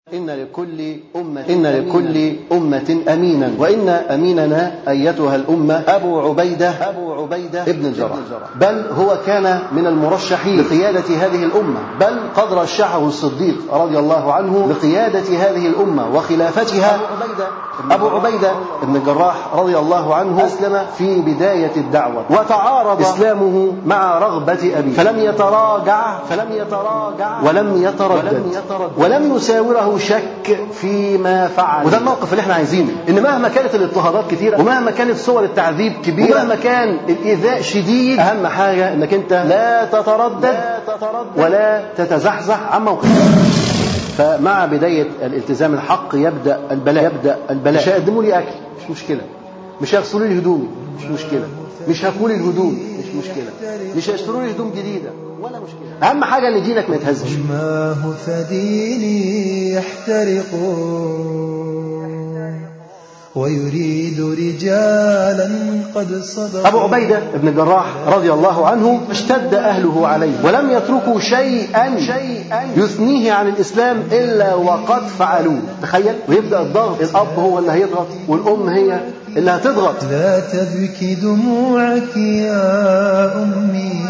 إن لكل أمة إن لكل أمة أمينا وإن أميننا أيتها الأمة أبو عبيدة أبو عبيدة ابن الجراح بل هو كان من المرشحين لقيادة هذه الأمة بل قد رشحه الصديق رضي الله عنه لقيادة هذه الأمة وخلافتها أبو عبيدة ابن الجراح رضي الله عنه أسلم في بداية الدعوة وتعارض إسلامه مع رغبة أبيه فلم يتراجع فلم يتراجع ولم يتردد ولم يساوره شك فيما فعل وده الموقف اللي احنا عايزينه ان مهما كانت الاضطهادات كثيره ومهما كانت صور التعذيب كبيره ومهما كان الايذاء شديد اهم حاجه انك انت لا تتردد ولا تتزحزح عن موقفك فمع بداية الالتزام الحق يبدأ البلاء يبدأ البلاء مش هيقدموا لي أكل مش مشكلة مش هيغسلوا لي هدومي مش مشكلة مش هاكلوا لي الهدوم مش مشكلة مش هيشتروا لي هدوم جديدة ولا مشكلة أهم حاجة إن دينك ما يتهزش حماه فديني يحترق ويريد رجالا قد صدقوا أبو عبيدة بن الجراح رضي الله عنه اشتد أهله عليه ولم يتركوا شيئا شيئا يثنيه عن الإسلام إلا وقد فعلوه تخيل ويبدأ الضغط الأب هو اللي هيضغط والأم هي اللي هتضغط لا تبكي دموعك يا أمي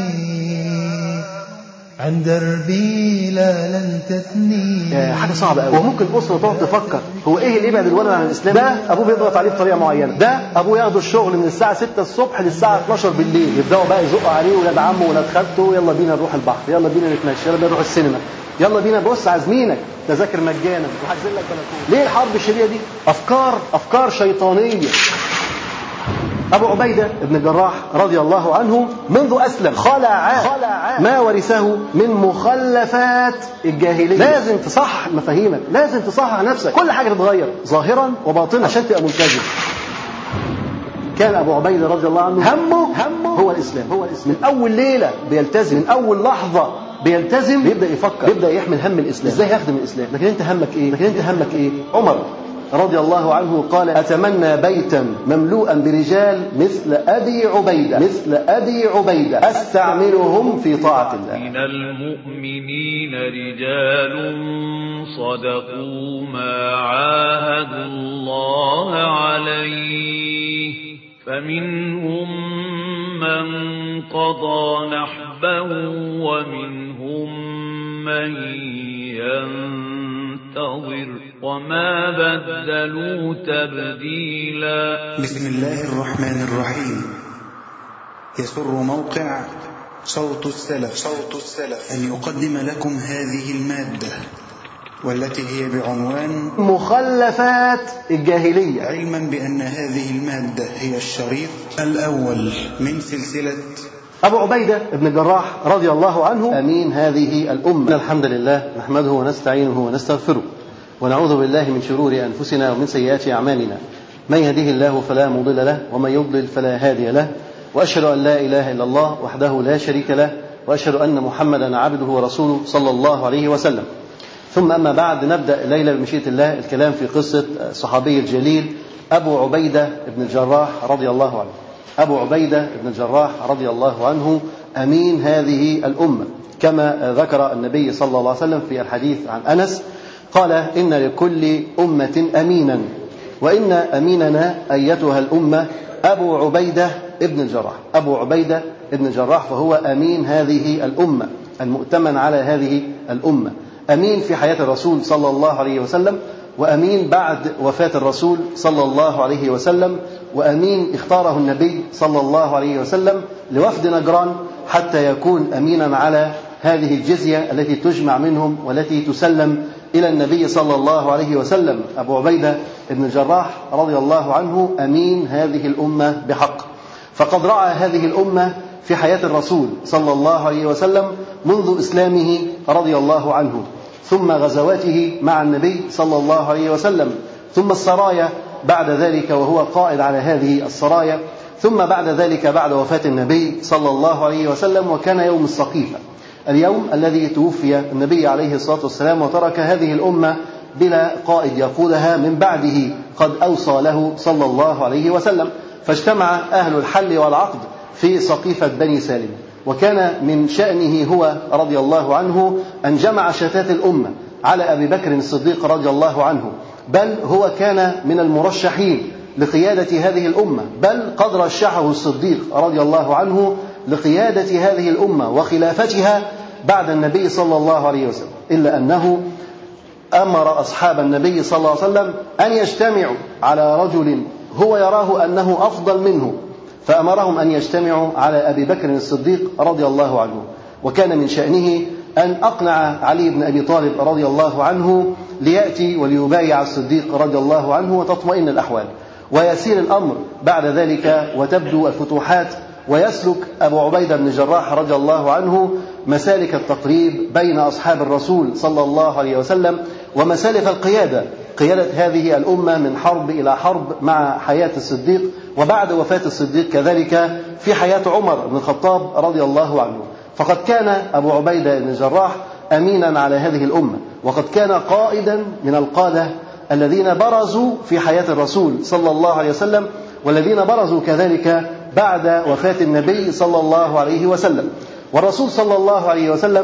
عن دربي لا لن تثني آه، حاجه صعبه قوي وممكن الاسره تقعد تفكر هو ايه اللي يبعد الولد عن الاسلام ده ابوه بيضغط عليه بطريقه معينه ده ابوه ياخده الشغل من الساعه 6 الصبح للساعه 12 بالليل يبداوا بقى يزقوا عليه ولاد عمه ولاد خالته يلا بينا نروح البحر يلا بينا نتمشى يلا بينا نروح السينما يلا بينا بص عازمينك تذاكر مجانا وحاجزين لك بلكونه ليه الحرب الشديده دي افكار افكار شيطانيه أبو عبيدة بن الجراح رضي الله عنه منذ أسلم خلع ما ورثه من مخلفات الجاهلية لازم تصحح مفاهيمك لازم تصحح نفسك كل حاجة تتغير ظاهرا وباطنا عشان تبقى ملتزم كان ابو عبيده رضي الله عنه همه همه هو الاسلام هو الاسلام من اول ليله بيلتزم من اول لحظه بيلتزم بيبدا يفكر بيبدا يحمل هم الاسلام ازاي هخدم الاسلام لكن انت همك ايه لكن انت همك ايه عمر رضي الله عنه قال أتمنى بيتا مملوءا برجال مثل أبي عبيدة مثل أبي عبيدة أستعملهم في طاعة الله من المؤمنين رجال صدقوا ما عاهدوا الله عليه فمنهم من قضى نحبه ومنهم من ينتظر وما بدلوا تبديلا بسم الله الرحمن الرحيم يسر موقع صوت السلف صوت السلف أن يقدم لكم هذه المادة والتي هي بعنوان مخلفات الجاهلية علما بأن هذه المادة هي الشريط الأول من سلسلة أبو عبيدة بن الجراح رضي الله عنه أمين هذه الأمة الحمد لله نحمده ونستعينه ونستغفره ونعوذ بالله من شرور أنفسنا ومن سيئات أعمالنا من يهده الله فلا مضل له ومن يضلل فلا هادي له وأشهد أن لا إله إلا الله وحده لا شريك له وأشهد أن محمدا عبده ورسوله صلى الله عليه وسلم ثم أما بعد نبدأ الليلة بمشيئة الله الكلام في قصة الصحابي الجليل أبو عبيدة بن الجراح رضي الله عنه أبو عبيدة بن الجراح رضي الله عنه أمين هذه الأمة كما ذكر النبي صلى الله عليه وسلم في الحديث عن أنس قال إن لكل أمة أمينا وإن أميننا أيتها الأمة أبو عبيدة ابن الجراح أبو عبيدة ابن الجراح فهو أمين هذه الأمة المؤتمن على هذه الأمة أمين في حياة الرسول صلى الله عليه وسلم وأمين بعد وفاة الرسول صلى الله عليه وسلم وأمين اختاره النبي صلى الله عليه وسلم لوفد نجران حتى يكون أمينا على هذه الجزية التي تجمع منهم والتي تسلم إلى النبي صلى الله عليه وسلم أبو عبيدة بن الجراح رضي الله عنه أمين هذه الأمة بحق فقد رعى هذه الأمة في حياة الرسول صلى الله عليه وسلم منذ إسلامه رضي الله عنه ثم غزواته مع النبي صلى الله عليه وسلم ثم السرايا بعد ذلك وهو قائد على هذه السرايا ثم بعد ذلك بعد وفاة النبي صلى الله عليه وسلم وكان يوم السقيفة اليوم الذي توفي النبي عليه الصلاة والسلام وترك هذه الأمة بلا قائد يقودها من بعده قد أوصى له صلى الله عليه وسلم فاجتمع أهل الحل والعقد في سقيفة بني سالم وكان من شأنه هو رضي الله عنه أن جمع شتات الأمة على أبي بكر الصديق رضي الله عنه بل هو كان من المرشحين لقيادة هذه الأمة بل قد رشحه الصديق رضي الله عنه لقيادة هذه الأمة وخلافتها بعد النبي صلى الله عليه وسلم إلا أنه أمر أصحاب النبي صلى الله عليه وسلم أن يجتمعوا على رجل هو يراه أنه أفضل منه فأمرهم أن يجتمعوا على أبي بكر الصديق رضي الله عنه وكان من شأنه أن أقنع علي بن أبي طالب رضي الله عنه ليأتي وليبايع الصديق رضي الله عنه وتطمئن الأحوال ويسير الأمر بعد ذلك وتبدو الفتوحات ويسلك أبو عبيدة بن جراح رضي الله عنه مسالك التقريب بين أصحاب الرسول صلى الله عليه وسلم ومسالك القيادة قيادة هذه الأمة من حرب إلى حرب مع حياة الصديق وبعد وفاة الصديق كذلك في حياة عمر بن الخطاب رضي الله عنه فقد كان أبو عبيدة بن الجراح أمينا على هذه الأمة وقد كان قائدا من القادة الذين برزوا في حياة الرسول صلى الله عليه وسلم والذين برزوا كذلك بعد وفاة النبي صلى الله عليه وسلم والرسول صلى الله عليه وسلم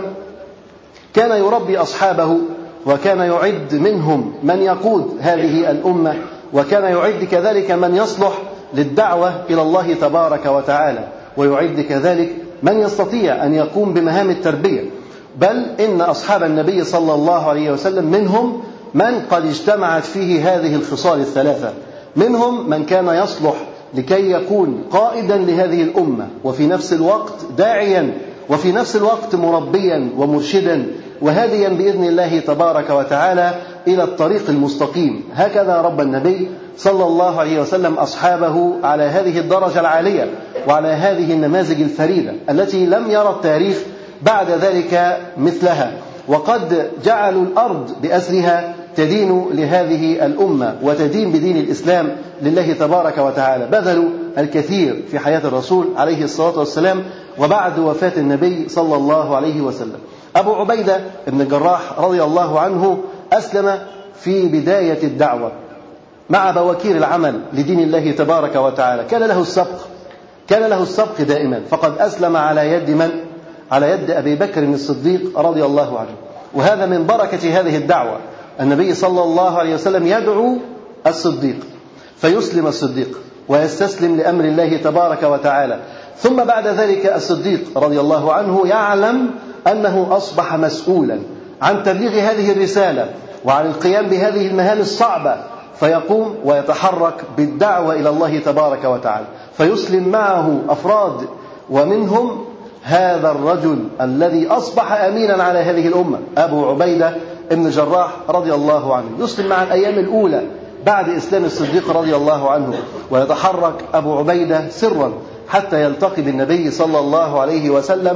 كان يربي أصحابه وكان يعد منهم من يقود هذه الأمة وكان يعد كذلك من يصلح للدعوة إلى الله تبارك وتعالى ويعد كذلك من يستطيع أن يقوم بمهام التربية بل إن أصحاب النبي صلى الله عليه وسلم منهم من قد اجتمعت فيه هذه الخصال الثلاثة منهم من كان يصلح لكي يكون قائدا لهذه الأمة وفي نفس الوقت داعيا وفي نفس الوقت مربيا ومرشدا وهاديا باذن الله تبارك وتعالى الى الطريق المستقيم هكذا رب النبي صلى الله عليه وسلم اصحابه على هذه الدرجه العاليه وعلى هذه النماذج الفريده التي لم يرى التاريخ بعد ذلك مثلها وقد جعلوا الارض باسرها تدين لهذه الامه وتدين بدين الاسلام لله تبارك وتعالى بذلوا الكثير في حياه الرسول عليه الصلاه والسلام وبعد وفاه النبي صلى الله عليه وسلم أبو عبيدة بن الجراح رضي الله عنه أسلم في بداية الدعوة مع بواكير العمل لدين الله تبارك وتعالى كان له السبق كان له السبق دائما فقد أسلم على يد من؟ على يد أبي بكر الصديق رضي الله عنه وهذا من بركة هذه الدعوة النبي صلى الله عليه وسلم يدعو الصديق فيسلم الصديق ويستسلم لأمر الله تبارك وتعالى ثم بعد ذلك الصديق رضي الله عنه يعلم أنه أصبح مسؤولا عن تبليغ هذه الرسالة وعن القيام بهذه المهام الصعبة فيقوم ويتحرك بالدعوة إلى الله تبارك وتعالى فيسلم معه أفراد ومنهم هذا الرجل الذي أصبح أمينا على هذه الأمة أبو عبيدة بن جراح رضي الله عنه يسلم مع الأيام الأولى بعد إسلام الصديق رضي الله عنه ويتحرك أبو عبيدة سرا حتى يلتقي بالنبي صلى الله عليه وسلم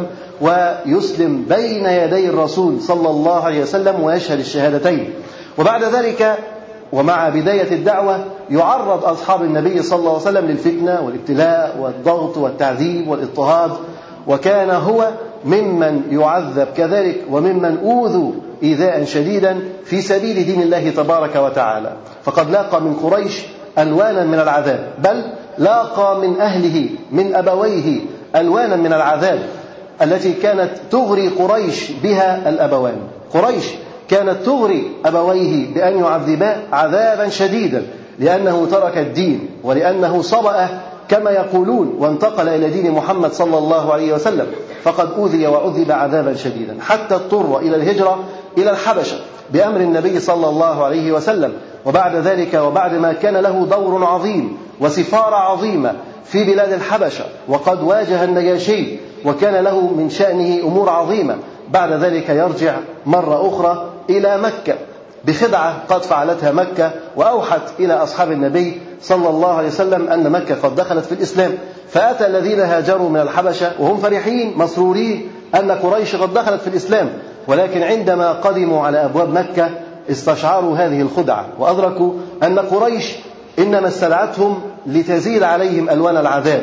ويسلم بين يدي الرسول صلى الله عليه وسلم ويشهد الشهادتين وبعد ذلك ومع بداية الدعوة يعرض أصحاب النبي صلى الله عليه وسلم للفتنة والابتلاء والضغط والتعذيب والاضطهاد وكان هو ممن يعذب كذلك وممن أوذوا إيذاء شديدا في سبيل دين الله تبارك وتعالى فقد لاقى من قريش ألوانا من العذاب بل لاقى من أهله من أبويه ألوانا من العذاب التي كانت تغري قريش بها الأبوان قريش كانت تغري أبويه بأن يعذبا عذابا شديدا لأنه ترك الدين ولأنه صبأ كما يقولون وانتقل إلى دين محمد صلى الله عليه وسلم فقد أوذي وعذب عذابا شديدا حتى اضطر إلى الهجرة إلى الحبشة بأمر النبي صلى الله عليه وسلم وبعد ذلك وبعد ما كان له دور عظيم وسفارة عظيمة في بلاد الحبشة وقد واجه النجاشي وكان له من شأنه أمور عظيمة بعد ذلك يرجع مرة أخرى إلى مكة بخدعة قد فعلتها مكة وأوحت إلى أصحاب النبي صلى الله عليه وسلم أن مكة قد دخلت في الإسلام فأتى الذين هاجروا من الحبشة وهم فرحين مسرورين أن قريش قد دخلت في الإسلام ولكن عندما قدموا على أبواب مكة استشعروا هذه الخدعة وأدركوا أن قريش إنما استدعتهم لتزيل عليهم ألوان العذاب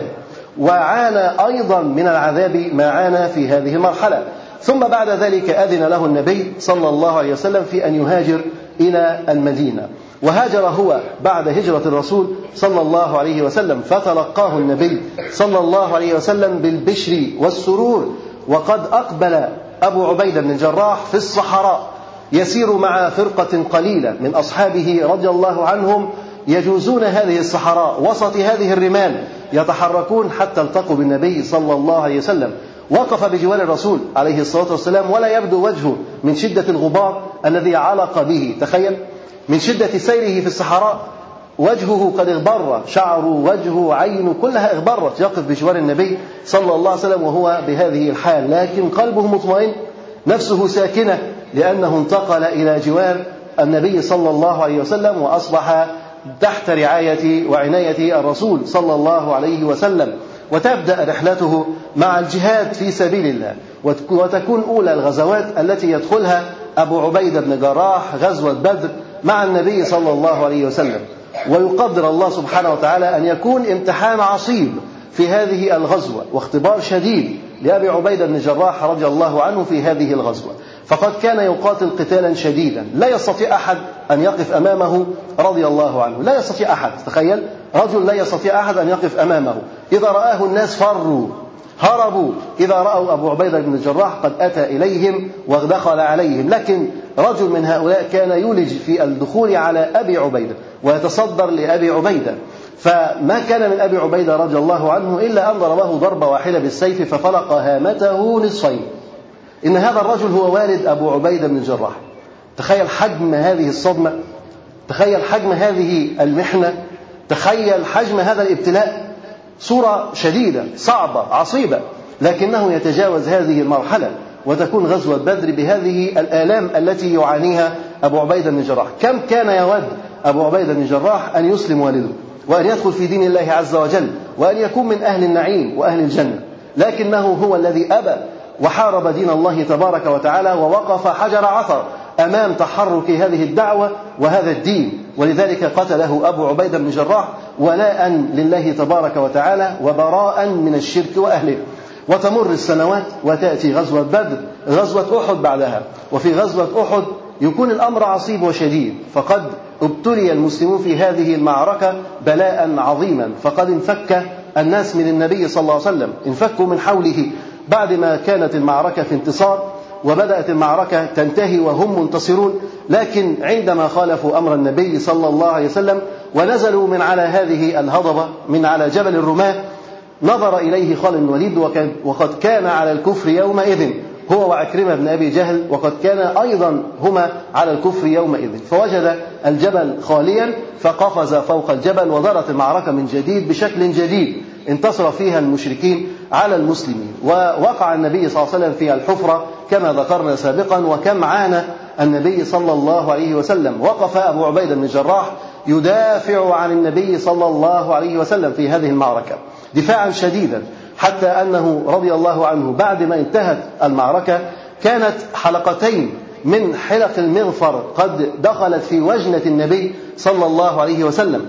وعانى أيضا من العذاب ما عانى في هذه المرحلة ثم بعد ذلك أذن له النبي صلى الله عليه وسلم في أن يهاجر إلى المدينة وهاجر هو بعد هجرة الرسول صلى الله عليه وسلم فتلقاه النبي صلى الله عليه وسلم بالبشر والسرور وقد أقبل أبو عبيدة بن الجراح في الصحراء يسير مع فرقة قليلة من أصحابه رضي الله عنهم يجوزون هذه الصحراء وسط هذه الرمال يتحركون حتى التقوا بالنبي صلى الله عليه وسلم وقف بجوار الرسول عليه الصلاة والسلام ولا يبدو وجهه من شدة الغبار الذي علق به تخيل من شدة سيره في الصحراء وجهه قد اغبر شعره وجهه عينه كلها اغبرت يقف بجوار النبي صلى الله عليه وسلم وهو بهذه الحال لكن قلبه مطمئن نفسه ساكنة لأنه انتقل إلى جوار النبي صلى الله عليه وسلم وأصبح تحت رعاية وعناية الرسول صلى الله عليه وسلم وتبدأ رحلته مع الجهاد في سبيل الله وتكون أولى الغزوات التي يدخلها أبو عبيدة بن جراح غزوة بدر مع النبي صلى الله عليه وسلم ويقدر الله سبحانه وتعالى أن يكون امتحان عصيب في هذه الغزوة واختبار شديد لأبي عبيدة بن جراح رضي الله عنه في هذه الغزوة فقد كان يقاتل قتالا شديدا لا يستطيع أحد أن يقف أمامه رضي الله عنه لا يستطيع أحد تخيل رجل لا يستطيع أحد أن يقف أمامه إذا رآه الناس فروا هربوا إذا رأوا أبو عبيدة بن الجراح قد أتى إليهم ودخل عليهم لكن رجل من هؤلاء كان يولج في الدخول على أبي عبيدة ويتصدر لأبي عبيدة فما كان من أبي عبيدة رضي الله عنه إلا أن ضربه ضربة واحدة بالسيف ففلق هامته نصفين إن هذا الرجل هو والد أبو عبيدة بن الجراح تخيل حجم هذه الصدمة تخيل حجم هذه المحنة تخيل حجم هذا الابتلاء صورة شديدة صعبة عصيبة لكنه يتجاوز هذه المرحلة وتكون غزوة بدر بهذه الآلام التي يعانيها أبو عبيدة بن الجراح كم كان يود أبو عبيدة بن الجراح أن يسلم والده وأن يدخل في دين الله عز وجل وأن يكون من أهل النعيم وأهل الجنة لكنه هو الذي أبى وحارب دين الله تبارك وتعالى ووقف حجر عثر امام تحرك هذه الدعوه وهذا الدين ولذلك قتله ابو عبيده بن جراح ولاء لله تبارك وتعالى وبراء من الشرك واهله وتمر السنوات وتاتي غزوه بدر غزوه احد بعدها وفي غزوه احد يكون الامر عصيب وشديد فقد ابتلي المسلمون في هذه المعركه بلاء عظيما فقد انفك الناس من النبي صلى الله عليه وسلم انفكوا من حوله بعد ما كانت المعركة في انتصار وبدأت المعركة تنتهي وهم منتصرون لكن عندما خالفوا أمر النبي صلى الله عليه وسلم ونزلوا من على هذه الهضبة من على جبل الرماة نظر إليه خالد بن الوليد وقد كان على الكفر يومئذ هو وعكرمة بن أبي جهل وقد كان أيضا هما على الكفر يومئذ فوجد الجبل خاليا فقفز فوق الجبل ودارت المعركة من جديد بشكل جديد انتصر فيها المشركين على المسلمين ووقع النبي صلى الله عليه وسلم في الحفرة كما ذكرنا سابقا وكم عانى النبي صلى الله عليه وسلم وقف أبو عبيدة بن الجراح يدافع عن النبي صلى الله عليه وسلم في هذه المعركة دفاعا شديدا حتى أنه رضي الله عنه بعد ما انتهت المعركة كانت حلقتين من حلق المغفر قد دخلت في وجنة النبي صلى الله عليه وسلم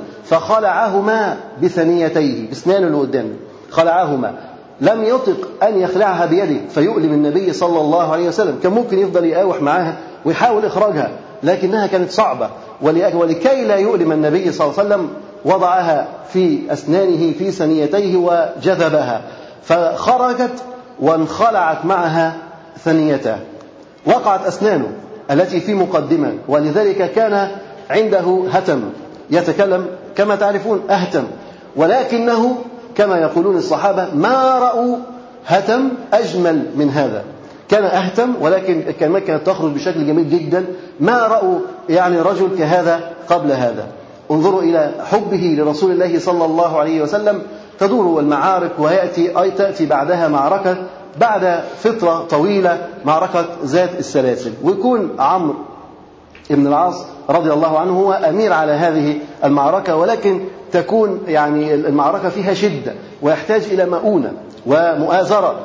فخلعهما بثنيتيه باسنانه اللي قدامه خلعهما لم يطق أن يخلعها بيده فيؤلم النبي صلى الله عليه وسلم كان ممكن يفضل يقاوح معاها ويحاول إخراجها لكنها كانت صعبة ولكي لا يؤلم النبي صلى الله عليه وسلم وضعها في أسنانه في ثنيتيه وجذبها فخرجت وانخلعت معها ثنيتاه وقعت أسنانه التي في مقدمة ولذلك كان عنده هتم يتكلم كما تعرفون أهتم ولكنه كما يقولون الصحابة ما رأوا هتم أجمل من هذا كان أهتم ولكن الكلمات كانت تخرج بشكل جميل جدا ما رأوا يعني رجل كهذا قبل هذا انظروا إلى حبه لرسول الله صلى الله عليه وسلم تدور المعارك ويأتي أي تأتي بعدها معركة بعد فترة طويلة معركة ذات السلاسل ويكون عمرو ابن العاص رضي الله عنه هو أمير على هذه المعركة ولكن تكون يعني المعركة فيها شدة ويحتاج إلى مؤونة ومؤازرة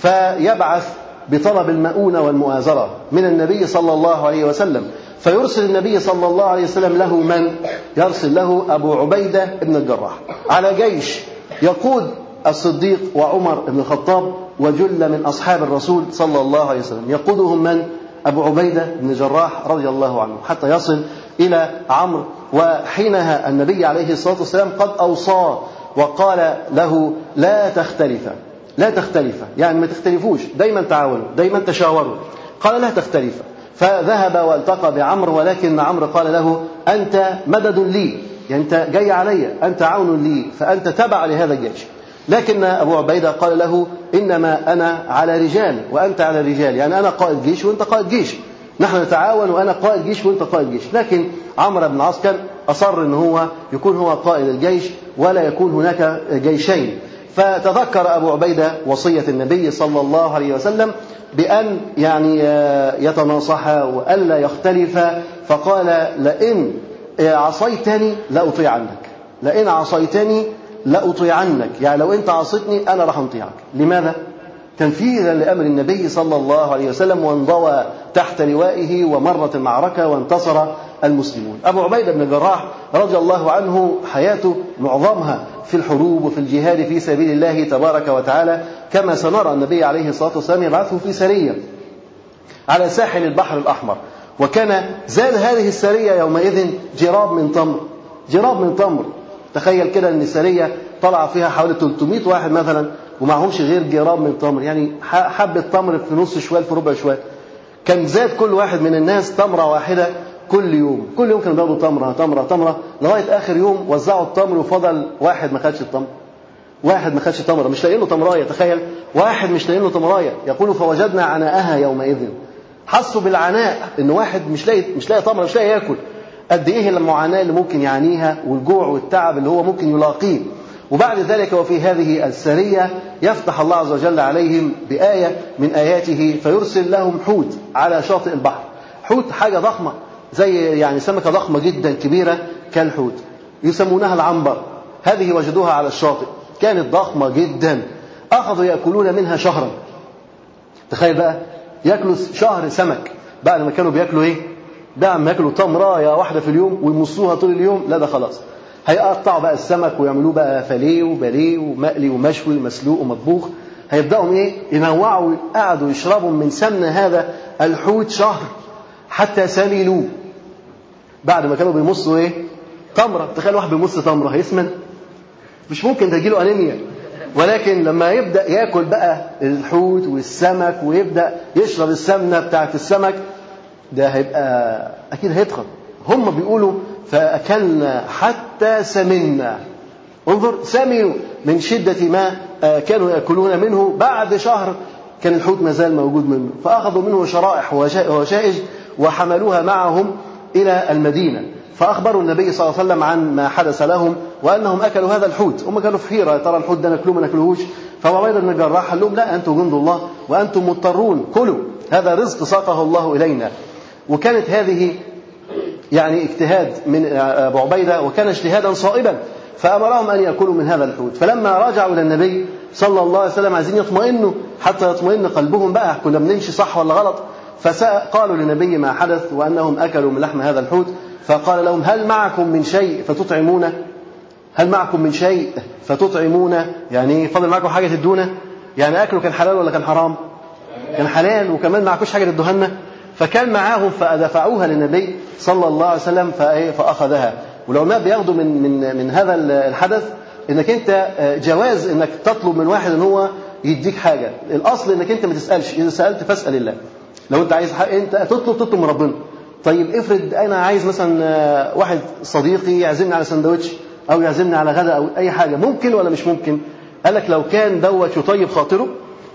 فيبعث بطلب المؤونة والمؤازرة من النبي صلى الله عليه وسلم فيرسل النبي صلى الله عليه وسلم له من؟ يرسل له أبو عبيدة بن الجراح على جيش يقود الصديق وعمر بن الخطاب وجل من أصحاب الرسول صلى الله عليه وسلم يقودهم من؟ أبو عبيدة بن جراح رضي الله عنه حتى يصل إلى عمرو وحينها النبي عليه الصلاة والسلام قد أوصاه وقال له لا تختلف لا تختلف يعني ما تختلفوش دايما تعاونوا دايما تشاوروا قال لا تختلف فذهب والتقى بعمرو ولكن عمرو قال له أنت مدد لي يعني أنت جاي علي أنت عون لي فأنت تبع لهذا الجيش لكن أبو عبيدة قال له إنما أنا على رجال وأنت على رجال يعني أنا قائد جيش وأنت قائد جيش نحن نتعاون وأنا قائد جيش وأنت قائد جيش لكن عمرو بن العاص كان أصر أن هو يكون هو قائد الجيش ولا يكون هناك جيشين فتذكر أبو عبيدة وصية النبي صلى الله عليه وسلم بأن يعني يتناصحا وألا يختلفا فقال لئن عصيتني لأطيعنك لئن عصيتني لأطيعنك يعني لو أنت عصيتني أنا راح أطيعك لماذا؟ تنفيذا لأمر النبي صلى الله عليه وسلم وانضوى تحت لوائه ومرت المعركة وانتصر المسلمون أبو عبيدة بن الجراح رضي الله عنه حياته معظمها في الحروب وفي الجهاد في سبيل الله تبارك وتعالى كما سنرى النبي عليه الصلاة والسلام يبعثه في سرية على ساحل البحر الأحمر وكان زاد هذه السرية يومئذ جراب من تمر جراب من تمر تخيل كده ان السرية طلع فيها حوالي 300 واحد مثلا ومعهمش غير جراب من تمر يعني حبة تمر في نص شوال في ربع شوال كان زاد كل واحد من الناس تمرة واحدة كل يوم كل يوم كانوا بياخدوا تمرة تمرة تمرة لغاية آخر يوم وزعوا التمر وفضل واحد ما خدش التمر واحد ما خدش تمرة مش لاقيين له تمراية تخيل واحد مش لاقيين له تمراية يقول فوجدنا عناءها يومئذ حسوا بالعناء ان واحد مش لاقي مش لاقي تمره مش لاقي ياكل قد ايه المعاناه اللي ممكن يعانيها والجوع والتعب اللي هو ممكن يلاقيه وبعد ذلك وفي هذه السرية يفتح الله عز وجل عليهم بآية من آياته فيرسل لهم حوت على شاطئ البحر حوت حاجة ضخمة زي يعني سمكة ضخمة جدا كبيرة كالحوت يسمونها العنبر هذه وجدوها على الشاطئ كانت ضخمة جدا أخذوا يأكلون منها شهرا تخيل بقى ياكلوا شهر سمك بعد ما كانوا بياكلوا ايه؟ ده ما ياكلوا تمرايه واحده في اليوم ويمصوها طول اليوم لا ده خلاص هيقطعوا بقى السمك ويعملوه بقى فاليه وباليه ومقلي ومشوي ومسلوق ومطبوخ هيبداوا ايه؟ ينوعوا قعدوا يشربوا من سمن هذا الحوت شهر حتى سملوا بعد ما كانوا بيمصوا ايه؟ تمره تخيل واحد بيمص تمره هيسمن مش ممكن ده يجيله انيميا ولكن لما يبدا ياكل بقى الحوت والسمك ويبدا يشرب السمنه بتاعت السمك ده هيبقى اكيد هيتخن هم بيقولوا فاكلنا حتى سمنا انظر سمنوا من شده ما كانوا ياكلون منه بعد شهر كان الحوت ما زال موجود منه فاخذوا منه شرائح وشائج وحملوها معهم الى المدينه فأخبروا النبي صلى الله عليه وسلم عن ما حدث لهم وأنهم أكلوا هذا الحوت هم كانوا في حيرة ترى الحوت ده ناكلوه ما ناكلوهوش فأبو عبيدة بن الجراح قال لهم لا أنتم جند الله وأنتم مضطرون كلوا هذا رزق ساقه الله إلينا وكانت هذه يعني اجتهاد من أبو عبيدة وكان اجتهادا صائبا فأمرهم أن يأكلوا من هذا الحوت فلما رجعوا إلى النبي صلى الله عليه وسلم عايزين يطمئنوا حتى يطمئن قلبهم بقى كنا بنمشي صح ولا غلط فقالوا للنبي ما حدث وأنهم أكلوا من لحم هذا الحوت فقال لهم هل معكم من شيء فتطعمون هل معكم من شيء فتطعمون يعني فضل معكم حاجة تدونا يعني أكله كان حلال ولا كان حرام كان حلال وكمان معكوش حاجة تدوهنا فكان معاهم فدفعوها للنبي صلى الله عليه وسلم فأخذها والعلماء بياخدوا من من من هذا الحدث انك انت جواز انك تطلب من واحد ان هو يديك حاجه الاصل انك انت ما تسالش اذا سالت فاسال الله لو انت عايز حاجة انت تطلب تطلب من ربنا طيب افرض انا عايز مثلا واحد صديقي يعزمني على سندوتش او يعزمني على غدا او اي حاجه ممكن ولا مش ممكن قال لك لو كان دوت يطيب خاطره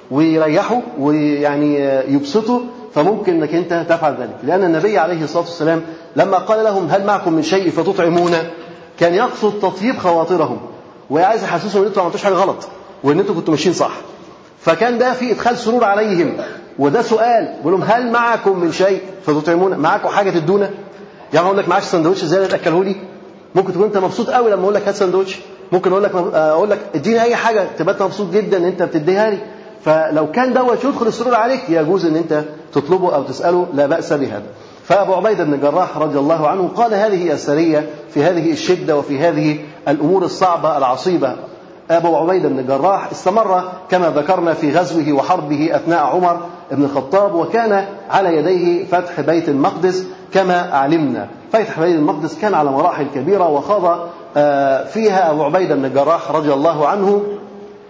ويريحه ويعني يبسطه فممكن انك انت تفعل ذلك لان النبي عليه الصلاه والسلام لما قال لهم هل معكم من شيء فتطعمون كان يقصد تطيب خواطرهم وعايز يحسسهم ان انتوا ما عملتوش حاجه غلط وان انتوا كنتوا ماشيين صح فكان ده في ادخال سرور عليهم وده سؤال بقول لهم هل معكم من شيء فتطعمون معكم حاجه تدونا يعني اقول لك معاش سندوتش زي اللي تاكله لي ممكن تكون انت مبسوط قوي لما اقول لك هات سندوتش ممكن اقول لك اقول لك اديني اي حاجه تبقى انت مبسوط جدا ان انت بتديها لي فلو كان دوت يدخل السرور عليك يجوز ان انت تطلبه او تساله لا باس بهذا فابو عبيده بن الجراح رضي الله عنه قال هذه السريه في هذه الشده وفي هذه الامور الصعبه العصيبه أبو عبيدة بن الجراح استمر كما ذكرنا في غزوه وحربه أثناء عمر بن الخطاب وكان على يديه فتح بيت المقدس كما علمنا فتح بيت المقدس كان على مراحل كبيرة وخاض فيها أبو عبيدة بن الجراح رضي الله عنه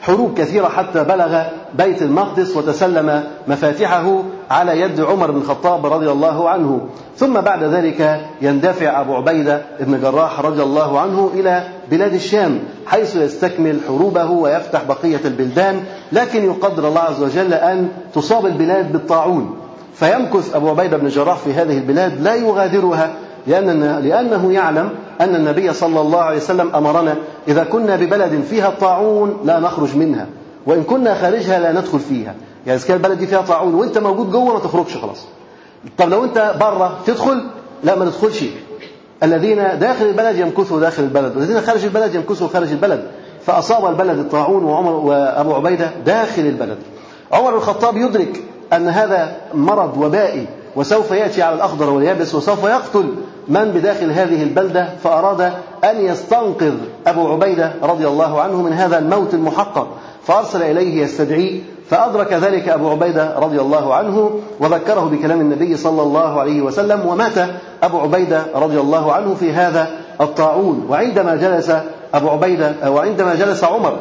حروب كثيرة حتى بلغ بيت المقدس وتسلم مفاتحه على يد عمر بن الخطاب رضي الله عنه ثم بعد ذلك يندفع أبو عبيدة بن جراح رضي الله عنه إلى بلاد الشام حيث يستكمل حروبه ويفتح بقية البلدان لكن يقدر الله عز وجل أن تصاب البلاد بالطاعون فيمكث أبو عبيدة بن جراح في هذه البلاد لا يغادرها لأن لأنه يعلم أن النبي صلى الله عليه وسلم أمرنا إذا كنا ببلد فيها الطاعون لا نخرج منها وإن كنا خارجها لا ندخل فيها يعني إذا كان البلد دي فيها طاعون وأنت موجود جوه ما تخرجش خلاص طب لو أنت بره تدخل لا ما تدخلش الذين داخل البلد يمكثوا داخل البلد والذين خارج البلد يمكثوا خارج البلد فأصاب البلد الطاعون وعمر وأبو عبيدة داخل البلد عمر بن الخطاب يدرك أن هذا مرض وبائي وسوف يأتي على الأخضر واليابس وسوف يقتل من بداخل هذه البلدة فأراد أن يستنقذ أبو عبيدة رضي الله عنه من هذا الموت المحقق فأرسل إليه يستدعيه فأدرك ذلك أبو عبيدة رضي الله عنه وذكره بكلام النبي صلى الله عليه وسلم ومات أبو عبيدة رضي الله عنه في هذا الطاعون وعندما جلس أبو عبيدة وعندما جلس عمر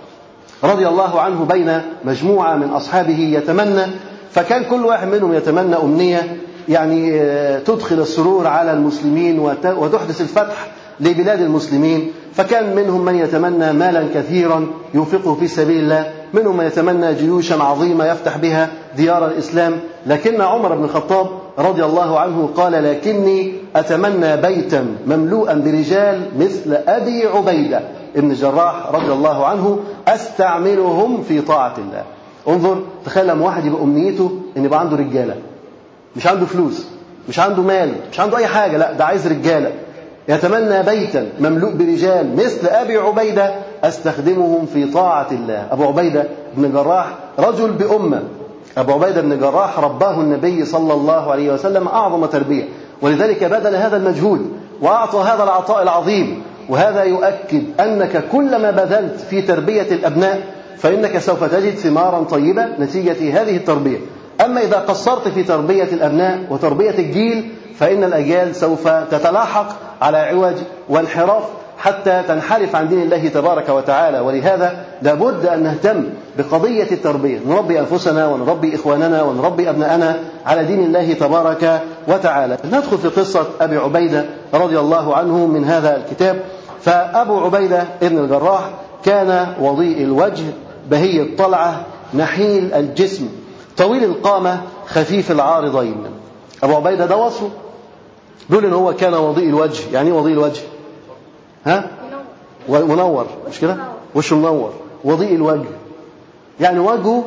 رضي الله عنه بين مجموعة من أصحابه يتمنى فكان كل واحد منهم يتمنى أمنية يعني تدخل السرور على المسلمين وتحدث الفتح لبلاد المسلمين فكان منهم من يتمنى مالا كثيرا ينفقه في سبيل الله منهم من يتمنى جيوشا عظيمة يفتح بها ديار الإسلام لكن عمر بن الخطاب رضي الله عنه قال لكني أتمنى بيتا مملوءا برجال مثل أبي عبيدة ابن الجراح رضي الله عنه أستعملهم في طاعة الله انظر تخيل لما واحد يبقى أمنيته إن يبقى عنده رجالة مش عنده فلوس مش عنده مال مش عنده أي حاجة لا ده عايز رجالة يتمنى بيتا مملوء برجال مثل أبي عبيدة أستخدمهم في طاعة الله أبو عبيدة بن جراح رجل بأمة أبو عبيدة بن جراح رباه النبي صلى الله عليه وسلم أعظم تربية ولذلك بذل هذا المجهود وأعطى هذا العطاء العظيم وهذا يؤكد أنك كلما بذلت في تربية الأبناء فإنك سوف تجد ثمارا طيبة نتيجة هذه التربية أما إذا قصرت في تربية الأبناء وتربية الجيل فإن الأجيال سوف تتلاحق على عوج وانحراف حتى تنحرف عن دين الله تبارك وتعالى ولهذا لابد أن نهتم بقضية التربية نربي أنفسنا ونربي إخواننا ونربي أبناءنا على دين الله تبارك وتعالى ندخل في قصة أبي عبيدة رضي الله عنه من هذا الكتاب فأبو عبيدة ابن الجراح كان وضيء الوجه بهي الطلعة نحيل الجسم طويل القامة خفيف العارضين أبو عبيدة ده وصفه بيقول إن هو كان وضيء الوجه يعني ايه وضيء الوجه ها منور مش كده وشه منور وضيء الوجه يعني وجهه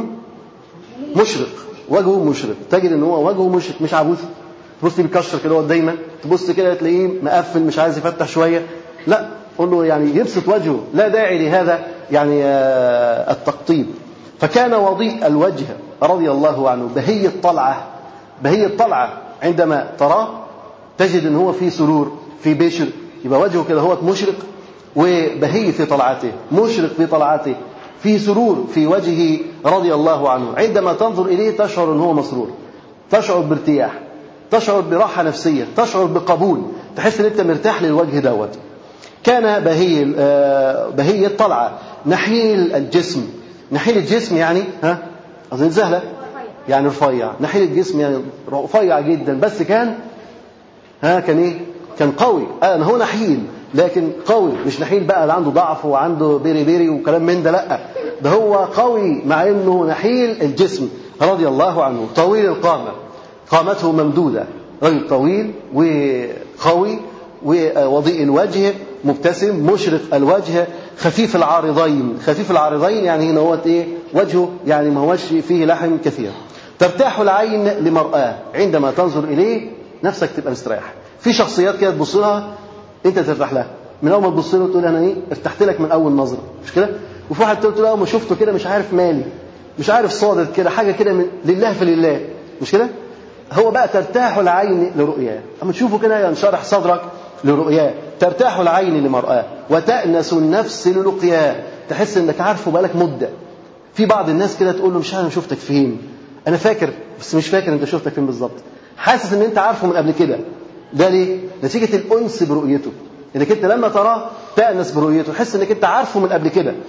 مشرق وجهه مشرق تجد ان هو وجهه مشرق مش عبوث تبص بيكشر كده هو دايما تبص كده تلاقيه مقفل مش عايز يفتح شويه لا قول له يعني يبسط وجهه لا داعي لهذا يعني التقطيب فكان وضيء الوجه رضي الله عنه بهي الطلعه بهي الطلعه عندما تراه تجد ان هو في سرور في بشر يبقى وجهه كده هو مشرق وبهي في طلعته مشرق في طلعته في سرور في وجهه رضي الله عنه عندما تنظر إليه تشعر أنه هو مسرور تشعر بارتياح تشعر براحة نفسية تشعر بقبول تحس أن أنت مرتاح للوجه دوت كان بهي بهي الطلعة نحيل الجسم نحيل الجسم يعني ها أظن زهلة يعني رفيع نحيل الجسم يعني رفيع جدا بس كان ها كان ايه كان قوي انا هو نحيل لكن قوي مش نحيل بقى اللي عنده ضعف وعنده بيري بيري وكلام من ده لا ده هو قوي مع انه نحيل الجسم رضي الله عنه طويل القامه قامته ممدوده رجل طويل وقوي ووضيء الوجه مبتسم مشرق الوجه خفيف العارضين خفيف العارضين يعني هنا هو ايه وجهه يعني ما هوش فيه لحم كثير ترتاح العين لمرآه عندما تنظر إليه نفسك تبقى مستريح في شخصيات كده تبص لها انت ترتاح لها من اول ما تبص له تقول انا ايه ارتحت لك من اول نظره مش كده وفي واحد تقول له اول ما شفته كده مش عارف مالي مش عارف صادق كده حاجه كده من لله في لله مش كده هو بقى ترتاح العين لرؤياه اما تشوفه كده ينشرح صدرك لرؤياه ترتاح العين لمرآه وتأنس النفس للقياه تحس انك عارفه بقالك مده في بعض الناس كده تقول له مش انا شفتك فين انا فاكر بس مش فاكر انت شفتك فين بالظبط حاسس ان انت عارفه من قبل كده ده ليه نتيجه الانس برؤيته انك انت لما تراه تأنس برؤيته تحس انك انت عارفه من قبل كده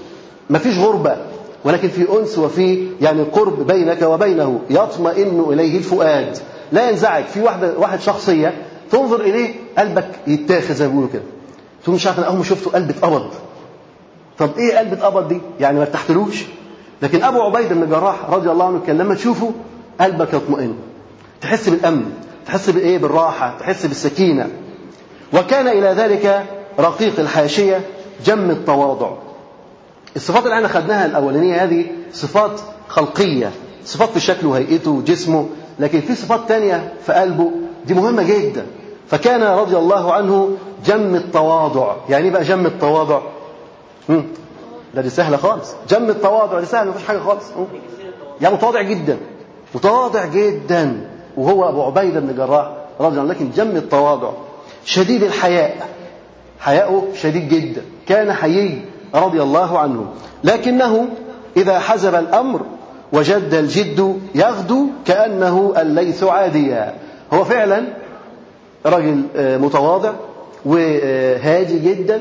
مفيش غربة ولكن في أنس وفي يعني قرب بينك وبينه يطمئن إليه الفؤاد لا ينزعج في واحدة واحد شخصية تنظر إليه قلبك يتاخذ زي ما بيقولوا كده تقول مش عارف أنا أول ما شفته قلبي اتقبض طب إيه قلبي اتقبض دي؟ يعني ما ارتحتلوش لكن أبو عبيدة بن الجراح رضي الله عنه كان لما تشوفه قلبك يطمئن تحس بالأمن تحس بإيه بالراحة تحس بالسكينة وكان إلى ذلك رقيق الحاشية جم التواضع الصفات اللي احنا خدناها الأولانية هذه صفات خلقية صفات في شكله وهيئته وجسمه لكن في صفات تانية في قلبه دي مهمة جدا فكان رضي الله عنه جم التواضع يعني ايه بقى جم التواضع هم؟ ده دي سهلة خالص جم التواضع دي سهلة مفيش حاجة خالص هم؟ يعني متواضع جدا متواضع جدا وهو أبو عبيدة بن جراح رضي الله لكن جم التواضع شديد الحياء حياؤه شديد جدا كان حيي رضي الله عنه لكنه إذا حزب الأمر وجد الجد يغدو كأنه الليث عاديا هو فعلا رجل متواضع وهادي جدا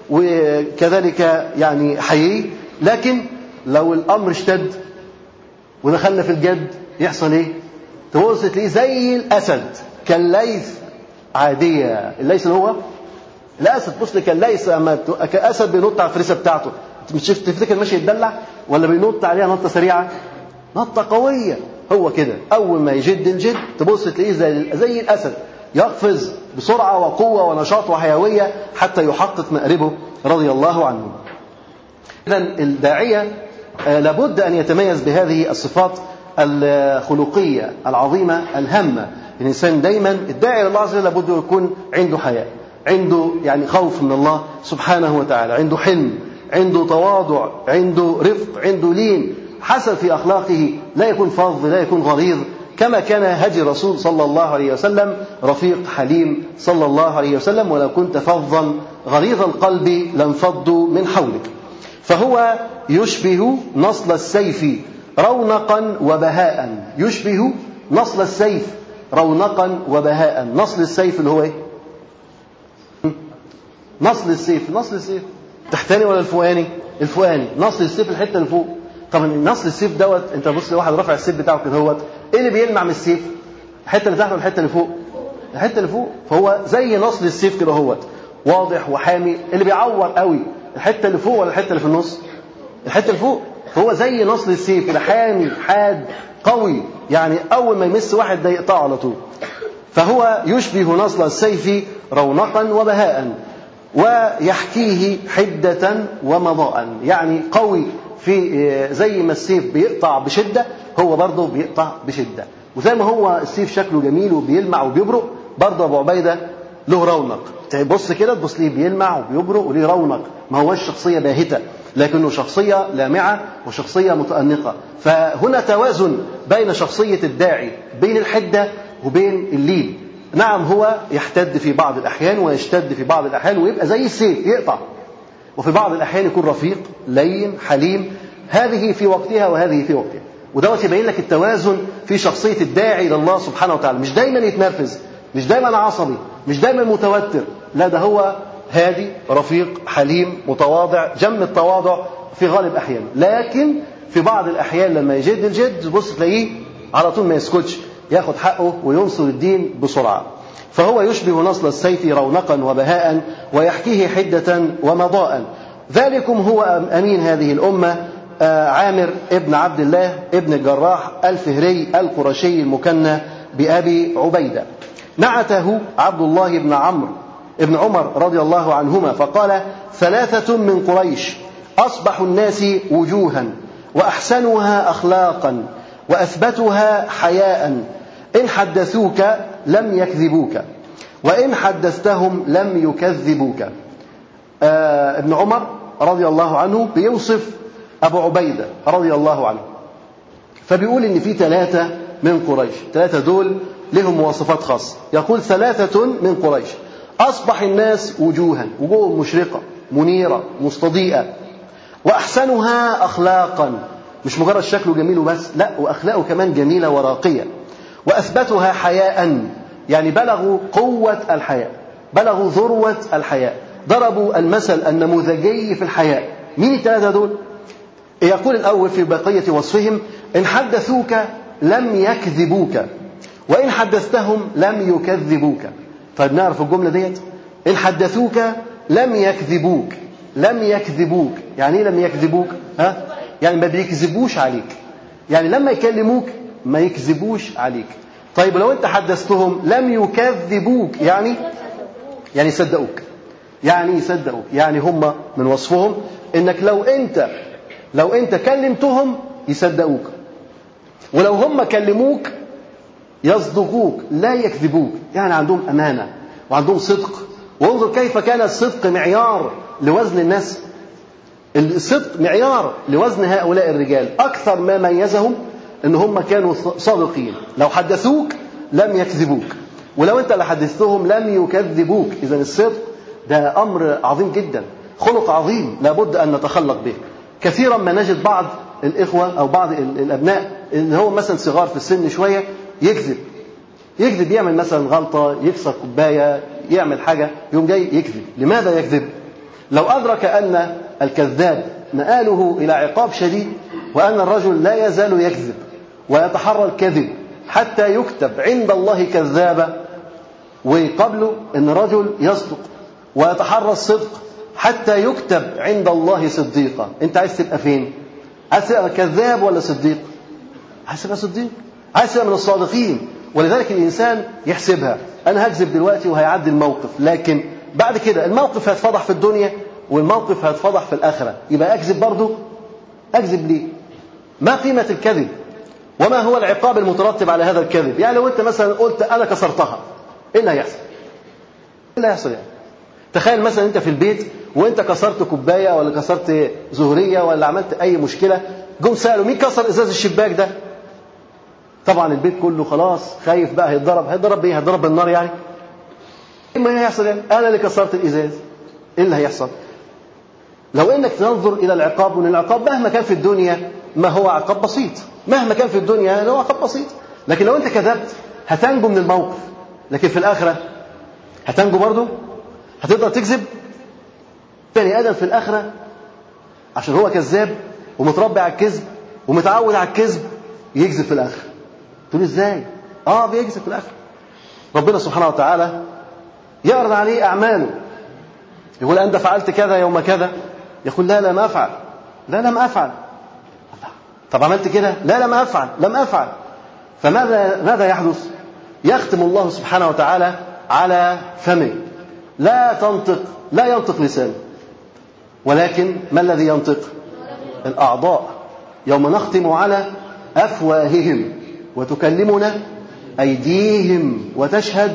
وكذلك يعني حيي لكن لو الأمر اشتد ودخلنا في الجد يحصل ايه؟ تبص تلاقيه زي الأسد كالليث عادية الليث اللي هو الاسد بص كالليث اما كاسد بينط على الفريسه بتاعته مش تفتكر ماشي يتدلع ولا بينط عليها نطه سريعه نطه قويه هو كده اول ما يجد الجد تبص تلاقيه زي زي الاسد يقفز بسرعه وقوه ونشاط وحيويه حتى يحقق مأربه رضي الله عنه اذا الداعيه لابد ان يتميز بهذه الصفات الخلقيه العظيمه الهامه الانسان دايما الداعي لله عز وجل لابد يكون عنده حياء عنده يعني خوف من الله سبحانه وتعالى عنده حلم عنده تواضع عنده رفق عنده لين حسن في أخلاقه لا يكون فظ لا يكون غليظ كما كان هدي الرسول صلى الله عليه وسلم رفيق حليم صلى الله عليه وسلم ولو كنت فظا غليظ القلب لانفضوا من حولك فهو يشبه نصل السيف رونقا وبهاء يشبه نصل السيف رونقا وبهاء نصل السيف اللي هو ايه نصل السيف نصل السيف تحتاني ولا الفوقاني الفوقاني نصل السيف الحته اللي فوق طب نصل السيف دوت انت بص لواحد رافع السيف بتاعه كده هوت ايه اللي بيلمع من السيف الحته اللي تحت ولا الحته اللي فوق الحته اللي فوق فهو زي نصل السيف كده هوت واضح وحامي اللي بيعور قوي الحته اللي فوق ولا الحته اللي في النص الحته اللي فوق فهو زي نصل السيف كده حامي حاد قوي يعني اول ما يمس واحد ده يقطعه على طول فهو يشبه نصل السيف رونقا وبهاء ويحكيه حدة ومضاء يعني قوي في زي ما السيف بيقطع بشدة هو برضه بيقطع بشدة وزي ما هو السيف شكله جميل وبيلمع وبيبرق برضه أبو عبيدة له رونق تبص كده تبص ليه بيلمع وبيبرق وليه رونق ما هوش شخصية باهتة لكنه شخصية لامعة وشخصية متأنقة فهنا توازن بين شخصية الداعي بين الحدة وبين اللين نعم هو يحتد في بعض الأحيان ويشتد في بعض الأحيان ويبقى زي السيف يقطع وفي بعض الأحيان يكون رفيق لين حليم هذه في وقتها وهذه في وقتها ودوت يبين لك التوازن في شخصية الداعي إلى الله سبحانه وتعالى مش دايما يتنرفز مش دايما عصبي مش دايما متوتر لا ده هو هادي رفيق حليم متواضع جم التواضع في غالب أحيانه لكن في بعض الأحيان لما يجد الجد تبص تلاقيه على طول ما يسكتش ياخد حقه وينصر الدين بسرعة فهو يشبه نصل السيف رونقا وبهاء ويحكيه حدة ومضاء ذلكم هو أمين هذه الأمة عامر ابن عبد الله ابن الجراح الفهري القرشي المكنى بأبي عبيدة نعته عبد الله بن عمرو ابن عمر رضي الله عنهما فقال ثلاثة من قريش أصبح الناس وجوها وأحسنها أخلاقا وأثبتها حياء إن حدثوك لم يكذبوك وإن حدثتهم لم يكذبوك آه ابن عمر رضي الله عنه بيوصف أبو عبيدة رضي الله عنه فبيقول إن في ثلاثة من قريش ثلاثة دول لهم مواصفات خاصة يقول ثلاثة من قريش أصبح الناس وجوها وجوه مشرقة منيرة مستضيئة وأحسنها أخلاقا مش مجرد شكله جميل وبس لا وأخلاقه كمان جميلة وراقية وأثبتها حياء يعني بلغوا قوة الحياء بلغوا ذروة الحياء ضربوا المثل النموذجي في الحياء مين الثلاثة دول؟ يقول الأول في بقية وصفهم إن حدثوك لم يكذبوك وإن حدثتهم لم يكذبوك طيب نعرف الجملة ديت إن حدثوك لم يكذبوك لم يكذبوك يعني إيه لم يكذبوك ها يعني ما بيكذبوش عليك يعني لما يكلموك ما يكذبوش عليك طيب لو انت حدثتهم لم يكذبوك يعني يعني يصدقوك يعني يصدقوك يعني هم من وصفهم انك لو انت لو انت كلمتهم يصدقوك ولو هم كلموك يصدقوك لا يكذبوك يعني عندهم امانه وعندهم صدق وانظر كيف كان الصدق معيار لوزن الناس الصدق معيار لوزن هؤلاء الرجال اكثر ما ميزهم ان هم كانوا صادقين لو حدثوك لم يكذبوك ولو انت اللي حدثتهم لم يكذبوك اذا الصدق ده امر عظيم جدا خلق عظيم لابد ان نتخلق به كثيرا ما نجد بعض الاخوه او بعض الابناء اللي هو مثلا صغار في السن شويه يكذب يكذب يعمل مثلا غلطه يكسر كوبايه يعمل حاجه يوم جاي يكذب لماذا يكذب لو ادرك ان الكذاب مآله الى عقاب شديد وان الرجل لا يزال يكذب ويتحرى الكذب حتى يكتب عند الله كذابا وقبله ان رجل يصدق ويتحرى الصدق حتى يكتب عند الله صديقا انت عايز تبقى فين عايز تبقى كذاب ولا صديق عايز تبقى صديق عايز تبقى من الصادقين ولذلك الانسان يحسبها انا هكذب دلوقتي وهيعدي الموقف لكن بعد كده الموقف هيتفضح في الدنيا والموقف هيتفضح في الاخره يبقى اكذب برضه اكذب ليه ما قيمه الكذب وما هو العقاب المترتب على هذا الكذب يعني لو انت مثلا قلت انا كسرتها ايه اللي هيحصل ايه اللي هيحصل يعني تخيل مثلا انت في البيت وانت كسرت كوبايه ولا كسرت زهريه ولا عملت اي مشكله جم سالوا مين كسر ازاز الشباك ده طبعا البيت كله خلاص خايف بقى هيتضرب هيتضرب بايه هيتضرب بالنار يعني ايه اللي هيحصل يعني انا اللي كسرت الازاز ايه اللي هيحصل لو انك تنظر الى العقاب وان العقاب مهما كان في الدنيا ما هو عقاب بسيط مهما كان في الدنيا هو عقاب بسيط لكن لو انت كذبت هتنجو من الموقف لكن في الاخره هتنجو برضه هتقدر تكذب بني ادم في الاخره عشان هو كذاب ومتربي على الكذب ومتعود على الكذب يكذب في الاخره تقول ازاي اه بيكذب في الاخره ربنا سبحانه وتعالى يعرض عليه اعماله يقول انت فعلت كذا يوم كذا يقول لا لم افعل لا لم افعل طب عملت كده لا لم افعل لم افعل فماذا ماذا يحدث يختم الله سبحانه وتعالى على فمه لا تنطق لا ينطق لسانه ولكن ما الذي ينطق الأعضاء يوم نختم على أفواههم وتكلمنا أيديهم وتشهد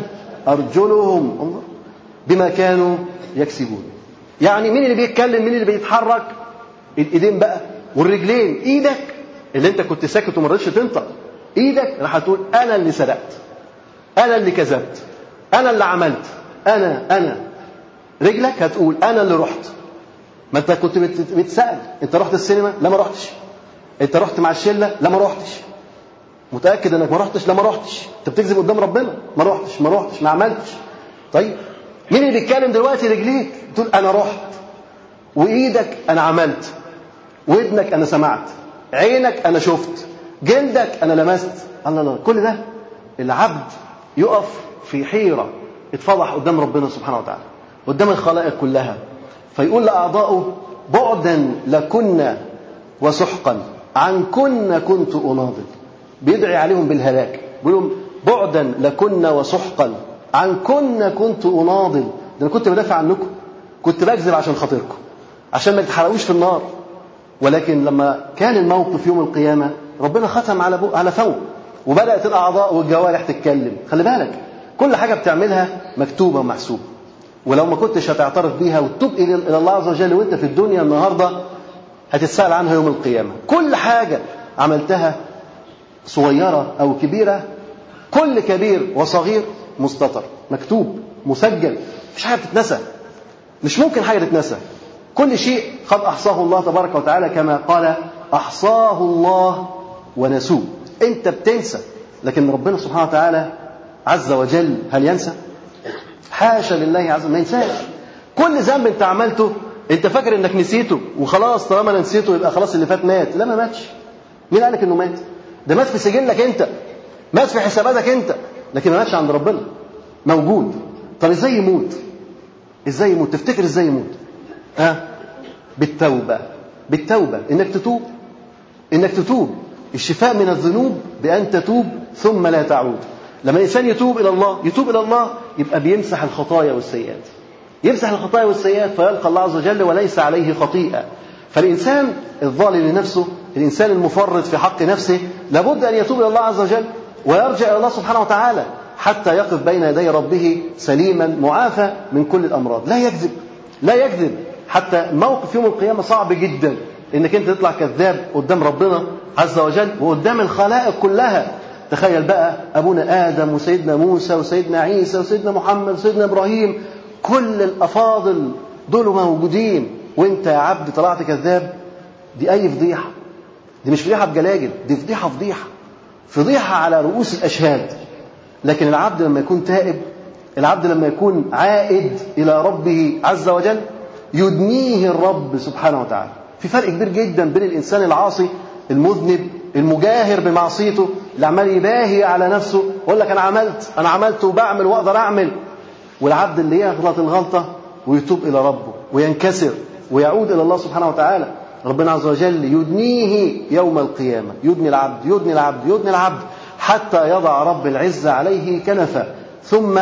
أرجلهم بما كانوا يكسبون يعني مين اللي بيتكلم مين اللي بيتحرك الايدين بقى والرجلين ايدك اللي انت كنت ساكت وما رضيتش تنطق ايدك راح تقول انا اللي سرقت انا اللي كذبت انا اللي عملت انا انا رجلك هتقول انا اللي رحت ما انت كنت بتسال انت رحت السينما لا ما رحتش انت رحت مع الشله لا ما رحتش متاكد انك ما رحتش لا ما رحتش انت بتكذب قدام ربنا ما رحتش ما رحتش ما عملتش طيب مين اللي بيتكلم دلوقتي رجليك تقول انا رحت وايدك انا عملت ودنك انا سمعت عينك انا شفت جلدك انا لمست الله الله كل ده العبد يقف في حيره اتفضح قدام ربنا سبحانه وتعالى قدام الخلائق كلها فيقول لاعضائه بعدا لكن وسحقا عن كن كنت اناضل بيدعي عليهم بالهلاك بيقول لهم بعدا لكن وسحقا عن كن كنت اناضل ده انا كنت بدافع عنكم كنت بكذب عشان خاطركم عشان ما تتحرقوش في النار ولكن لما كان الموقف يوم القيامه ربنا ختم على بو على فم وبدات الاعضاء والجوارح تتكلم خلي بالك كل حاجه بتعملها مكتوبه ومحسوبه ولو ما كنتش هتعترف بيها وتتوب الى الله عز وجل وانت في الدنيا النهارده هتتسال عنها يوم القيامه كل حاجه عملتها صغيره او كبيره كل كبير وصغير مستتر مكتوب مسجل مش حاجه بتتنسى مش ممكن حاجه تتنسى كل شيء قد احصاه الله تبارك وتعالى كما قال احصاه الله ونسوه انت بتنسى لكن ربنا سبحانه وتعالى عز وجل هل ينسى حاشا لله عز وجل ما ينساش كل ذنب انت عملته انت فاكر انك نسيته وخلاص طالما انا نسيته يبقى خلاص اللي فات مات لا ما ماتش مين قال لك انه مات ده مات في سجلك انت مات في حساباتك انت لكن ما ماتش عند ربنا موجود طب ازاي يموت ازاي يموت تفتكر ازاي يموت ها أه؟ بالتوبه بالتوبه انك تتوب انك تتوب الشفاء من الذنوب بان تتوب ثم لا تعود لما الانسان يتوب الى الله يتوب الى الله يبقى بيمسح الخطايا والسيئات يمسح الخطايا والسيئات فيلقى الله عز وجل وليس عليه خطيئه فالانسان الظالم لنفسه الانسان المفرط في حق نفسه لابد ان يتوب الى الله عز وجل ويرجع الى الله سبحانه وتعالى حتى يقف بين يدي ربه سليما معافى من كل الامراض لا يكذب لا يكذب حتى موقف يوم القيامه صعب جدا انك انت تطلع كذاب قدام ربنا عز وجل وقدام الخلائق كلها تخيل بقى ابونا ادم وسيدنا موسى وسيدنا عيسى وسيدنا محمد وسيدنا ابراهيم كل الافاضل دول موجودين وانت يا عبد طلعت كذاب دي اي فضيحه دي مش فضيحه بجلاجل دي فضيحه فضيحه فضيحه على رؤوس الاشهاد لكن العبد لما يكون تائب العبد لما يكون عائد الى ربه عز وجل يدنيه الرب سبحانه وتعالى في فرق كبير جدا بين الانسان العاصي المذنب المجاهر بمعصيته اللي عمال يباهي على نفسه ويقول لك انا عملت انا عملت وبعمل واقدر اعمل والعبد اللي يغلط الغلطه ويتوب الى ربه وينكسر ويعود الى الله سبحانه وتعالى ربنا عز وجل يدنيه يوم القيامه يدني العبد يدني العبد يدني العبد حتى يضع رب العزه عليه كنفه ثم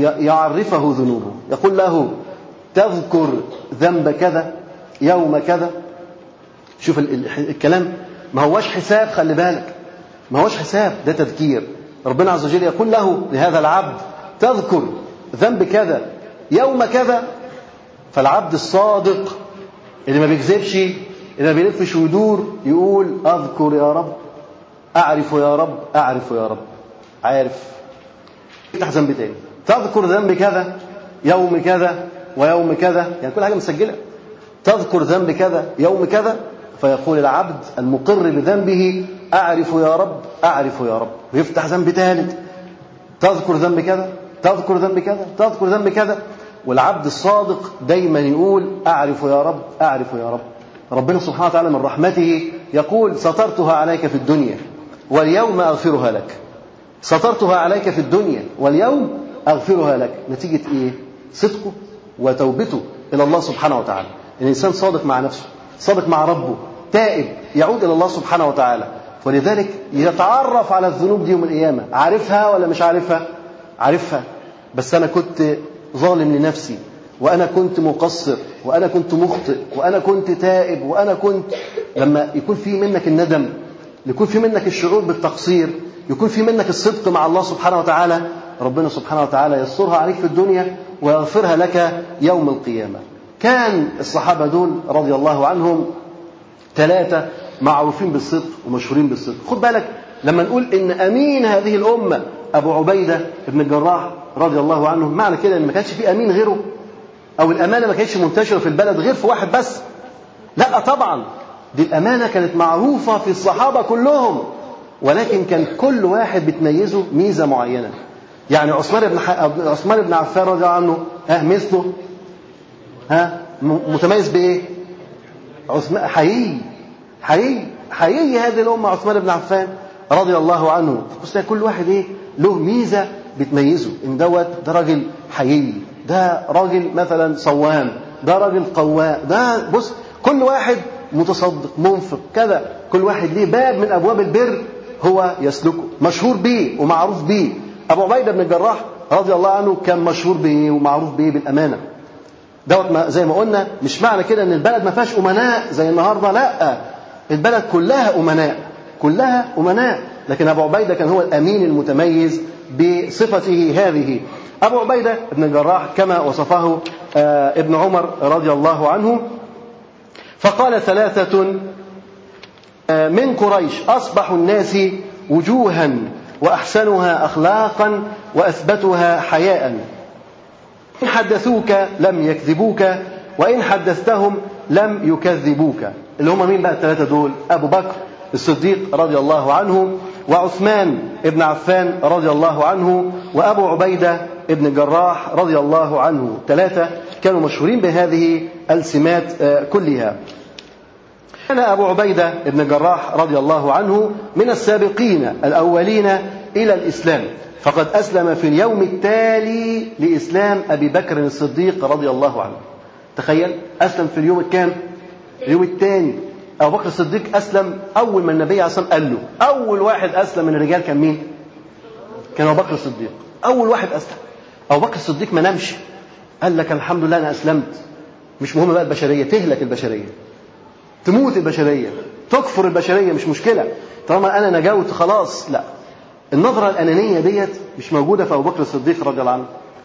يعرفه ذنوبه يقول له تذكر ذنب كذا يوم كذا شوف الكلام ما هوش حساب خلي بالك ما هوش حساب ده تذكير ربنا عز وجل يقول له لهذا العبد تذكر ذنب كذا يوم كذا فالعبد الصادق اللي ما بيكذبش اللي ما بيلفش ويدور يقول اذكر يا رب اعرف يا رب اعرف يا رب عارف افتح ذنب تاني تذكر ذنب كذا يوم كذا ويوم كذا يعني كل حاجه مسجله تذكر ذنب كذا يوم كذا فيقول العبد المقر بذنبه أعرف يا رب أعرف يا رب ويفتح ذنب ثالث تذكر ذنب كذا تذكر ذنب كذا تذكر ذنب كذا والعبد الصادق دايما يقول أعرف يا رب أعرف يا رب ربنا سبحانه وتعالى من رحمته يقول سترتها عليك في الدنيا واليوم أغفرها لك سترتها عليك في الدنيا واليوم أغفرها لك نتيجة إيه؟ صدقه وتوبته إلى الله سبحانه وتعالى الإنسان صادق مع نفسه صادق مع ربه تائب يعود إلى الله سبحانه وتعالى ولذلك يتعرف على الذنوب دي يوم القيامة عارفها ولا مش عارفها عارفها بس أنا كنت ظالم لنفسي وأنا كنت مقصر وأنا كنت مخطئ وأنا كنت تائب وأنا كنت لما يكون في منك الندم يكون في منك الشعور بالتقصير يكون في منك الصدق مع الله سبحانه وتعالى ربنا سبحانه وتعالى يسترها عليك في الدنيا ويغفرها لك يوم القيامة كان الصحابة دول رضي الله عنهم ثلاثة معروفين بالصدق ومشهورين بالصدق خد بالك لما نقول ان امين هذه الامه ابو عبيده بن الجراح رضي الله عنه معنى كده ان ما كانش في امين غيره او الامانه ما كانتش منتشره في البلد غير في واحد بس لا طبعا دي الامانه كانت معروفه في الصحابه كلهم ولكن كان كل واحد بتميزه ميزه معينه يعني عثمان بن ح... عثمان بن عفان رضي الله عنه ها مثله ها متميز بايه عثمان حقيقي حقيقي حقيقي هذه الامه عثمان بن عفان رضي الله عنه بص كل واحد ايه له ميزه بتميزه ان دوت ده راجل حقيقي ده راجل مثلا صوام ده راجل قوام ده بص كل واحد متصدق منفق كذا كل واحد ليه باب من ابواب البر هو يسلكه مشهور بيه ومعروف بيه ابو عبيده بن الجراح رضي الله عنه كان مشهور بيه ومعروف بيه بالامانه دوت زي ما قلنا مش معنى كده ان البلد ما فيهاش امناء زي النهارده لا البلد كلها امناء كلها امناء لكن ابو عبيده كان هو الامين المتميز بصفته هذه ابو عبيده بن الجراح كما وصفه ابن عمر رضي الله عنه فقال ثلاثه من قريش اصبح الناس وجوها واحسنها اخلاقا واثبتها حياء إن حدثوك لم يكذبوك وإن حدثتهم لم يكذبوك اللي هم مين بقى الثلاثة دول أبو بكر الصديق رضي الله عنه وعثمان ابن عفان رضي الله عنه وأبو عبيدة بن الجراح رضي الله عنه ثلاثة كانوا مشهورين بهذه السمات آه، كلها كان أبو عبيدة بن الجراح رضي الله عنه من السابقين الأولين إلى الإسلام فقد أسلم في اليوم التالي لإسلام أبي بكر الصديق رضي الله عنه تخيل أسلم في اليوم الكام اليوم الثاني أبو بكر الصديق أسلم أول ما النبي عليه الصلاة والسلام قال له أول واحد أسلم من الرجال كان مين؟ كان أبو بكر الصديق أول واحد أسلم أبو بكر الصديق ما نامش قال لك الحمد لله أنا أسلمت مش مهم بقى البشرية تهلك البشرية تموت البشرية تكفر البشرية مش مشكلة طالما أنا نجوت خلاص لا النظرة الأنانية ديت مش موجودة في أبو بكر الصديق رضي الله عنه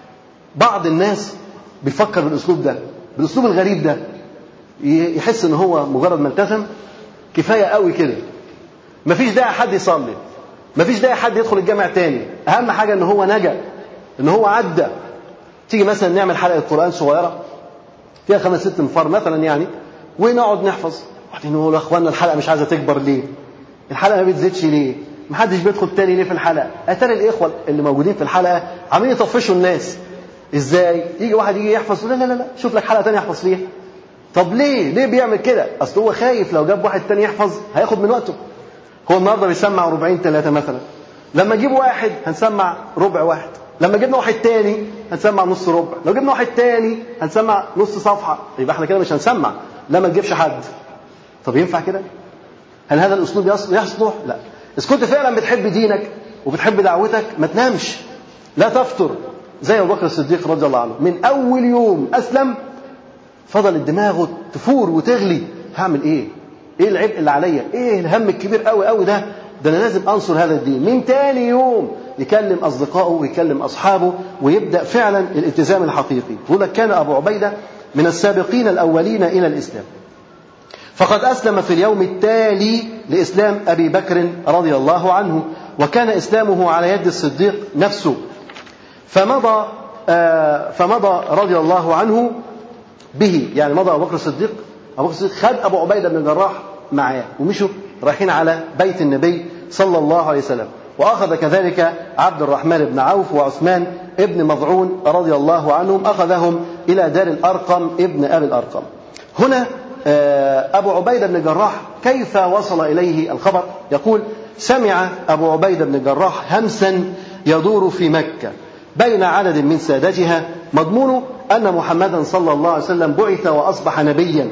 بعض الناس بيفكر بالأسلوب ده بالأسلوب الغريب ده يحس ان هو مجرد ما التزم كفايه قوي كده مفيش داعي حد يصلي مفيش داعي حد يدخل الجامع تاني اهم حاجه ان هو نجا ان هو عدى تيجي مثلا نعمل حلقه قران صغيره فيها خمس ست انفار مثلا يعني ونقعد نحفظ وبعدين نقول يا اخوانا الحلقه مش عايزه تكبر ليه؟ الحلقه ما بتزيدش ليه؟ محدش بيدخل تاني ليه في الحلقه؟ اتاري الاخوه اللي موجودين في الحلقه عاملين يطفشوا الناس ازاي؟ يجي واحد يجي يحفظ لا لا لا لا شوف لك حلقه تانيه يحفظ فيها طب ليه؟ ليه بيعمل كده؟ اصل هو خايف لو جاب واحد تاني يحفظ هياخد من وقته. هو النهارده بيسمع ربعين ثلاثه مثلا. لما نجيب واحد هنسمع ربع واحد. لما جبنا واحد تاني هنسمع نص ربع، لو جبنا واحد تاني هنسمع نص صفحه، يبقى احنا كده مش هنسمع، لا ما تجيبش حد. طب ينفع كده؟ هل هذا الاسلوب يصلح؟ لا. اذا كنت فعلا بتحب دينك وبتحب دعوتك ما تنامش. لا تفطر زي ابو بكر الصديق رضي الله عنه، من اول يوم اسلم فضلت دماغه تفور وتغلي هعمل ايه؟ ايه العبء اللي عليا؟ ايه الهم الكبير قوي قوي ده؟ ده انا لازم انصر هذا الدين من تاني يوم يكلم اصدقائه ويكلم اصحابه ويبدا فعلا الالتزام الحقيقي يقول لك كان ابو عبيده من السابقين الاولين الى الاسلام فقد اسلم في اليوم التالي لاسلام ابي بكر رضي الله عنه وكان اسلامه على يد الصديق نفسه فمضى آه فمضى رضي الله عنه به يعني مضى ابو بكر الصديق ابو بكر الصديق خد ابو عبيده بن الجراح معاه ومشوا رايحين على بيت النبي صلى الله عليه وسلم واخذ كذلك عبد الرحمن بن عوف وعثمان ابن مضعون رضي الله عنهم اخذهم الى دار الارقم ابن ابي الارقم هنا ابو عبيده بن الجراح كيف وصل اليه الخبر يقول سمع ابو عبيده بن الجراح همسا يدور في مكه بين عدد من سادتها مضمونه أن محمدا صلى الله عليه وسلم بعث وأصبح نبيا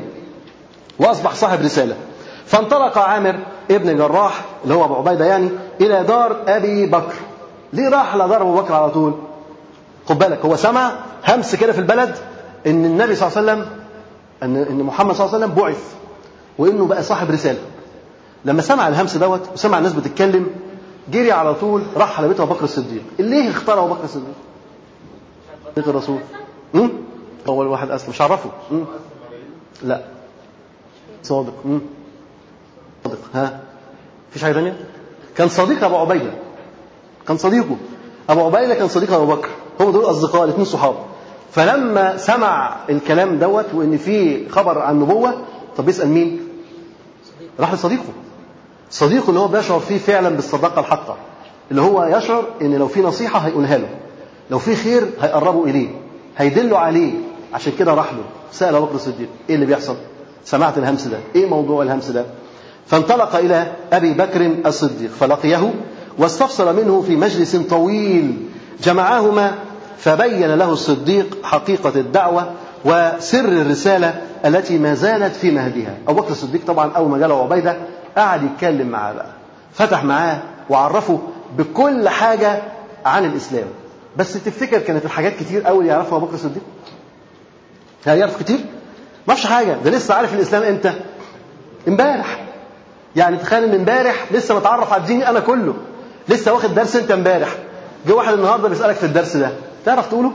وأصبح صاحب رسالة فانطلق عامر ابن جراح اللي هو أبو عبيدة يعني إلى دار أبي بكر ليه راح على دار أبو بكر على طول خد بالك هو سمع همس كده في البلد إن النبي صلى الله عليه وسلم أن إن محمد صلى الله عليه وسلم بعث وإنه بقى صاحب رسالة لما سمع الهمس دوت وسمع الناس بتتكلم جري على طول راح على بيت ابو بكر الصديق ليه اختار ابو بكر الصديق بيت الرسول امم اول واحد اسلم مش عرفه مم. لا صادق امم صادق ها فيش حاجه ثانيه كان صديق ابو عبيده كان صديقه ابو عبيده كان صديق ابو بكر هم دول اصدقاء الاثنين صحاب فلما سمع الكلام دوت وان في خبر عن نبوه طب يسال مين راح لصديقه صديقه اللي هو بيشعر فيه فعلا بالصداقه الحقه اللي هو يشعر ان لو في نصيحه هيقولها له لو في خير هيقربوا اليه هيدلوا عليه عشان كده راح له سال ابو بكر الصديق ايه اللي بيحصل سمعت الهمس ده ايه موضوع الهمس ده فانطلق الى ابي بكر الصديق فلقيه واستفسر منه في مجلس طويل جمعهما فبين له الصديق حقيقه الدعوه وسر الرساله التي ما زالت في مهدها ابو بكر الصديق طبعا اول ما جاله عبيده قعد يتكلم معاه بقى فتح معاه وعرفه بكل حاجه عن الاسلام بس تفتكر كانت الحاجات كتير قوي يعرفها ابو بكر الصديق هل يعرف كتير ما فيش حاجه ده لسه عارف الاسلام امتى امبارح يعني تخيل ان امبارح لسه متعرف على الدين انا كله لسه واخد درس انت امبارح جه واحد النهارده بيسالك في الدرس ده تعرف تقوله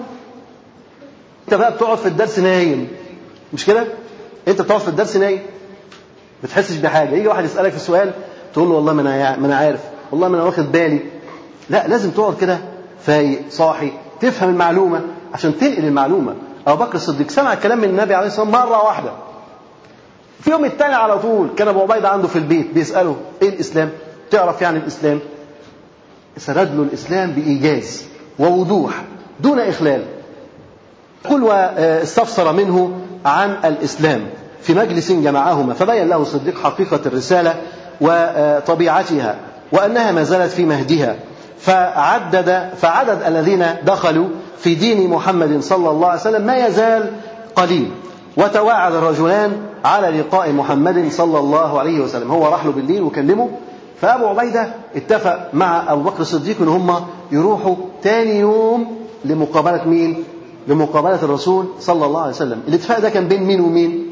انت بقى بتقعد في الدرس نايم مش كده انت بتقعد في الدرس نايم بتحسش بحاجه يجي واحد يسالك في سؤال تقول له والله ما انا ما انا عارف والله ما انا واخد بالي لا لازم تقعد كده فايق صاحي تفهم المعلومه عشان تنقل المعلومه ابو بكر الصديق سمع الكلام من النبي عليه الصلاه والسلام مره واحده في يوم التاني على طول كان ابو عبيده عنده في البيت بيساله ايه الاسلام تعرف يعني الاسلام سرد له الاسلام بايجاز ووضوح دون إخلال قل واستفسر منه عن الإسلام في مجلس جمعهما فبين له الصديق حقيقة الرسالة وطبيعتها وأنها ما زالت في مهدها فعدد فعدد الذين دخلوا في دين محمد صلى الله عليه وسلم ما يزال قليل وتواعد الرجلان على لقاء محمد صلى الله عليه وسلم هو راح له بالليل وكلمه فأبو عبيدة اتفق مع أبو بكر الصديق إن هم يروحوا تاني يوم لمقابلة مين؟ لمقابلة الرسول صلى الله عليه وسلم الاتفاق ده كان بين مين ومين؟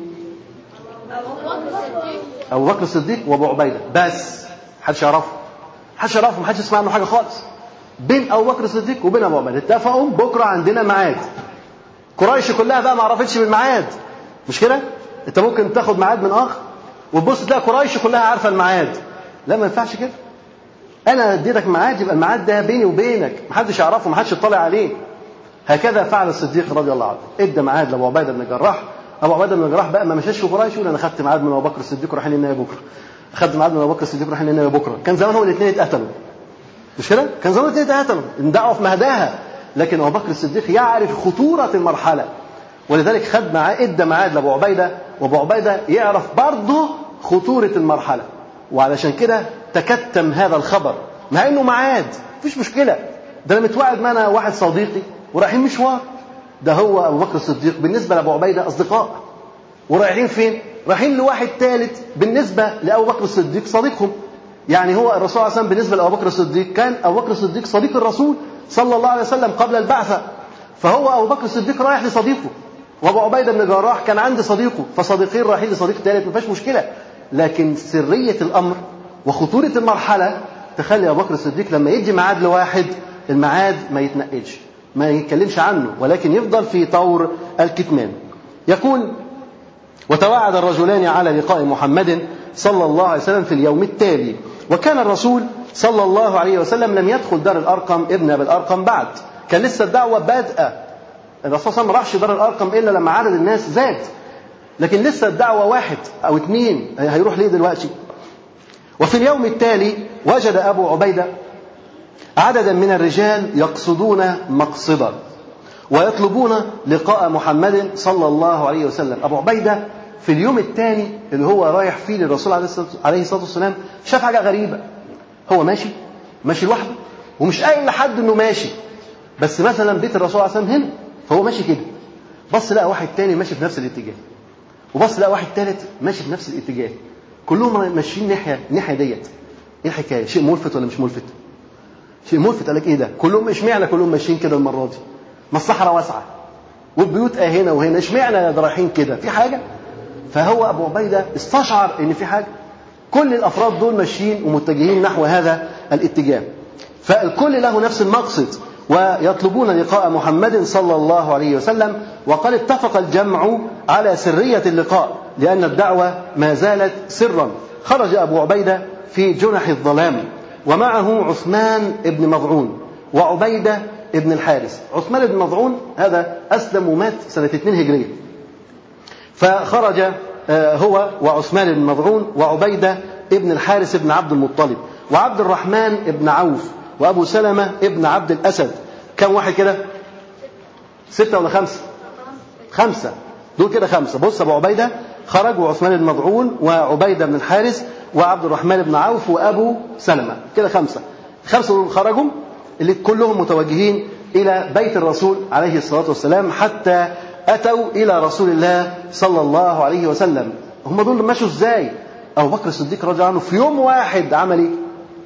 أبو بكر الصديق وأبو عبيدة بس محدش يعرفه محدش يعرفه محدش يسمع عنه حاجة خالص بين أبو بكر الصديق وبين أبو عبيدة اتفقوا بكرة عندنا ميعاد قريش كلها بقى ما عرفتش بالميعاد مش كده؟ أنت ممكن تاخد ميعاد من أخ وتبص تلاقي قريش كلها عارفة الميعاد لا ما ينفعش كده انا اديتك ميعاد يبقى الميعاد ده بيني وبينك محدش يعرفه محدش يطلع عليه هكذا فعل الصديق رضي الله عنه ادى ميعاد لابو عبيده بن الجراح ابو عبيده بن الجراح بقى ما مشاش في قريش يقول انا خدت ميعاد من ابو بكر الصديق رايحين النبي بكره خدت ميعاد من ابو بكر الصديق رايحين النبي بكره كان زمانهم الاثنين اتقتلوا مش كده كان زمان الاثنين اتقتلوا الدعوه في مهداها لكن ابو بكر الصديق يعرف خطوره المرحله ولذلك خد معاه ادى ميعاد لابو عبيده وابو عبيده يعرف برضه خطوره المرحله وعلشان كده تكتم هذا الخبر مع انه معاد مفيش مشكله ده انا متوعد معنا واحد صديقي ورايحين مشوار ده هو ابو بكر الصديق بالنسبه لابو عبيده اصدقاء ورايحين فين؟ رايحين لواحد ثالث بالنسبه لابو بكر الصديق صديقهم يعني هو الرسول صلى الله عليه وسلم بالنسبه لابو بكر الصديق كان ابو بكر الصديق صديق الرسول صلى الله عليه وسلم قبل البعثه فهو ابو بكر الصديق رايح لصديقه وابو عبيده بن جراح كان عند صديقه فصديقين رايحين لصديق ثالث ما فيهاش مشكله لكن سريه الامر وخطوره المرحله تخلي ابو بكر الصديق لما يدي ميعاد لواحد الميعاد ما يتنقلش ما يتكلمش عنه ولكن يفضل في طور الكتمان يقول وتوعد الرجلان على لقاء محمد صلى الله عليه وسلم في اليوم التالي وكان الرسول صلى الله عليه وسلم لم يدخل دار الارقم ابن ابي الارقم بعد كان لسه الدعوه بادئه الرسول صلى الله عليه وسلم ما راحش دار الارقم الا لما عدد الناس زاد لكن لسه الدعوه واحد او اثنين هيروح ليه دلوقتي وفي اليوم التالي وجد ابو عبيده عددا من الرجال يقصدون مقصدا ويطلبون لقاء محمد صلى الله عليه وسلم أبو عبيدة في اليوم الثاني اللي هو رايح فيه للرسول عليه الصلاة والسلام شاف حاجة غريبة هو ماشي ماشي لوحده ومش قايل لحد انه ماشي بس مثلا بيت الرسول عليه الصلاة والسلام هنا فهو ماشي كده بص لقى واحد تاني ماشي في نفس الاتجاه وبص لقى واحد تالت ماشي في نفس الاتجاه كلهم ماشيين ناحية الناحية ديت ايه الحكاية شيء ملفت ولا مش ملفت شيء ملفت قال لك ايه ده كلهم اشمعنى كلهم ماشيين كده المره دي ما الصحراء واسعه والبيوت اه هنا وهنا اشمعنى رايحين كده في حاجه فهو ابو عبيده استشعر ان في حاجه كل الافراد دول ماشيين ومتجهين نحو هذا الاتجاه فالكل له نفس المقصد ويطلبون لقاء محمد صلى الله عليه وسلم وقد اتفق الجمع على سريه اللقاء لان الدعوه ما زالت سرا خرج ابو عبيده في جنح الظلام ومعه عثمان بن مضعون وعبيدة بن الحارث عثمان بن مضعون هذا أسلم ومات سنة 2 هجرية فخرج هو وعثمان بن مضعون وعبيدة بن الحارث بن عبد المطلب وعبد الرحمن بن عوف وأبو سلمة بن عبد الأسد كم واحد كده ستة ولا خمسة خمسة دول كده خمسة بص أبو عبيدة خرج وعثمان بن مضعون وعبيدة بن الحارث وعبد الرحمن بن عوف وابو سلمه كده خمسه خمسه دول خرجوا اللي كلهم متوجهين الى بيت الرسول عليه الصلاه والسلام حتى اتوا الى رسول الله صلى الله عليه وسلم هم دول مشوا ازاي ابو بكر الصديق رضي الله عنه في يوم واحد عمل ايه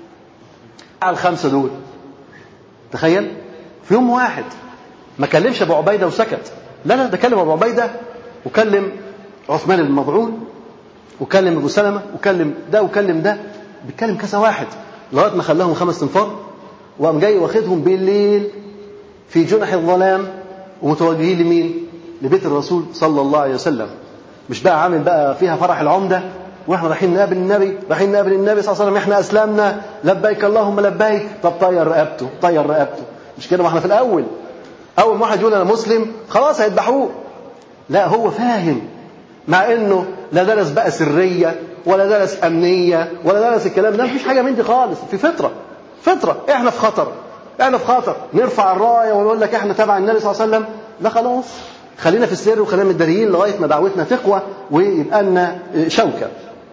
على الخمسه دول تخيل في يوم واحد ما كلمش ابو عبيده وسكت لا لا ده كلم ابو عبيده وكلم عثمان بن مضعون وكلم ابو سلمه وكلم ده وكلم ده بيتكلم كذا واحد لغايه ما خلاهم خمس تنفار وقام جاي واخدهم بالليل في جنح الظلام ومتوجهين لمين؟ لبيت الرسول صلى الله عليه وسلم مش بقى عامل بقى فيها فرح العمده واحنا رايحين نقابل النبي رايحين نقابل النبي صلى الله عليه وسلم احنا اسلمنا لبيك اللهم لبيك طب طير رقبته طير رقبته مش كده ما احنا في الاول اول ما واحد يقول انا مسلم خلاص هيذبحوه لا هو فاهم مع انه لا درس بقى سريه ولا درس امنيه ولا درس الكلام ده مفيش حاجه من دي خالص في فطره فطره احنا في خطر احنا في خطر نرفع الرايه ونقول لك احنا تبع النبي صلى الله عليه وسلم لا خلاص خلينا في السر وخلينا متداريين لغايه ما دعوتنا تقوى ويبقى لنا شوكه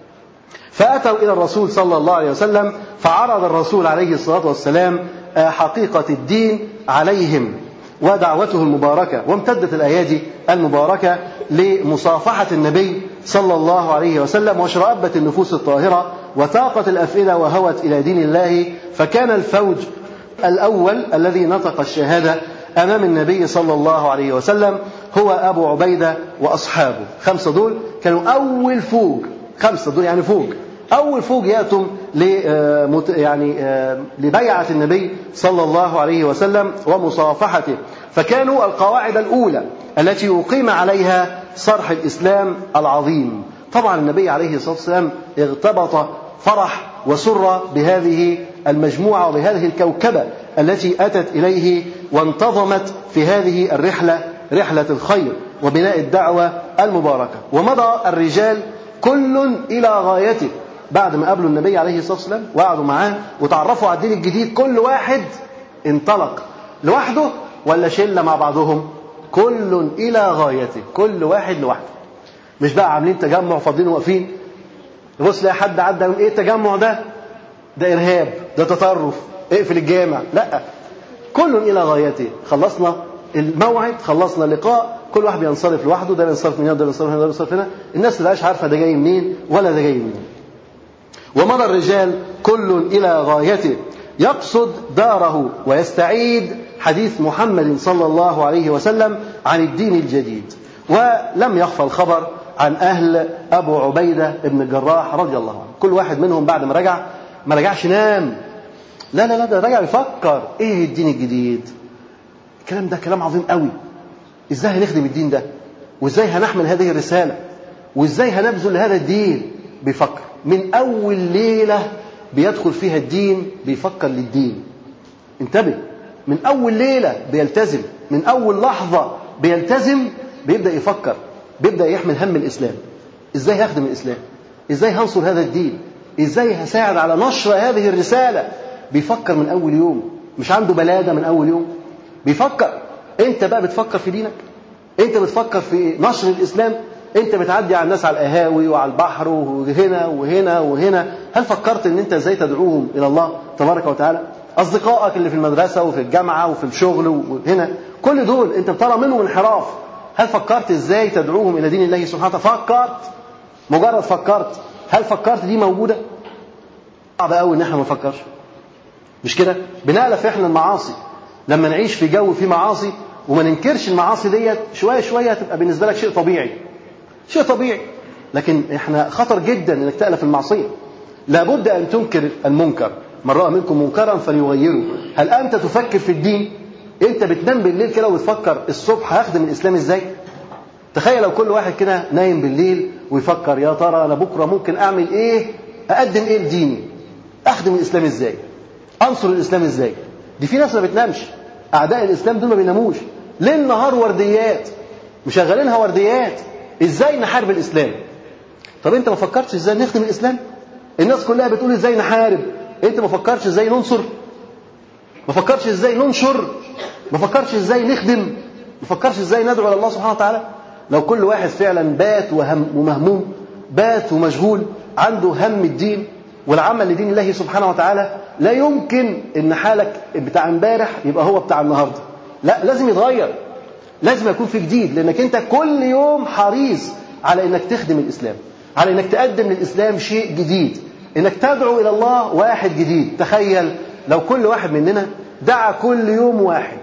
فاتوا الى الرسول صلى الله عليه وسلم فعرض الرسول عليه الصلاه والسلام حقيقه الدين عليهم ودعوته المباركه وامتدت الايادي المباركه لمصافحه النبي صلى الله عليه وسلم واشرأبت النفوس الطاهره وتاقت الافئده وهوت الى دين الله فكان الفوج الاول الذي نطق الشهاده امام النبي صلى الله عليه وسلم هو ابو عبيده واصحابه خمسه دول كانوا اول فوج خمسه دول يعني فوج أول فوج يأتم يعني لبيعة النبي صلى الله عليه وسلم ومصافحته فكانوا القواعد الأولى التي أقيم عليها صرح الإسلام العظيم طبعا النبي عليه الصلاة والسلام اغتبط فرح وسر بهذه المجموعة وبهذه الكوكبة التي أتت إليه وانتظمت في هذه الرحلة رحلة الخير وبناء الدعوة المباركة ومضى الرجال كل إلى غايته بعد ما قابلوا النبي عليه الصلاه والسلام وقعدوا معاه وتعرفوا على الدين الجديد كل واحد انطلق لوحده ولا شله مع بعضهم كل الى غايته كل واحد لوحده مش بقى عاملين تجمع فاضيين واقفين بص لاقي حد عدى يقول ايه التجمع ده ده ارهاب ده تطرف اقفل الجامع لا كل الى غايته خلصنا الموعد خلصنا اللقاء كل واحد بينصرف لوحده ده بينصرف من هنا ده بينصرف هنا ده بينصرف هنا الناس ما عارفه ده جاي منين ولا ده جاي منين ومضى الرجال كل إلى غايته يقصد داره ويستعيد حديث محمد صلى الله عليه وسلم عن الدين الجديد ولم يخفى الخبر عن أهل أبو عبيدة بن الجراح رضي الله عنه كل واحد منهم بعد ما رجع ما رجعش نام لا لا لا ده رجع يفكر ايه الدين الجديد الكلام ده كلام عظيم قوي ازاي هنخدم الدين ده وازاي هنحمل هذه الرسالة وازاي هنبذل لهذا الدين بيفكر من أول ليلة بيدخل فيها الدين بيفكر للدين انتبه من أول ليلة بيلتزم من أول لحظة بيلتزم بيبدأ يفكر بيبدأ يحمل هم الإسلام إزاي هخدم الإسلام إزاي هنصر هذا الدين إزاي هساعد على نشر هذه الرسالة بيفكر من أول يوم مش عنده بلادة من أول يوم بيفكر أنت بقى بتفكر في دينك أنت بتفكر في نشر الإسلام انت بتعدي على الناس على القهاوي وعلى البحر وهنا وهنا وهنا هل فكرت ان انت ازاي تدعوهم الى الله تبارك وتعالى اصدقائك اللي في المدرسه وفي الجامعه وفي الشغل وهنا كل دول انت بترى منهم انحراف هل فكرت ازاي تدعوهم الى دين الله سبحانه وتعالى فكرت مجرد فكرت هل فكرت دي موجوده صعب قوي ان احنا ما نفكرش مش كده بنألف احنا المعاصي لما نعيش في جو فيه معاصي وما ننكرش المعاصي ديت شويه شويه هتبقى بالنسبه لك شيء طبيعي شيء طبيعي لكن احنا خطر جدا انك تألف المعصية لابد ان تنكر المنكر من رأى منكم منكرا فليغيره هل انت تفكر في الدين انت بتنام بالليل كده وتفكر الصبح هخدم الاسلام ازاي تخيل لو كل واحد كده نايم بالليل ويفكر يا ترى انا بكره ممكن اعمل ايه اقدم ايه لديني اخدم الاسلام ازاي انصر الاسلام ازاي دي في ناس ما بتنامش اعداء الاسلام دول ما بيناموش ليل نهار ورديات مشغلينها ورديات ازاي نحارب الاسلام طب انت ما فكرتش ازاي نخدم الاسلام الناس كلها بتقول ازاي نحارب انت ما فكرتش ازاي ننصر ما فكرتش ازاي ننشر ما فكرتش ازاي نخدم ما فكرش ازاي ندعو الى الله سبحانه وتعالى لو كل واحد فعلا بات وهم ومهموم بات ومشغول عنده هم الدين والعمل لدين الله سبحانه وتعالى لا يمكن ان حالك بتاع امبارح يبقى هو بتاع النهارده لا لازم يتغير لازم يكون في جديد لانك انت كل يوم حريص على انك تخدم الاسلام على انك تقدم للاسلام شيء جديد انك تدعو الى الله واحد جديد تخيل لو كل واحد مننا دعا كل يوم واحد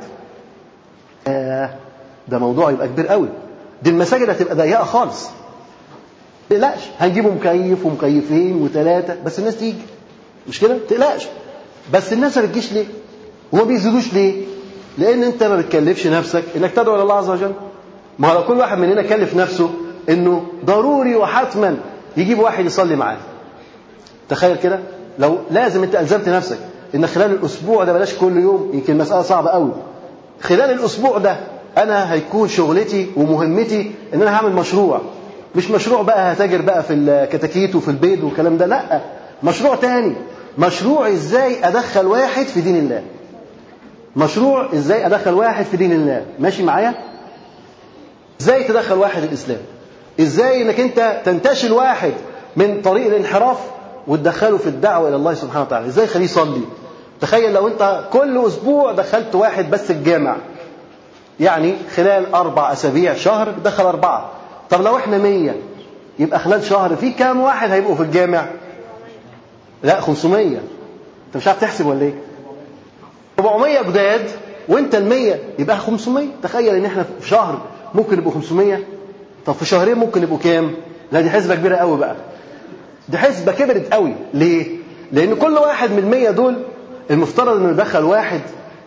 آه ده موضوع يبقى كبير قوي دي المساجد هتبقى ضيقه خالص تقلقش هنجيبوا مكيف ومكيفين وثلاثه بس الناس تيجي مش كده تقلقش بس الناس ما بتجيش ليه وما بيزيدوش ليه لان انت ما بتكلفش نفسك انك تدعو الى الله عز وجل ما لو كل واحد مننا كلف نفسه انه ضروري وحتما يجيب واحد يصلي معاه تخيل كده لو لازم انت الزمت نفسك ان خلال الاسبوع ده بلاش كل يوم يمكن المساله صعبه قوي خلال الاسبوع ده انا هيكون شغلتي ومهمتي ان انا هعمل مشروع مش مشروع بقى هتاجر بقى في الكتاكيت وفي البيض والكلام ده لا مشروع تاني مشروع ازاي ادخل واحد في دين الله مشروع ازاي ادخل واحد في دين الله ماشي معايا ازاي تدخل واحد الاسلام ازاي انك انت تنتشل واحد من طريق الانحراف وتدخله في الدعوه الى الله سبحانه وتعالى ازاي خليه يصلي تخيل لو انت كل اسبوع دخلت واحد بس الجامع يعني خلال اربع اسابيع شهر دخل اربعه طب لو احنا مية يبقى خلال شهر في كام واحد هيبقوا في الجامع لا 500 انت مش عارف تحسب ولا ايه 400 جداد وانت ال100 يبقى 500 تخيل ان احنا في شهر ممكن يبقوا 500 طب في شهرين ممكن يبقوا كام لا دي حسبه كبيره قوي بقى دي حسبه كبرت قوي ليه لان كل واحد من ال100 دول المفترض انه يدخل واحد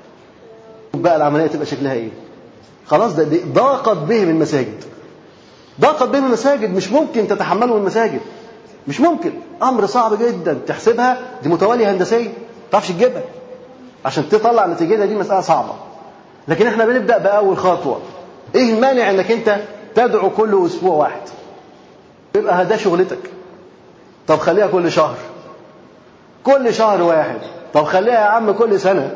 بقى العمليه تبقى شكلها ايه خلاص ده دي ضاقت بهم المساجد ضاقت بهم المساجد مش ممكن تتحملوا المساجد مش ممكن امر صعب جدا تحسبها دي متواليه هندسيه ما تعرفش تجيبها عشان تطلع نتيجتها دي مساله صعبه لكن احنا بنبدا باول خطوه ايه المانع انك انت تدعو كل اسبوع واحد يبقى ده شغلتك طب خليها كل شهر كل شهر واحد طب خليها يا عم كل سنه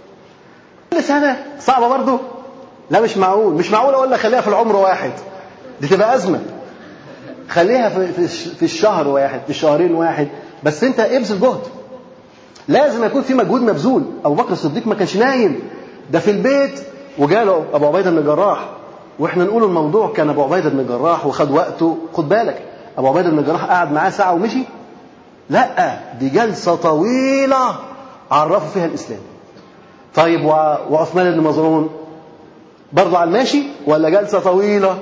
كل سنه صعبه برضه لا مش معقول مش معقول اقول لك خليها في العمر واحد دي تبقى ازمه خليها في في الشهر واحد في الشهرين واحد بس انت ابذل جهد لازم يكون في مجهود مبذول ابو بكر الصديق ما كانش نايم ده في البيت وجاله ابو عبيده بن الجراح واحنا نقول الموضوع كان ابو عبيده بن الجراح وخد وقته خد بالك ابو عبيده بن الجراح قعد معاه ساعه ومشي لا دي جلسه طويله عرفوا فيها الاسلام طيب وعثمان بن مظعون برضه على الماشي ولا جلسه طويله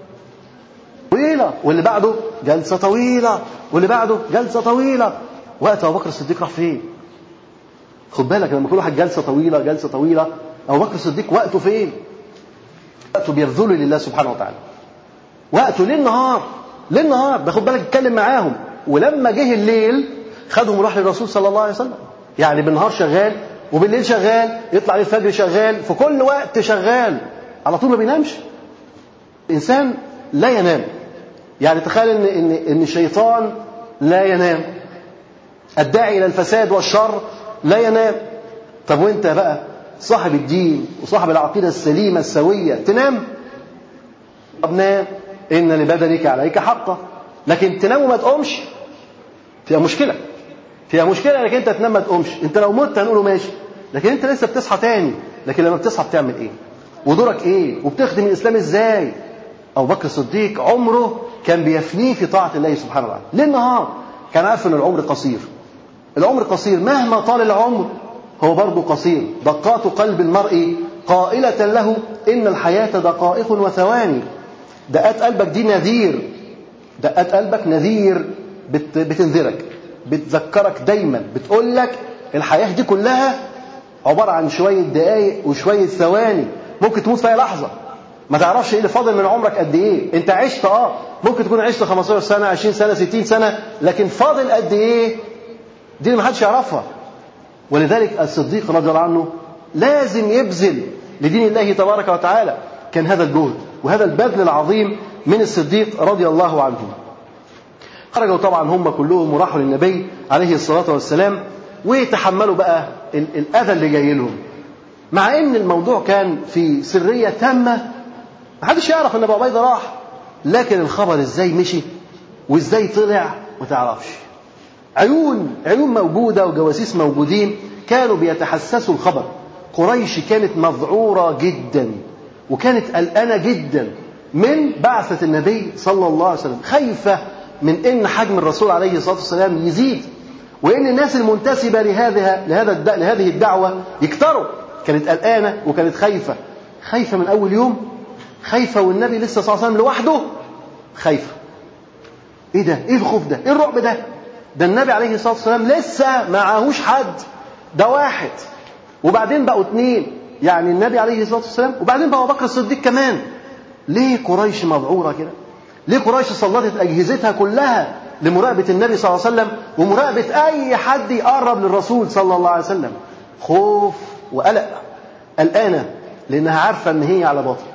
طويله واللي بعده جلسه طويله واللي بعده جلسه طويله وقت ابو بكر الصديق راح فين خد بالك لما كل واحد جلسه طويله جلسه طويله ابو بكر الصديق وقته فين وقته بيبذله لله سبحانه وتعالى وقته ليل نهار ليل نهار ده خد بالك اتكلم معاهم ولما جه الليل خدهم وراح للرسول صلى الله عليه وسلم يعني بالنهار شغال وبالليل شغال يطلع عليه الفجر شغال في كل وقت شغال على طول ما بينامش الانسان لا ينام يعني تخيل ان ان ان الشيطان لا ينام الداعي الى الفساد والشر لا ينام طب وانت بقى صاحب الدين وصاحب العقيده السليمه السويه تنام طب نام ان لبدنك عليك حقا لكن تنام وما تقومش فيها مشكله فيها مشكله انك انت تنام ما تقومش انت لو مت هنقوله ماشي لكن انت لسه بتصحى تاني لكن لما بتصحى بتعمل ايه ودورك ايه وبتخدم الاسلام ازاي ابو بكر الصديق عمره كان بيفنيه في طاعه الله سبحانه وتعالى ليل نهار كان عارف ان العمر قصير العمر قصير مهما طال العمر هو برضه قصير دقات قلب المرء قائلة له إن الحياة دقائق وثواني دقات قلبك دي نذير دقات قلبك نذير بت بتنذرك بتذكرك دايما بتقول لك الحياة دي كلها عبارة عن شوية دقايق وشوية ثواني ممكن تموت في أي لحظة ما تعرفش ايه اللي فاضل من عمرك قد ايه انت عشت اه ممكن تكون عشت 15 سنه 20 سنه 60 سنه لكن فاضل قد ايه دي اللي ما حدش يعرفها ولذلك الصديق رضي الله عنه لازم يبذل لدين الله تبارك وتعالى كان هذا الجهد وهذا البذل العظيم من الصديق رضي الله عنه خرجوا طبعا هم كلهم وراحوا للنبي عليه الصلاة والسلام وتحملوا بقى الأذى اللي جاي لهم مع ان الموضوع كان في سرية تامة محدش يعرف ان ابو عبيده راح لكن الخبر ازاي مشي وازاي طلع ما تعرفش عيون عيون موجوده وجواسيس موجودين كانوا بيتحسسوا الخبر قريش كانت مذعوره جدا وكانت قلقانه جدا من بعثه النبي صلى الله عليه وسلم خايفه من ان حجم الرسول عليه الصلاه والسلام يزيد وان الناس المنتسبه لهذه لهذا لهذه الدعوه يكتروا كانت قلقانه وكانت خايفه خايفه من اول يوم خايفه والنبي لسه صلى الله عليه وسلم لوحده خايفه ايه ده ايه الخوف ده ايه الرعب ده ده النبي عليه الصلاه والسلام لسه معهوش حد ده واحد وبعدين بقوا اثنين يعني النبي عليه الصلاه والسلام وبعدين بقى ابو بكر الصديق كمان ليه قريش مذعوره كده ليه قريش سلطت اجهزتها كلها لمراقبه النبي صلى الله عليه وسلم ومراقبه اي حد يقرب للرسول صلى الله عليه وسلم خوف وقلق قلقانه لانها عارفه ان هي على باطل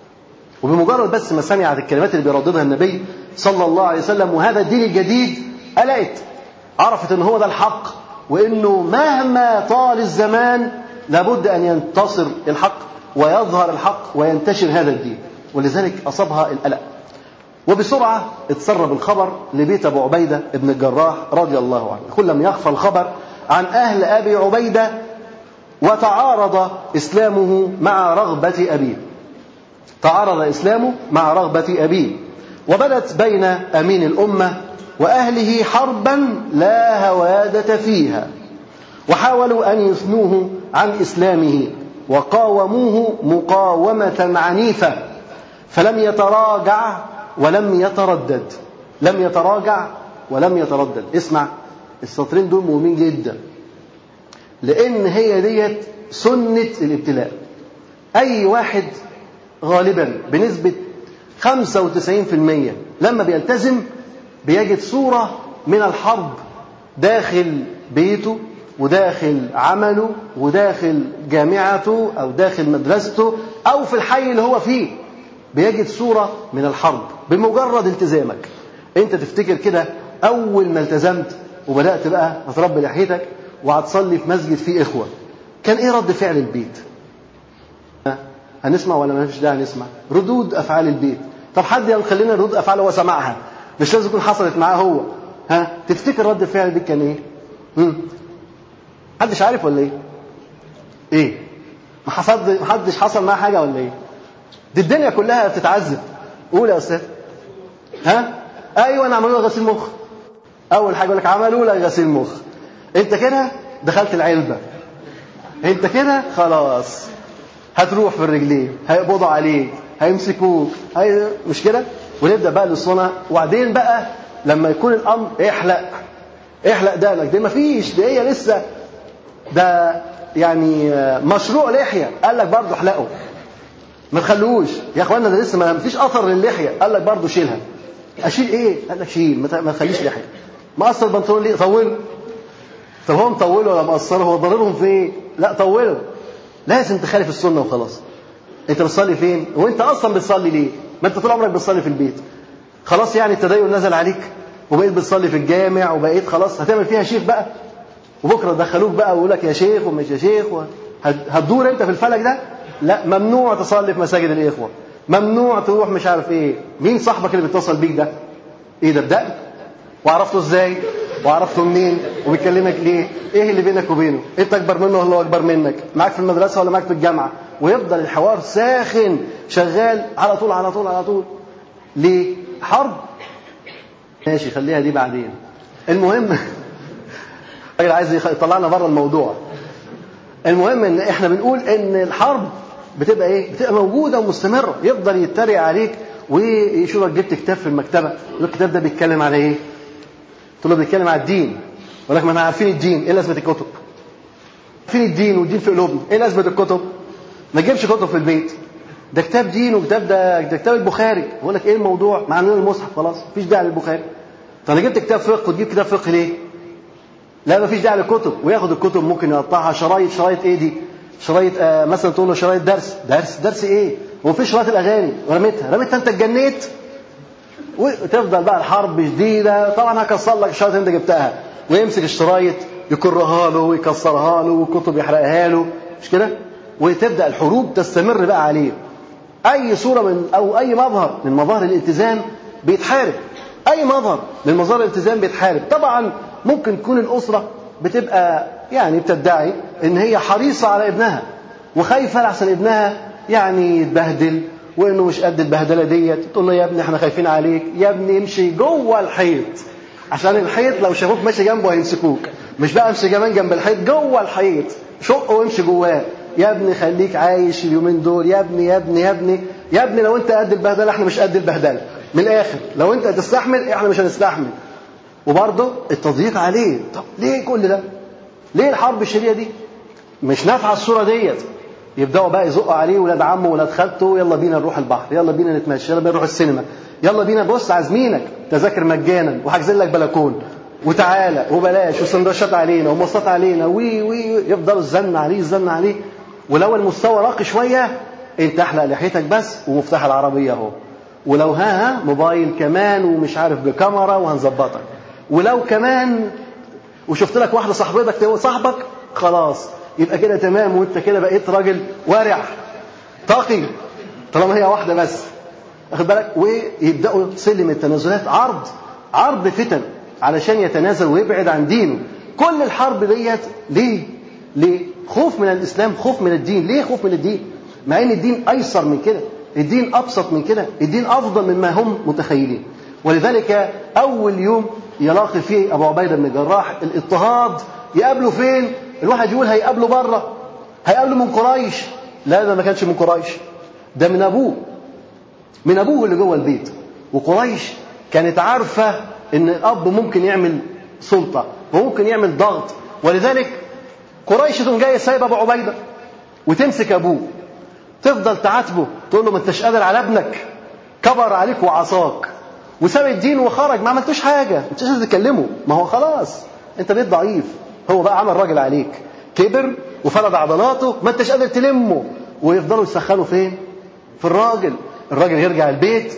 وبمجرد بس ما سمعت الكلمات اللي بيرددها النبي صلى الله عليه وسلم وهذا الدين الجديد قلقت عرفت ان هو ده الحق وانه مهما طال الزمان لابد أن ينتصر الحق ويظهر الحق وينتشر هذا الدين ولذلك أصابها القلق وبسرعة اتسرب الخبر لبيت أبو عبيدة ابن الجراح رضي الله عنه يقول لم يخفى الخبر عن أهل أبي عبيدة وتعارض إسلامه مع رغبة أبيه تعارض إسلامه مع رغبة أبيه وبدت بين أمين الأمة وأهله حربا لا هوادة فيها وحاولوا أن يثنوه عن إسلامه وقاوموه مقاومة عنيفة فلم يتراجع ولم يتردد لم يتراجع ولم يتردد اسمع السطرين دول مهمين جدا لأن هي ديت سنة الابتلاء أي واحد غالبا بنسبة 95% لما بيلتزم بيجد صورة من الحرب داخل بيته وداخل عمله وداخل جامعته أو داخل مدرسته أو في الحي اللي هو فيه بيجد صورة من الحرب بمجرد التزامك أنت تفتكر كده أول ما التزمت وبدأت بقى تربي لحيتك وهتصلي في مسجد فيه إخوة كان إيه رد فعل البيت؟ هنسمع ولا ما فيش داعي نسمع؟ ردود أفعال البيت طب حد يخلينا ردود أفعال هو سمعها مش لازم تكون حصلت معاه هو ها تفتكر رد فعل البيت كان إيه؟ مم. محدش عارف ولا ايه؟ ايه؟ ما حصل ما حدش حصل معاه حاجه ولا ايه؟ دي الدنيا كلها بتتعذب قول يا استاذ ها؟ ايوه انا عملوا لك غسيل مخ اول حاجه يقول لك عملوا لك غسيل مخ انت كده دخلت العلبه انت كده خلاص هتروح في الرجلين هيقبضوا عليك هيمسكوك هي... مش كده ونبدا بقى للصنع وبعدين بقى لما يكون الامر احلق احلق دقنك دي مفيش دي هي لسه ده يعني مشروع لحيه قال لك برضه احلقه ما تخلوش يا اخوانا ده لسه ما فيش اثر للحيه قال لك برضه شيلها اشيل ايه قال لك شيل ما تخليش لحيه مقصر البنطلون ليه طوله طب هو مطوله ولا مقصره هو ضررهم في ايه لا طوله لازم تخالف السنه وخلاص انت بتصلي فين وانت اصلا بتصلي ليه ما انت طول عمرك بتصلي في البيت خلاص يعني التدين نزل عليك وبقيت بتصلي في الجامع وبقيت خلاص هتعمل فيها شيخ بقى وبكره دخلوك بقى ويقول لك يا شيخ ومش يا شيخ هتدور انت في الفلك ده لا ممنوع تصلي في مساجد الاخوه ممنوع تروح مش عارف ايه مين صاحبك اللي بيتصل بيك ده ايه ده بدأ وعرفته ازاي وعرفته منين وبيكلمك ليه ايه اللي بينك وبينه انت اكبر منه ولا هو اكبر منك معاك في المدرسه ولا معاك في الجامعه ويفضل الحوار ساخن شغال على طول على طول على طول ليه حرب ماشي خليها دي بعدين المهم الراجل عايز يطلعنا بره الموضوع المهم ان احنا بنقول ان الحرب بتبقى ايه بتبقى موجوده ومستمره يفضل يتريق عليك ويشوفك جبت كتاب في المكتبه يقول الكتاب ده بيتكلم على ايه تقول له بيتكلم على الدين يقول لك ما احنا عارفين الدين ايه لازمه الكتب عارفين الدين والدين في قلوبنا ايه لازمه الكتب ما تجيبش كتب في البيت ده كتاب دين وكتاب ده ده كتاب البخاري يقول لك ايه الموضوع مع المصحف خلاص مفيش داعي للبخاري طب انا جبت كتاب فقه وتجيب كتاب فقه ليه لا ما فيش داعي للكتب وياخد الكتب ممكن يقطعها شرايط شرايط ايه دي شرايط آه مثلا تقول له شرايط درس درس درس ايه هو في شرايط الاغاني ورميتها رميتها انت اتجنيت وتفضل بقى الحرب شديده طبعا هكسر لك الشرايط انت جبتها ويمسك الشرايط يكرها له ويكسرها له والكتب يحرقها له مش كده وتبدا الحروب تستمر بقى عليه اي صوره من او اي مظهر من مظاهر الالتزام بيتحارب اي مظهر من مظاهر الالتزام بيتحارب طبعا ممكن تكون الاسره بتبقى يعني بتدعي ان هي حريصه على ابنها وخايفه لحسن ابنها يعني يتبهدل وانه مش قد البهدله ديت تقول له يا ابني احنا خايفين عليك يا ابني امشي جوه الحيط عشان الحيط لو شافوك ماشي جنبه هيمسكوك مش بقى امشي كمان جنب الحيط جوه الحيط شق وامشي جواه يا ابني خليك عايش اليومين دول يا ابني يا ابني يا ابني يا ابني لو انت قد البهدله احنا مش قد البهدله من الاخر لو انت هتستحمل احنا مش هنستحمل وبرضه التضييق عليه طب ليه كل ده ليه الحرب الشديده دي مش نافعه الصوره ديت يبداوا بقى يزقوا عليه ولاد عمه ولاد خالته يلا بينا نروح البحر يلا بينا نتمشى يلا بينا نروح السينما يلا بينا بص عازمينك تذاكر مجانا وحاجزين لك بلكون وتعالى وبلاش وسندوتشات علينا ومواصلات علينا وي وي يفضلوا الزن عليه الزن عليه ولو المستوى راقي شويه انت احلق لحيتك بس ومفتاح العربيه اهو ولو ها ها موبايل كمان ومش عارف بكاميرا وهنظبطك ولو كمان وشفت لك واحده صاحبتك تقول صاحبك خلاص يبقى كده تمام وانت كده بقيت راجل وارع تقي طالما هي واحده بس واخد بالك ويبداوا سلم التنازلات عرض عرض فتن علشان يتنازل ويبعد عن دينه كل الحرب ديت ليه ليه خوف من الاسلام خوف من الدين ليه خوف من الدين مع ان الدين ايسر من كده الدين ابسط من كده الدين افضل مما هم متخيلين ولذلك اول يوم يلاقي فيه ابو عبيده بن الجراح الاضطهاد يقابله فين الواحد يقول هيقابله بره هيقابله من قريش لا ده ما كانش من قريش ده من ابوه من ابوه اللي جوه البيت وقريش كانت عارفه ان الاب ممكن يعمل سلطه وممكن يعمل ضغط ولذلك قريش تقوم جايه سايبه ابو عبيده وتمسك ابوه تفضل تعاتبه تقول له ما انتش قادر على ابنك كبر عليك وعصاك وساب الدين وخرج ما عملتوش حاجه ما انتش قادر تكلمه ما هو خلاص انت بقيت ضعيف هو بقى عمل راجل عليك كبر وفرض عضلاته ما انتش قادر تلمه ويفضلوا يسخنوا فين في الراجل الراجل يرجع البيت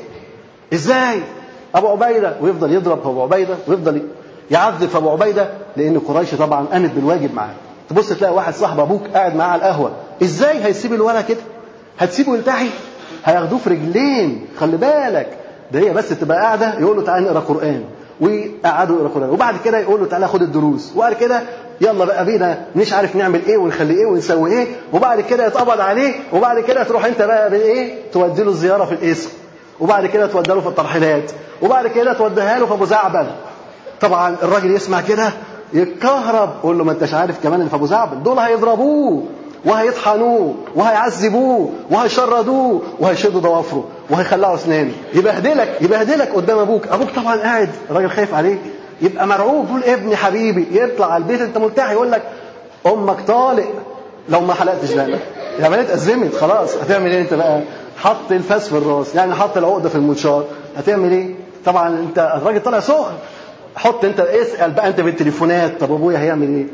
ازاي ابو عبيده ويفضل يضرب في ابو عبيده ويفضل يعذب في ابو عبيده لان قريش طبعا قامت بالواجب معاه تبص تلاقي واحد صاحب ابوك قاعد معاه على القهوه ازاي هيسيب الولد كده هتسيبه يلتحي هياخدوه في رجلين خلي بالك ده هي بس تبقى قاعده يقول له تعالى نقرا قران ويقعدوا يقرا قران وبعد كده يقول له تعالى خد الدروس وبعد كده يلا بقى بينا مش عارف نعمل ايه ونخلي ايه ونسوي ايه وبعد كده يتقبض عليه وبعد كده تروح انت بقى بايه تودي له الزياره في القسم وبعد كده تودي له في الترحيلات وبعد كده توديها له في ابو زعبل طبعا الراجل يسمع كده يتكهرب قول له ما انتش عارف كمان ان في ابو زعبل دول هيضربوه وهيطحنوه وهيعذبوه وهيشردوه وهيشدوا ضوافره وهيخلعوا اسنانه يبهدلك يبهدلك قدام ابوك ابوك طبعا قاعد الراجل خايف عليك يبقى مرعوب يقول ابني حبيبي يطلع على البيت انت ملتحي يقول لك امك طالق لو ما حلقتش دقنك العمليه اتأزمت خلاص هتعمل ايه انت بقى حط الفاس في الراس يعني حط العقده في المنشار هتعمل ايه طبعا انت الراجل طالع سخن حط انت اسال بقى انت بالتليفونات طب ابويا هيعمل ايه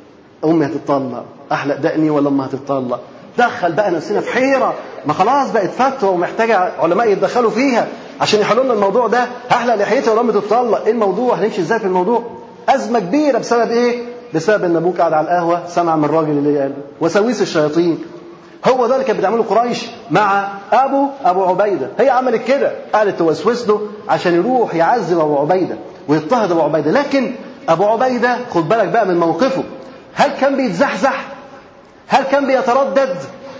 امي هتطلق احلق دقني ولا امي هتطلق دخل بقى نفسنا في حيره ما خلاص بقت فتوى ومحتاجه علماء يتدخلوا فيها عشان يحلوا لنا الموضوع ده هحلق لحيتي ولا امي تتطلق ايه الموضوع هنمشي ازاي في الموضوع ازمه كبيره بسبب ايه بسبب ان ابوك قاعد على القهوه سمع من الراجل اللي قال وسويس الشياطين هو ده اللي كانت بتعمله قريش مع ابو ابو عبيده هي عملت كده قالت توسوس له عشان يروح يعذب ابو عبيده ويضطهد ابو عبيده لكن ابو عبيده خد بالك بقى من موقفه هل كان بيتزحزح هل كان بيتردد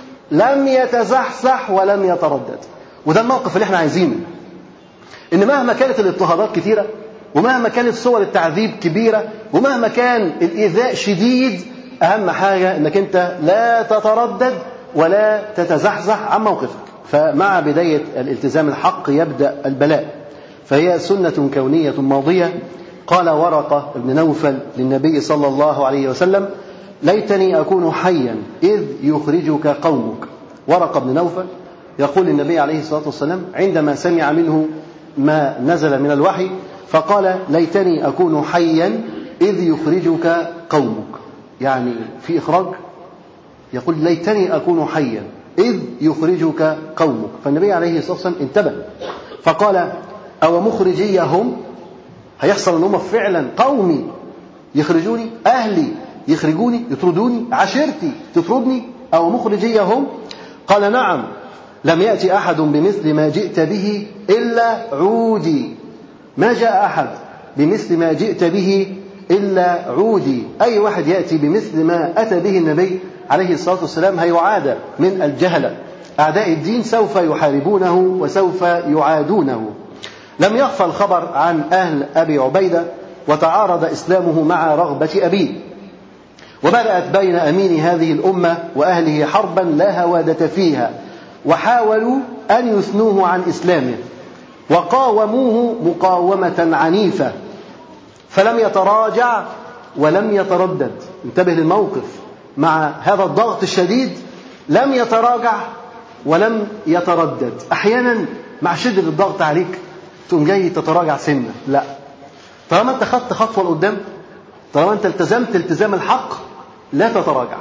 لم يتزحزح ولم يتردد وده الموقف اللي احنا عايزينه ان مهما كانت الاضطهادات كثيره ومهما كانت صور التعذيب كبيره ومهما كان الايذاء شديد اهم حاجه انك انت لا تتردد ولا تتزحزح عن موقفك فمع بدايه الالتزام الحق يبدا البلاء فهي سنه كونيه ماضيه قال ورقه بن نوفل للنبي صلى الله عليه وسلم ليتني اكون حيا اذ يخرجك قومك ورقه بن نوفل يقول للنبي عليه الصلاه والسلام عندما سمع منه ما نزل من الوحي فقال ليتني اكون حيا اذ يخرجك قومك يعني في اخراج يقول ليتني اكون حيا اذ يخرجك قومك فالنبي عليه الصلاه والسلام انتبه فقال او مخرجي هم هيحصل ان هم فعلا قومي يخرجوني اهلي يخرجوني يطردوني عشيرتي تطردني او مخرجي هم قال نعم لم يأتي أحد بمثل ما جئت به إلا عودي ما جاء أحد بمثل ما جئت به إلا عودي أي واحد يأتي بمثل ما أتى به النبي عليه الصلاة والسلام هيعاد من الجهلة أعداء الدين سوف يحاربونه وسوف يعادونه لم يخفى الخبر عن أهل أبي عبيدة وتعارض إسلامه مع رغبة أبيه وبدأت بين أمين هذه الأمة وأهله حربا لا هوادة فيها وحاولوا أن يثنوه عن إسلامه وقاوموه مقاومة عنيفة فلم يتراجع ولم يتردد انتبه للموقف مع هذا الضغط الشديد لم يتراجع ولم يتردد أحيانا مع شدة الضغط عليك تقوم جاي تتراجع سنة لا طالما انت خدت خطوة لقدام طالما انت التزمت التزام الحق لا تتراجع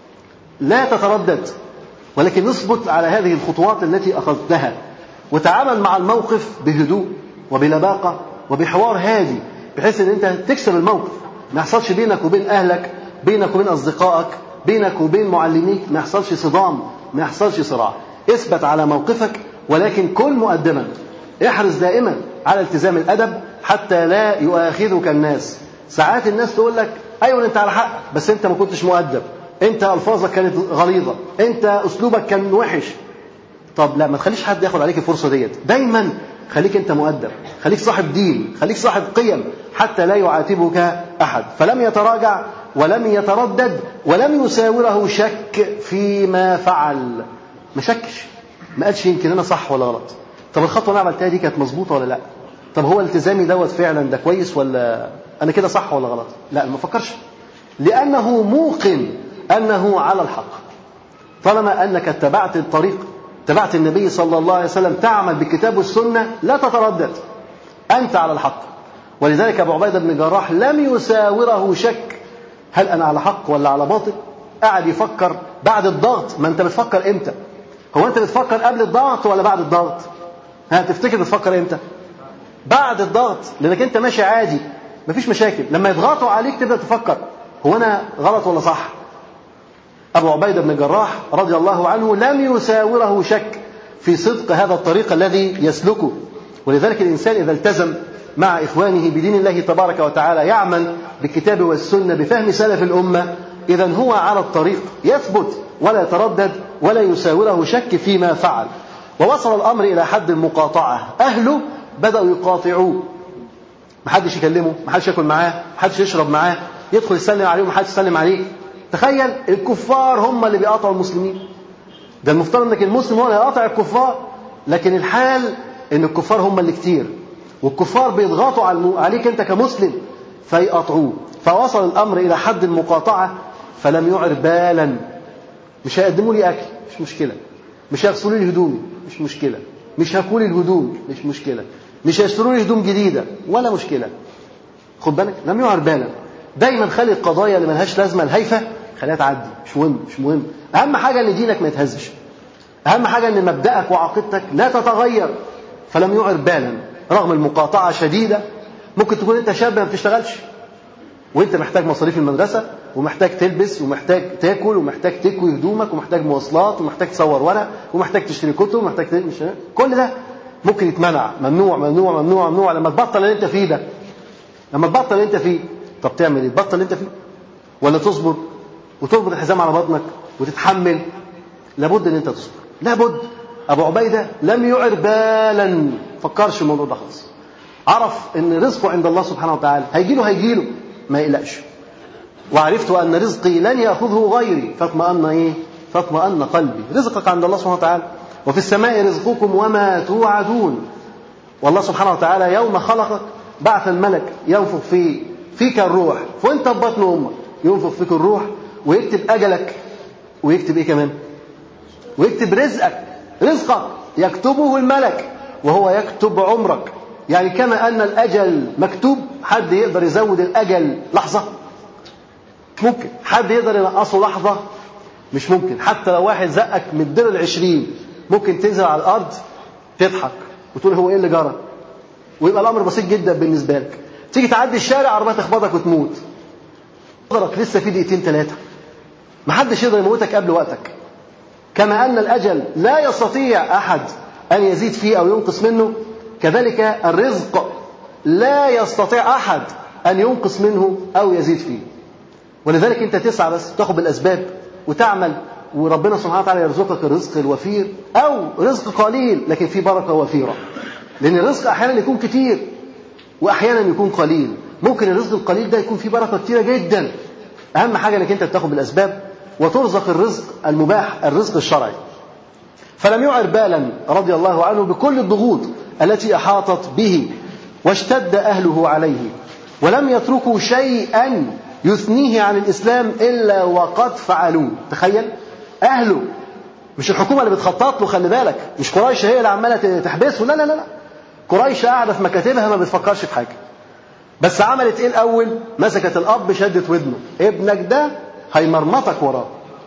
لا تتردد ولكن اثبت على هذه الخطوات التي اخذتها وتعامل مع الموقف بهدوء وبلباقه وبحوار هادي بحيث ان انت تكسب الموقف ما يحصلش بينك وبين اهلك بينك وبين اصدقائك بينك وبين معلميك ما يحصلش صدام ما يحصلش صراع اثبت على موقفك ولكن كن مؤدبا احرص دائما على التزام الادب حتى لا يؤاخذك الناس ساعات الناس تقول لك ايوه انت على حق بس انت ما كنتش مؤدب انت الفاظك كانت غليظه انت اسلوبك كان وحش طب لا ما تخليش حد ياخد عليك الفرصه ديت دايما خليك انت مؤدب خليك صاحب دين خليك صاحب قيم حتى لا يعاتبك احد فلم يتراجع ولم يتردد ولم يساوره شك فيما فعل ما شكش ما قالش يمكن انا صح ولا غلط طب الخطوه اللي انا عملتها دي كانت مظبوطه ولا لا طب هو التزامي دوت فعلا ده كويس ولا انا كده صح ولا غلط لا ما فكرش لانه موقن انه على الحق طالما انك اتبعت الطريق اتبعت النبي صلى الله عليه وسلم تعمل بالكتاب والسنه لا تتردد انت على الحق ولذلك ابو عبيده بن جراح لم يساوره شك هل انا على حق ولا على باطل قاعد يفكر بعد الضغط ما انت بتفكر امتى هو انت بتفكر قبل الضغط ولا بعد الضغط ها تفتكر بتفكر امتى بعد الضغط لانك انت ماشي عادي مفيش مشاكل لما يضغطوا عليك تبدا تفكر هو انا غلط ولا صح ابو عبيده بن جراح رضي الله عنه لم يساوره شك في صدق هذا الطريق الذي يسلكه ولذلك الانسان اذا التزم مع اخوانه بدين الله تبارك وتعالى يعمل بالكتاب والسنه بفهم سلف الامه اذا هو على الطريق يثبت ولا يتردد ولا يساوره شك فيما فعل ووصل الامر الى حد المقاطعه اهله بداوا يقاطعوه محدش يكلمه محدش ياكل معاه محدش يشرب معاه يدخل يسلم عليه ومحدش يسلم عليه تخيل الكفار هم اللي بيقاطعوا المسلمين ده المفترض انك المسلم هو اللي هيقاطع الكفار لكن الحال ان الكفار هم اللي كتير والكفار بيضغطوا عليك انت كمسلم فيقاطعوه فوصل الامر الى حد المقاطعه فلم يعر بالا مش هيقدموا لي اكل مش مشكله مش هيغسلوا لي هدومي مش مشكله مش هاكل الهدوم مش مشكله مش هيشتروا لي هدوم جديده ولا مشكله خد بالك لم يعر بالا دايما خلي القضايا اللي ملهاش لازمه الهايفه خليها تعدي مش مهم مش مهم اهم حاجه ان دينك ما يتهزش اهم حاجه ان مبدأك وعقيدتك لا تتغير فلم يعر بالا رغم المقاطعه شديده ممكن تكون انت شاب ما بتشتغلش وانت محتاج مصاريف المدرسه ومحتاج تلبس ومحتاج تاكل ومحتاج تكوي هدومك ومحتاج مواصلات ومحتاج تصور ورق ومحتاج تشتري كتب ومحتاج مش كل ده ممكن يتمنع ممنوع ممنوع ممنوع ممنوع لما تبطل اللي انت فيه ده لما تبطل اللي انت فيه طب تعمل ايه تبطل اللي انت فيه ولا تصبر وتربط الحزام على بطنك وتتحمل لابد ان انت تصبر لابد ابو عبيده لم يعر بالا فكرش الموضوع ده خالص عرف ان رزقه عند الله سبحانه وتعالى هيجي له هيجي له ما يقلقش وعرفت ان رزقي لن ياخذه غيري فاطمأن ايه فاطمأن قلبي رزقك عند الله سبحانه وتعالى وفي السماء رزقكم وما توعدون والله سبحانه وتعالى يوم خلقك بعث الملك ينفخ في فيك الروح وانت في بطن امك ينفخ فيك الروح ويكتب اجلك ويكتب ايه كمان ويكتب رزقك رزقك يكتبه الملك وهو يكتب عمرك يعني كما ان الاجل مكتوب حد يقدر يزود الاجل لحظه ممكن حد يقدر ينقصه لحظه مش ممكن حتى لو واحد زقك من الدور العشرين ممكن تنزل على الارض تضحك وتقول هو ايه اللي جرى ويبقى الامر بسيط جدا بالنسبه لك تيجي تعدي الشارع عربيه تخبطك وتموت قدرك لسه في دقيقتين ثلاثه ما حدش يقدر يموتك قبل وقتك كما ان الاجل لا يستطيع احد ان يزيد فيه او ينقص منه كذلك الرزق لا يستطيع احد ان ينقص منه او يزيد فيه ولذلك انت تسعى بس تاخد بالاسباب وتعمل وربنا سبحانه وتعالى يرزقك الرزق الوفير او رزق قليل لكن فيه بركه وفيره لان الرزق احيانا يكون كتير واحيانا يكون قليل ممكن الرزق القليل ده يكون فيه بركه كتيره جدا اهم حاجه انك انت تاخد بالاسباب وترزق الرزق المباح الرزق الشرعي فلم يعر بالا رضي الله عنه بكل الضغوط التي احاطت به واشتد اهله عليه ولم يتركوا شيئا يثنيه عن الاسلام الا وقد فعلوه تخيل اهله مش الحكومه اللي بتخطط له خلي بالك مش قريش هي اللي عماله تحبسه لا لا لا لا قريش قاعده في مكاتبها ما بتفكرش في حاجه بس عملت ايه الاول مسكت الاب شدت ودنه ابنك ده هيمرمطك وراه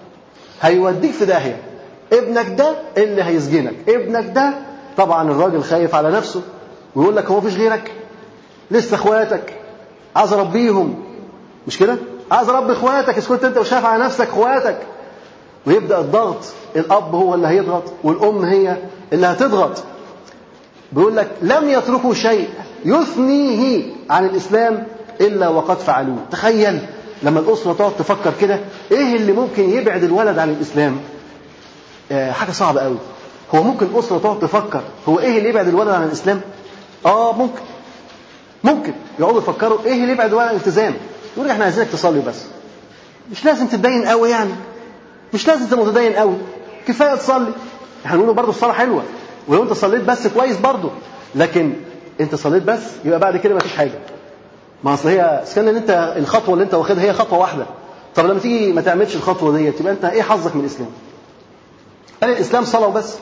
هيوديك في داهيه ابنك ده اللي هيسجنك ابنك ده طبعا الراجل خايف على نفسه ويقول لك هو فيش غيرك لسه اخواتك عايز اربيهم مش كده عايز اربي اخواتك اسكت انت وشايف على نفسك اخواتك ويبدا الضغط الاب هو اللي هيضغط والام هي اللي هتضغط بيقول لك لم يتركوا شيء يثنيه عن الاسلام الا وقد فعلوه تخيل لما الاسره تقعد تفكر كده ايه اللي ممكن يبعد الولد عن الاسلام آه حاجه صعبه قوي هو ممكن الاسره تقعد تفكر هو ايه اللي يبعد الولد عن الاسلام اه ممكن ممكن يقعدوا يفكروا ايه اللي يبعد الولد عن الالتزام يقول احنا عايزينك تصلي بس مش لازم تتدين قوي يعني مش لازم تبقى متدين قوي كفايه تصلي احنا بنقول برضه الصلاه حلوه ولو انت صليت بس كويس برضه لكن انت صليت بس يبقى بعد كده مفيش حاجه ما اصل هي كان ان انت الخطوه اللي انت واخدها هي خطوه واحده طب لما تيجي ما تعملش الخطوه ديت يبقى انت ايه حظك من الاسلام قال الاسلام صلاه وبس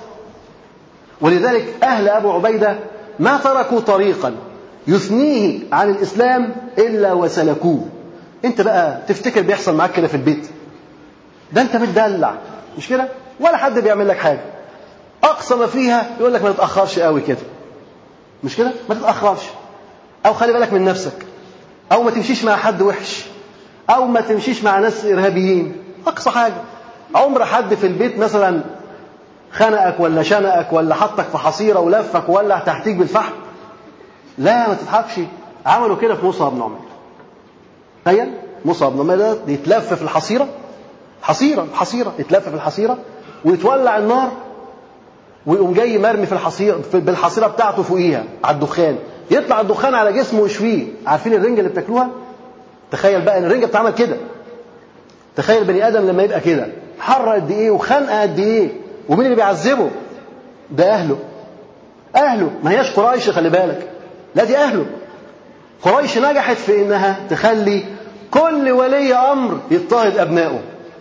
ولذلك اهل ابو عبيده ما تركوا طريقا يثنيه عن الاسلام الا وسلكوه انت بقى تفتكر بيحصل معاك كده في البيت ده انت متدلع مش كده ولا حد بيعمل لك حاجه اقصى ما فيها يقول لك ما تتاخرش قوي كده مش كده ما تتاخرش او خلي بالك من نفسك او ما تمشيش مع حد وحش او ما تمشيش مع ناس ارهابيين اقصى حاجه عمر حد في البيت مثلا خنقك ولا شنقك ولا حطك في حصيره ولفك وولع تحتيك بالفحم لا ما تضحكش عملوا كده في مصعب بن عمير تخيل مصعب بن عمير ده يتلف في الحصيره حصيره حصيره يتلف في الحصيره ويتولع النار ويقوم جاي مرمي في الحصيره بالحصيره بتاعته فوقيها على الدخان يطلع الدخان على جسمه ويشويه عارفين الرنجه اللي بتاكلوها تخيل بقى ان الرنجه بتعمل كده تخيل بني ادم لما يبقى كده حر قد ايه وخنقه قد ايه ومين اللي بيعذبه ده اهله اهله ما هياش قريش خلي بالك لا دي اهله قريش نجحت في انها تخلي كل ولي امر يضطهد ابنائه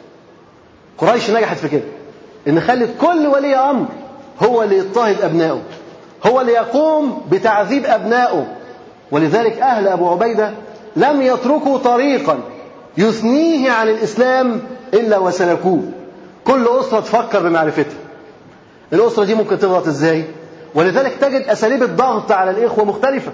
قريش نجحت في كده ان خلت كل ولي امر هو اللي يضطهد ابنائه هو اللي يقوم بتعذيب ابنائه ولذلك اهل ابو عبيده لم يتركوا طريقا يثنيه عن الاسلام الا وسلكوه كل اسره تفكر بمعرفتها الاسره دي ممكن تضغط ازاي ولذلك تجد اساليب الضغط على الاخوه مختلفه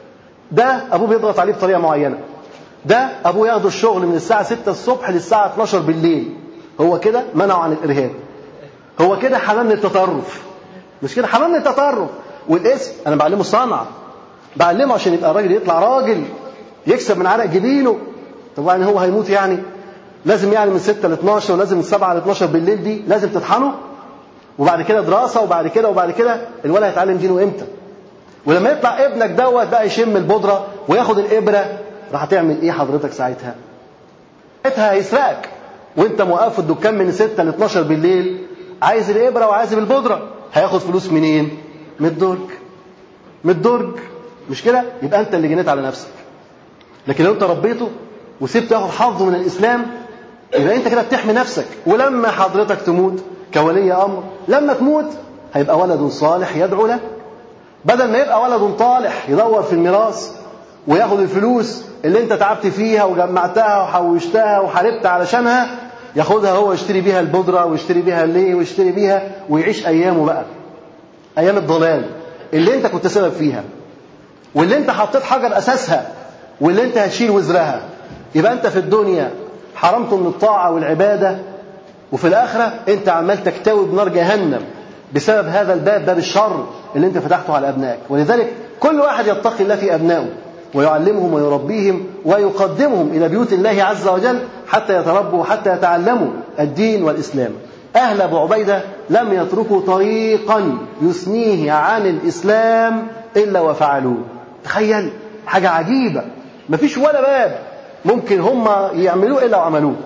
ده ابوه بيضغط عليه بطريقه معينه ده ابوه ياخده الشغل من الساعه 6 الصبح للساعه 12 بالليل هو كده منعه عن الارهاب هو كده حمام التطرف مش كده حمام التطرف والاسم انا بعلمه صنعه بعلمه عشان يبقى الراجل يطلع راجل يكسب من عرق جبينه طبعا هو هيموت يعني لازم يعني من 6 ل 12 ولازم من 7 ل 12 بالليل دي لازم تطحنه وبعد كده دراسه وبعد كده وبعد كده الولد هيتعلم دينه امتى ولما يطلع ابنك دوت بقى يشم البودره وياخد الابره راح تعمل ايه حضرتك ساعتها ساعتها هيسرقك وانت موقف في الدكان من 6 ل 12 بالليل عايز الابره وعايز البودره هياخد فلوس منين من الدرج من الدرج مش كده يبقى انت اللي جنيت على نفسك لكن لو انت ربيته وسبته ياخد حظه من الاسلام يبقى انت كده بتحمي نفسك ولما حضرتك تموت كولي امر لما تموت هيبقى ولد صالح يدعو لك بدل ما يبقى ولد طالح يدور في الميراث وياخد الفلوس اللي انت تعبت فيها وجمعتها وحوشتها وحاربت علشانها ياخدها هو يشتري بيها البودره ويشتري بيها اللي ويشتري بيها ويعيش ايامه بقى ايام الضلال اللي انت كنت سبب فيها واللي انت حطيت حجر اساسها واللي انت هتشيل وزرها يبقى انت في الدنيا حرمته من الطاعه والعباده وفي الاخره انت عمال تكتوي بنار جهنم بسبب هذا الباب باب الشر اللي انت فتحته على ابنائك ولذلك كل واحد يتقي الله في ابنائه ويعلمهم ويربيهم ويقدمهم الى بيوت الله عز وجل حتى يتربوا وحتى يتعلموا الدين والاسلام. اهل ابو عبيده لم يتركوا طريقا يثنيه عن الاسلام الا وفعلوه. تخيل حاجه عجيبه مفيش ولا باب ممكن هم يعملوه الا وعملوه.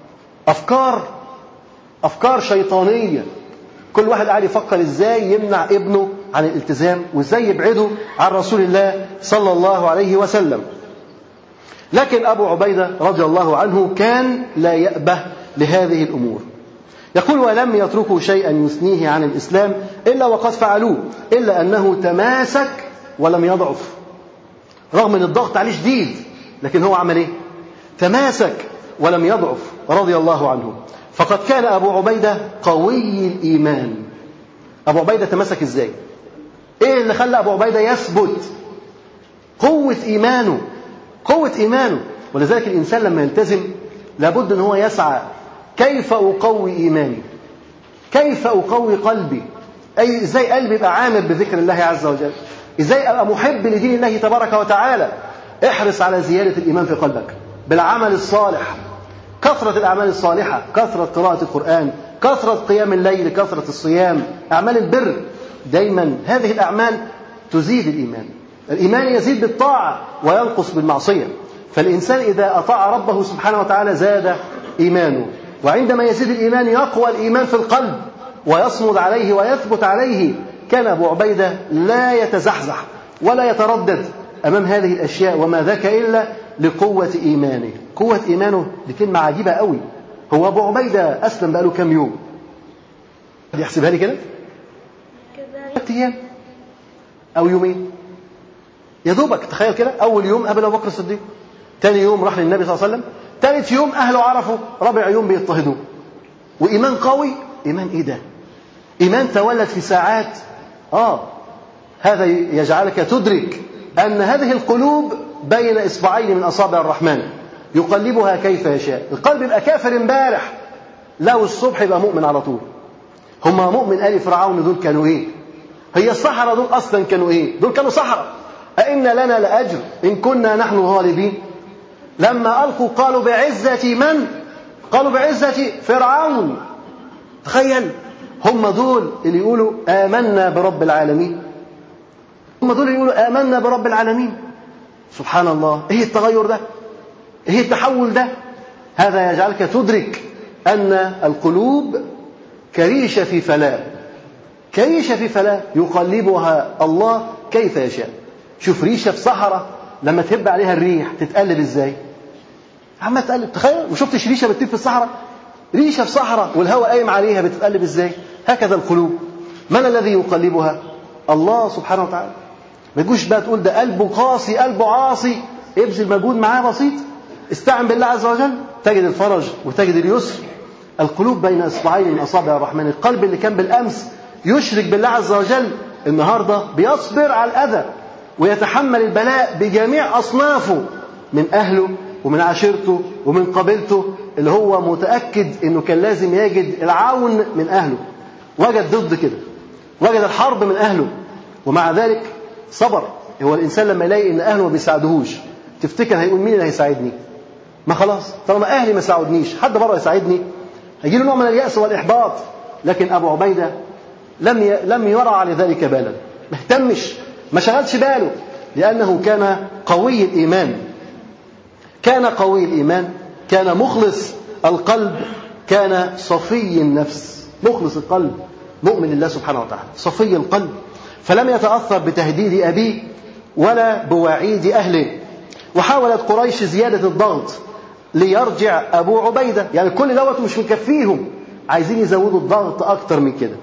افكار افكار شيطانيه كل واحد قاعد يفكر ازاي يمنع ابنه عن الالتزام وازاي يبعده عن رسول الله صلى الله عليه وسلم لكن ابو عبيده رضي الله عنه كان لا يأبه لهذه الامور يقول ولم يتركوا شيئا يثنيه عن الاسلام الا وقد فعلوه الا انه تماسك ولم يضعف رغم ان الضغط عليه شديد لكن هو عمل ايه تماسك ولم يضعف رضي الله عنه فقد كان أبو عبيدة قوي الإيمان أبو عبيدة تمسك إزاي إيه اللي خلى أبو عبيدة يثبت قوة إيمانه قوة إيمانه ولذلك الإنسان لما يلتزم لابد أن هو يسعى كيف أقوي إيماني كيف أقوي قلبي أي إزاي قلبي يبقى عامر بذكر الله عز وجل إزاي أبقى محب لدين الله تبارك وتعالى احرص على زيادة الإيمان في قلبك بالعمل الصالح كثرة الأعمال الصالحة كثرة قراءة القرآن كثرة قيام الليل كثرة الصيام أعمال البر دايما هذه الأعمال تزيد الإيمان الإيمان يزيد بالطاعة وينقص بالمعصية فالإنسان إذا أطاع ربه سبحانه وتعالى زاد إيمانه وعندما يزيد الإيمان يقوى الإيمان في القلب ويصمد عليه ويثبت عليه كان أبو عبيدة لا يتزحزح ولا يتردد أمام هذه الأشياء وما ذاك إلا لقوة إيمانه قوة إيمانه دي كلمة عجيبة قوي هو أبو عبيدة أسلم بقاله كام يوم يحسبها لي كده ثلاث أيام أو يومين يا دوبك تخيل كده أول يوم قابل أبو بكر الصديق تاني يوم راح للنبي صلى الله عليه وسلم ثالث يوم أهله عرفوا رابع يوم بيضطهدوه وإيمان قوي إيمان إيه ده إيمان تولد في ساعات آه هذا يجعلك تدرك أن هذه القلوب بين إصبعين من أصابع الرحمن يقلبها كيف يشاء القلب يبقى كافر امبارح لو الصبح يبقى مؤمن على طول هم مؤمن آل فرعون دول كانوا إيه هي الصحراء دول أصلا كانوا إيه دول كانوا صحراء أئن لنا لأجر إن كنا نحن غالبين لما ألقوا قالوا بعزة من قالوا بعزة فرعون تخيل هم دول اللي يقولوا آمنا برب العالمين هم دول اللي يقولوا آمنا برب العالمين سبحان الله ايه التغير ده ايه التحول ده هذا يجعلك تدرك أن القلوب كريشة في فلاة كريشة في فلاة يقلبها الله كيف يشاء شوف ريشة في صحراء لما تهب عليها الريح تتقلب ازاي عمال تقلب تخيل ما شفتش ريشة بتطير في الصحراء ريشة في صحراء والهواء قايم عليها بتتقلب ازاي هكذا القلوب من الذي يقلبها الله سبحانه وتعالى ما تجوش بقى تقول ده قلبه قاسي قلبه عاصي ابذل مجهود معاه بسيط استعن بالله عز وجل تجد الفرج وتجد اليسر القلوب بين اصبعين من اصابع الرحمن القلب اللي كان بالامس يشرك بالله عز وجل النهارده بيصبر على الاذى ويتحمل البلاء بجميع اصنافه من اهله ومن عشيرته ومن قبيلته اللي هو متاكد انه كان لازم يجد العون من اهله وجد ضد كده وجد الحرب من اهله ومع ذلك صبر هو الانسان لما يلاقي ان اهله ما بيساعدوهوش تفتكر هيقول مين اللي هيساعدني ما خلاص طالما اهلي ما ساعدنيش حد بره يساعدني هيجي له نوع من الياس والاحباط لكن ابو عبيده لم ي... لم يرى لذلك بالا ما اهتمش ما شغلش باله لانه كان قوي الايمان كان قوي الايمان كان مخلص القلب كان صفي النفس مخلص القلب مؤمن لله سبحانه وتعالى صفي القلب فلم يتاثر بتهديد ابيه ولا بوعيد اهله وحاولت قريش زياده الضغط ليرجع ابو عبيده يعني كل دوت مش مكفيهم عايزين يزودوا الضغط اكتر من كده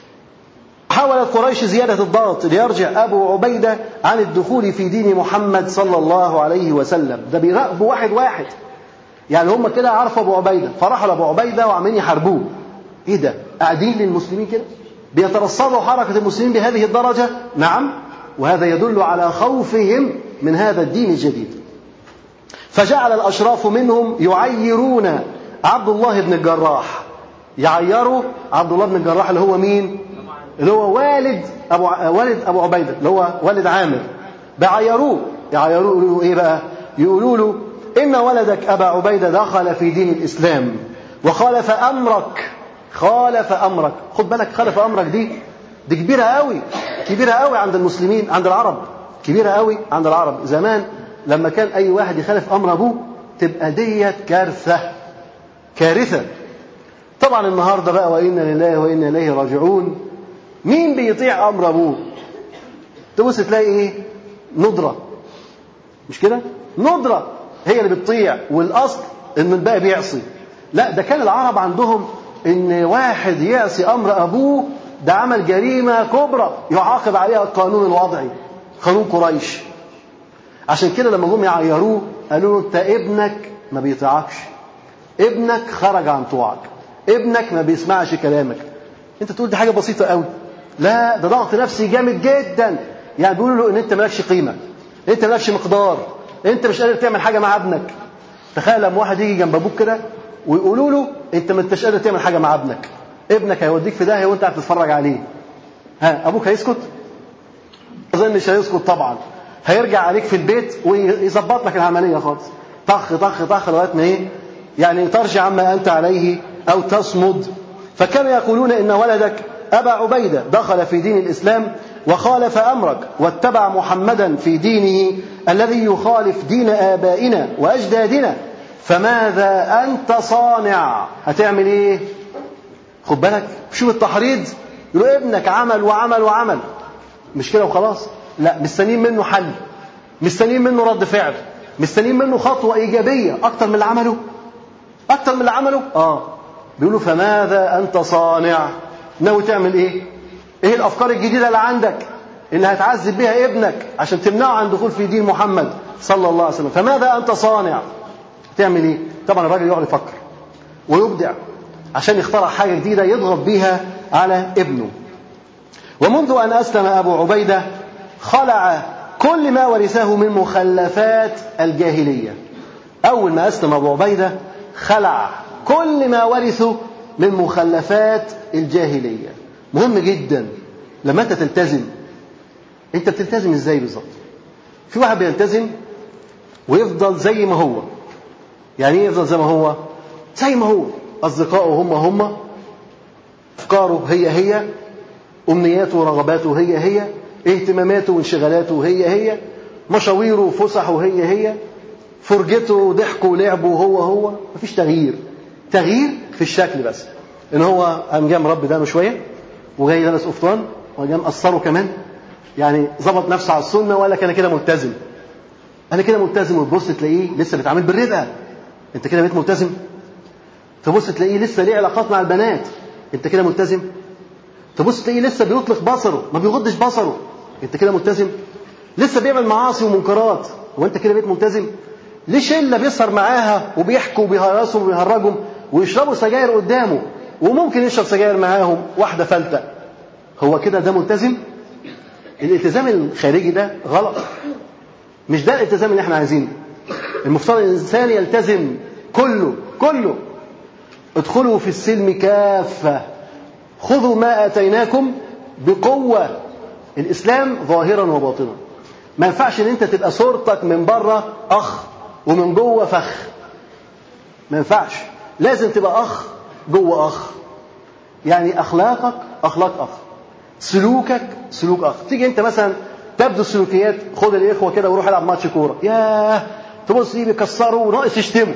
حاولت قريش زيادة الضغط ليرجع أبو عبيدة عن الدخول في دين محمد صلى الله عليه وسلم ده بيراقبوا واحد واحد يعني هم كده عرفوا أبو عبيدة فراحوا لأبو عبيدة وعمالين يحاربوه إيه ده قاعدين للمسلمين كده بيترصدوا حركة المسلمين بهذه الدرجة نعم وهذا يدل على خوفهم من هذا الدين الجديد فجعل الأشراف منهم يعيرون عبد الله بن الجراح يعيروا عبد الله بن الجراح اللي هو مين اللي هو والد ابو والد ابو عبيده اللي هو والد عامر بيعيروه يعيروه يقولوا ايه بقى يقولوا له ان ولدك ابا عبيده دخل في دين الاسلام وخالف امرك خالف امرك خد بالك خالف امرك دي دي كبيره قوي كبيره قوي عند المسلمين عند العرب كبيره قوي عند العرب زمان لما كان اي واحد يخالف امر ابوه تبقى ديت كارثه كارثه طبعا النهارده بقى وانا لله وانا اليه راجعون مين بيطيع امر ابوه تبص تلاقي ايه ندره مش كده ندره هي اللي بتطيع والاصل ان الباقي بيعصي لا ده كان العرب عندهم ان واحد يعصي امر ابوه ده عمل جريمه كبرى يعاقب عليها القانون الوضعي قانون قريش عشان كده لما جم يعيروه قالوا له انت ابنك ما بيطيعكش ابنك خرج عن طوعك ابنك ما بيسمعش كلامك انت تقول دي حاجه بسيطه قوي لا ده ضغط نفسي جامد جدا يعني بيقولوا له ان انت مالكش قيمه انت مالكش مقدار انت مش قادر تعمل حاجه مع ابنك تخيل لما واحد يجي جنب ابوك كده ويقولوا له انت ما انتش قادر تعمل حاجه مع ابنك ابنك هيوديك في داهيه وانت قاعد تتفرج عليه ها ابوك هيسكت ما اظنش هيسكت طبعا هيرجع عليك في البيت ويظبط لك العمليه خالص طخ طخ طخ لغايه ما ايه يعني ترجع عما انت عليه او تصمد فكانوا يقولون ان ولدك ابا عبيده دخل في دين الاسلام وخالف امرك واتبع محمدا في دينه الذي يخالف دين ابائنا واجدادنا فماذا انت صانع هتعمل ايه خد بالك شوف التحريض يقول ابنك عمل وعمل وعمل مش كده وخلاص لا مستنيين منه حل مستنيين منه رد فعل مستنيين منه خطوة إيجابية أكتر من اللي عمله أكتر من اللي عمله آه بيقولوا فماذا أنت صانع ناوي تعمل إيه إيه الأفكار الجديدة اللي عندك اللي هتعذب بها ابنك عشان تمنعه عن دخول في دين محمد صلى الله عليه وسلم فماذا أنت صانع تعمل إيه طبعا الراجل يقعد يفكر ويبدع عشان يخترع حاجة جديدة يضغط بيها على ابنه ومنذ أن أسلم أبو عبيدة خلع كل ما ورثه من مخلفات الجاهلية أول ما أسلم أبو عبيدة خلع كل ما ورثه من مخلفات الجاهلية مهم جدا لما أنت تلتزم أنت بتلتزم إزاي بالظبط في واحد بيلتزم ويفضل زي ما هو يعني ايه يفضل زي ما هو زي ما هو أصدقائه هم هم أفكاره هي هي أمنياته ورغباته هي هي اهتماماته وانشغالاته هي هي مشاويره وفسحه هي هي فرجته وضحكه ولعبه هو هو مفيش تغيير تغيير في الشكل بس ان هو قام جاي مربي دقنه شويه وجاي لابس قفطان وجاي مقصره كمان يعني ظبط نفسه على السنه ولا كان كده ملتزم انا كده ملتزم وتبص تلاقيه لسه بيتعامل بالربا انت كده بقيت ملتزم تبص تلاقيه لسه ليه علاقات مع البنات انت كده ملتزم تبص تلاقيه لسه بيطلق بصره ما بيغضش بصره انت كده ملتزم لسه بيعمل معاصي ومنكرات وانت كده بقيت ملتزم ليه شله بيسهر معاها وبيحكوا وبيهرسوا وبيهرجوا ويشربوا سجاير قدامه وممكن يشرب سجاير معاهم واحده فلته هو كده ده ملتزم الالتزام الخارجي ده غلط مش ده الالتزام اللي احنا عايزينه المفترض الانسان يلتزم كله كله ادخلوا في السلم كافه خذوا ما اتيناكم بقوه الاسلام ظاهرا وباطنا ما ينفعش ان انت تبقى صورتك من بره اخ ومن جوه فخ ما ينفعش لازم تبقى اخ جوه اخ يعني اخلاقك اخلاق اخ سلوكك سلوك اخ تيجي انت مثلا تبدو السلوكيات خد الاخوه كده وروح العب ماتش كوره ياه تبص ليه بيكسروا وناقص يشتموا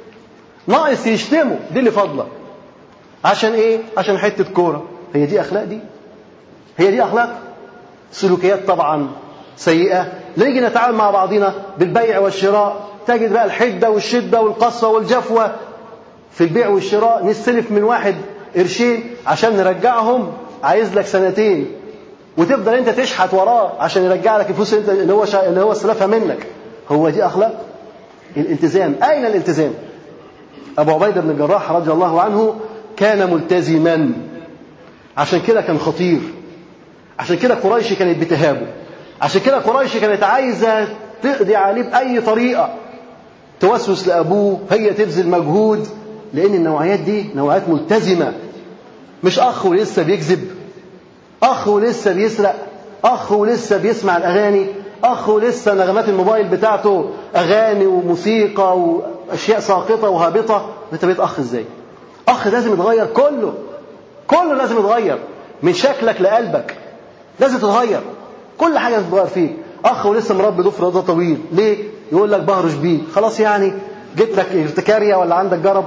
ناقص يشتموا دي اللي فاضله عشان ايه عشان حته كوره هي دي اخلاق دي هي دي اخلاق سلوكيات طبعا سيئه نيجي نتعامل مع بعضنا بالبيع والشراء تجد بقى الحده والشده والقسوه والجفوه في البيع والشراء نستلف من واحد قرشين عشان نرجعهم عايز لك سنتين وتفضل انت تشحت وراه عشان يرجع لك الفلوس انت اللي هو شا... اللي هو استلفها منك هو دي اخلاق الالتزام اين الالتزام ابو عبيده بن الجراح رضي الله عنه كان ملتزما عشان كده كان خطير عشان كده قريش كانت بتهابه عشان كده قريش كانت عايزه تقضي عليه باي طريقه توسوس لابوه هي تبذل مجهود لان النوعيات دي نوعيات ملتزمه مش اخ ولسه بيكذب اخ ولسه بيسرق اخ ولسه بيسمع الاغاني اخ ولسه نغمات الموبايل بتاعته اغاني وموسيقى واشياء ساقطه وهابطه انت بقيت اخ ازاي اخ لازم يتغير كله كله لازم يتغير من شكلك لقلبك لازم تتغير كل حاجه تتغير فيك اخ ولسه مربي ضفر ده طويل ليه يقول لك بهرش بيه خلاص يعني جبت لك ارتكاريا ولا عندك جرب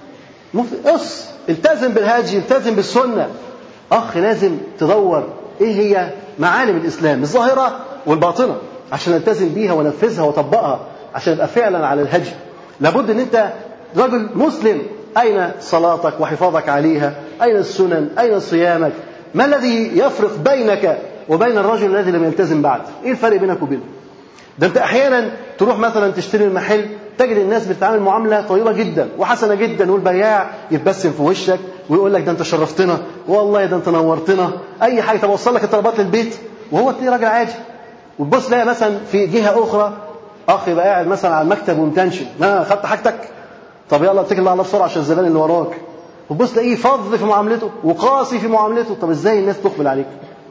قص التزم بالهاجي التزم بالسنه اخ لازم تدور ايه هي معالم الاسلام الظاهره والباطنه عشان التزم بيها وانفذها واطبقها عشان ابقى فعلا على الهدي لابد ان انت رجل مسلم اين صلاتك وحفاظك عليها اين السنن اين صيامك ما الذي يفرق بينك وبين الرجل الذي لم يلتزم بعد ايه الفرق بينك وبينه ده انت احيانا تروح مثلا تشتري المحل تجد الناس بتتعامل معامله طيبه جدا وحسنه جدا والبياع يتبسم في وشك ويقول لك ده انت شرفتنا والله ده انت نورتنا اي حاجه طب اوصل لك الطلبات للبيت وهو تلاقيه راجل عادي وتبص تلاقي مثلا في جهه اخرى اخ يبقى قاعد مثلا على المكتب ومتنشن ما خدت حاجتك طب يلا اتكل على الله بسرعه عشان الزبائن اللي وراك وتبص تلاقيه فظ في معاملته وقاسي في معاملته طب ازاي الناس تقبل عليك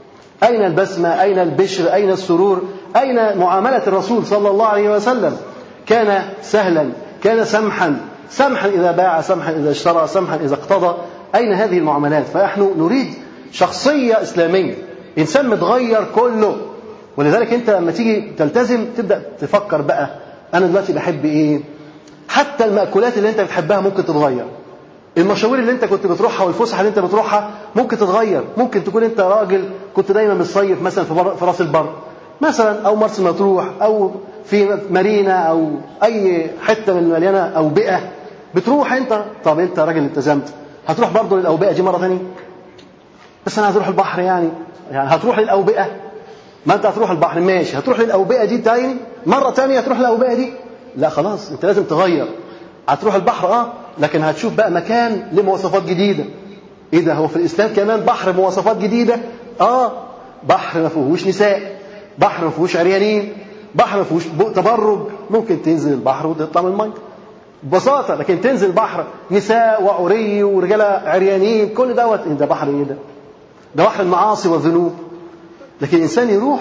اين البسمه اين البشر اين السرور اين معامله الرسول صلى الله عليه وسلم كان سهلا كان سمحا سمحا اذا باع سمحا اذا اشترى سمحا اذا اقتضى اين هذه المعاملات فنحن نريد شخصيه اسلاميه انسان متغير كله ولذلك انت لما تيجي تلتزم تبدا تفكر بقى انا دلوقتي بحب ايه حتى المأكولات اللي انت بتحبها ممكن تتغير المشاوير اللي انت كنت بتروحها والفسحه اللي انت بتروحها ممكن تتغير ممكن تكون انت راجل كنت دايما بتصيف مثلا في, بر... في راس البر مثلا او مرسى مطروح او في مارينا او اي حته من مليانه اوبئه بتروح انت طب انت راجل التزمت هتروح برضه للاوبئه دي مره ثانيه بس انا عايز اروح البحر يعني يعني هتروح للاوبئه ما انت هتروح البحر ماشي هتروح للاوبئه دي تاني مره ثانيه هتروح للاوبئه دي لا خلاص انت لازم تغير هتروح البحر اه لكن هتشوف بقى مكان له مواصفات جديده ايه ده هو في الاسلام كمان بحر مواصفات جديده اه بحر ما فيهوش نساء بحر ما فيهوش عريانين بحر ما فيهوش تبرج ممكن تنزل البحر وتطلع من الميه ببساطه لكن تنزل بحر نساء وعري ورجاله عريانين كل دوت ده بحر ايه ده ده بحر المعاصي والذنوب لكن الانسان يروح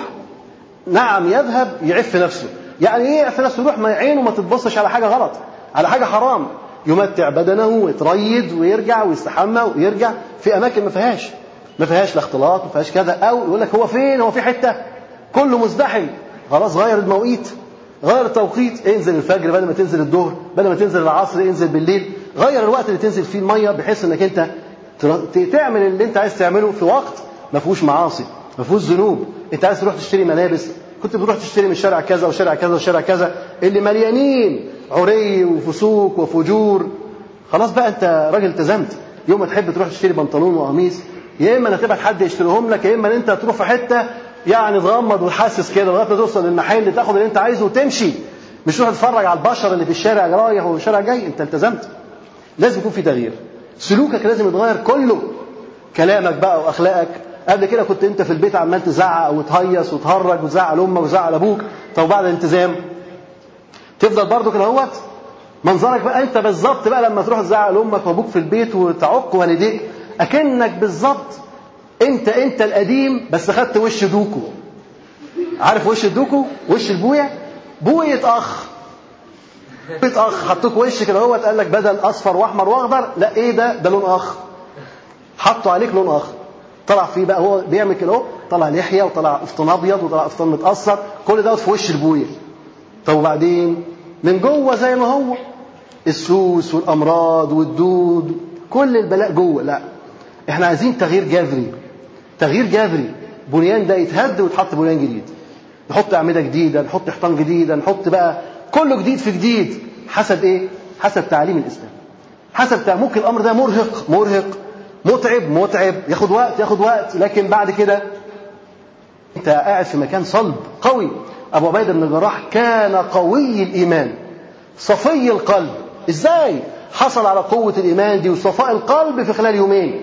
نعم يذهب يعف نفسه يعني ايه يعف نفسه يروح ما عينه ما تتبصش على حاجه غلط على حاجه حرام يمتع بدنه ويتريد ويرجع ويستحمى ويرجع في اماكن ما فيهاش ما فيهاش لا اختلاط ما فيهاش كذا او يقول لك هو فين هو في حته كله مزدحم خلاص غير المواقيت غير التوقيت انزل الفجر بدل ما تنزل الظهر بدل ما تنزل العصر انزل بالليل غير الوقت اللي تنزل فيه الميه بحيث انك انت تعمل اللي انت عايز تعمله في وقت ما فيهوش معاصي ما فيهوش ذنوب انت عايز تروح تشتري ملابس كنت بتروح تشتري من شارع كذا وشارع كذا وشارع كذا اللي مليانين عري وفسوق وفجور خلاص بقى انت راجل التزمت يوم ما تحب تروح تشتري بنطلون وقميص يا اما هتبعت حد يشتريهم لك يا اما انت تروح في حته يعني تغمض وتحسس كده لغايه ما توصل للمحل تاخد اللي انت عايزه وتمشي مش تروح تتفرج على البشر اللي في الشارع رايح والشارع جاي انت التزمت لازم يكون في تغيير سلوكك لازم يتغير كله كلامك بقى واخلاقك قبل كده كنت انت في البيت عمال تزعق وتهيص وتهرج وتزعق لامك وتزعق لابوك طب بعد الالتزام تفضل برضه كده اهوت منظرك بقى انت بالظبط بقى لما تروح تزعق لامك وابوك في البيت وتعق والديك اكنك بالظبط انت انت القديم بس خدت وش دوكو عارف وش الدوكو وش البويا بوية اخ بوية اخ حطوك وش كده اهوت قال لك بدل اصفر واحمر واخضر لا ايه ده ده لون اخ حطوا عليك لون اخر طلع فيه بقى هو بيعمل كده اهو طلع لحيه وطلع قفطان ابيض وطلع قفطان متاثر كل دوت في وش البويه طب وبعدين من جوه زي ما هو السوس والامراض والدود كل البلاء جوه لا احنا عايزين تغيير جذري تغيير جذري بنيان ده يتهد ويتحط بنيان جديد نحط اعمده جديده نحط حيطان جديده نحط بقى كله جديد في جديد حسب ايه حسب تعليم الاسلام حسب تع... ممكن الامر ده مرهق مرهق متعب متعب ياخد وقت ياخد وقت لكن بعد كده انت قاعد في مكان صلب قوي ابو عبيده بن الجراح كان قوي الايمان صفي القلب ازاي حصل على قوه الايمان دي وصفاء القلب في خلال يومين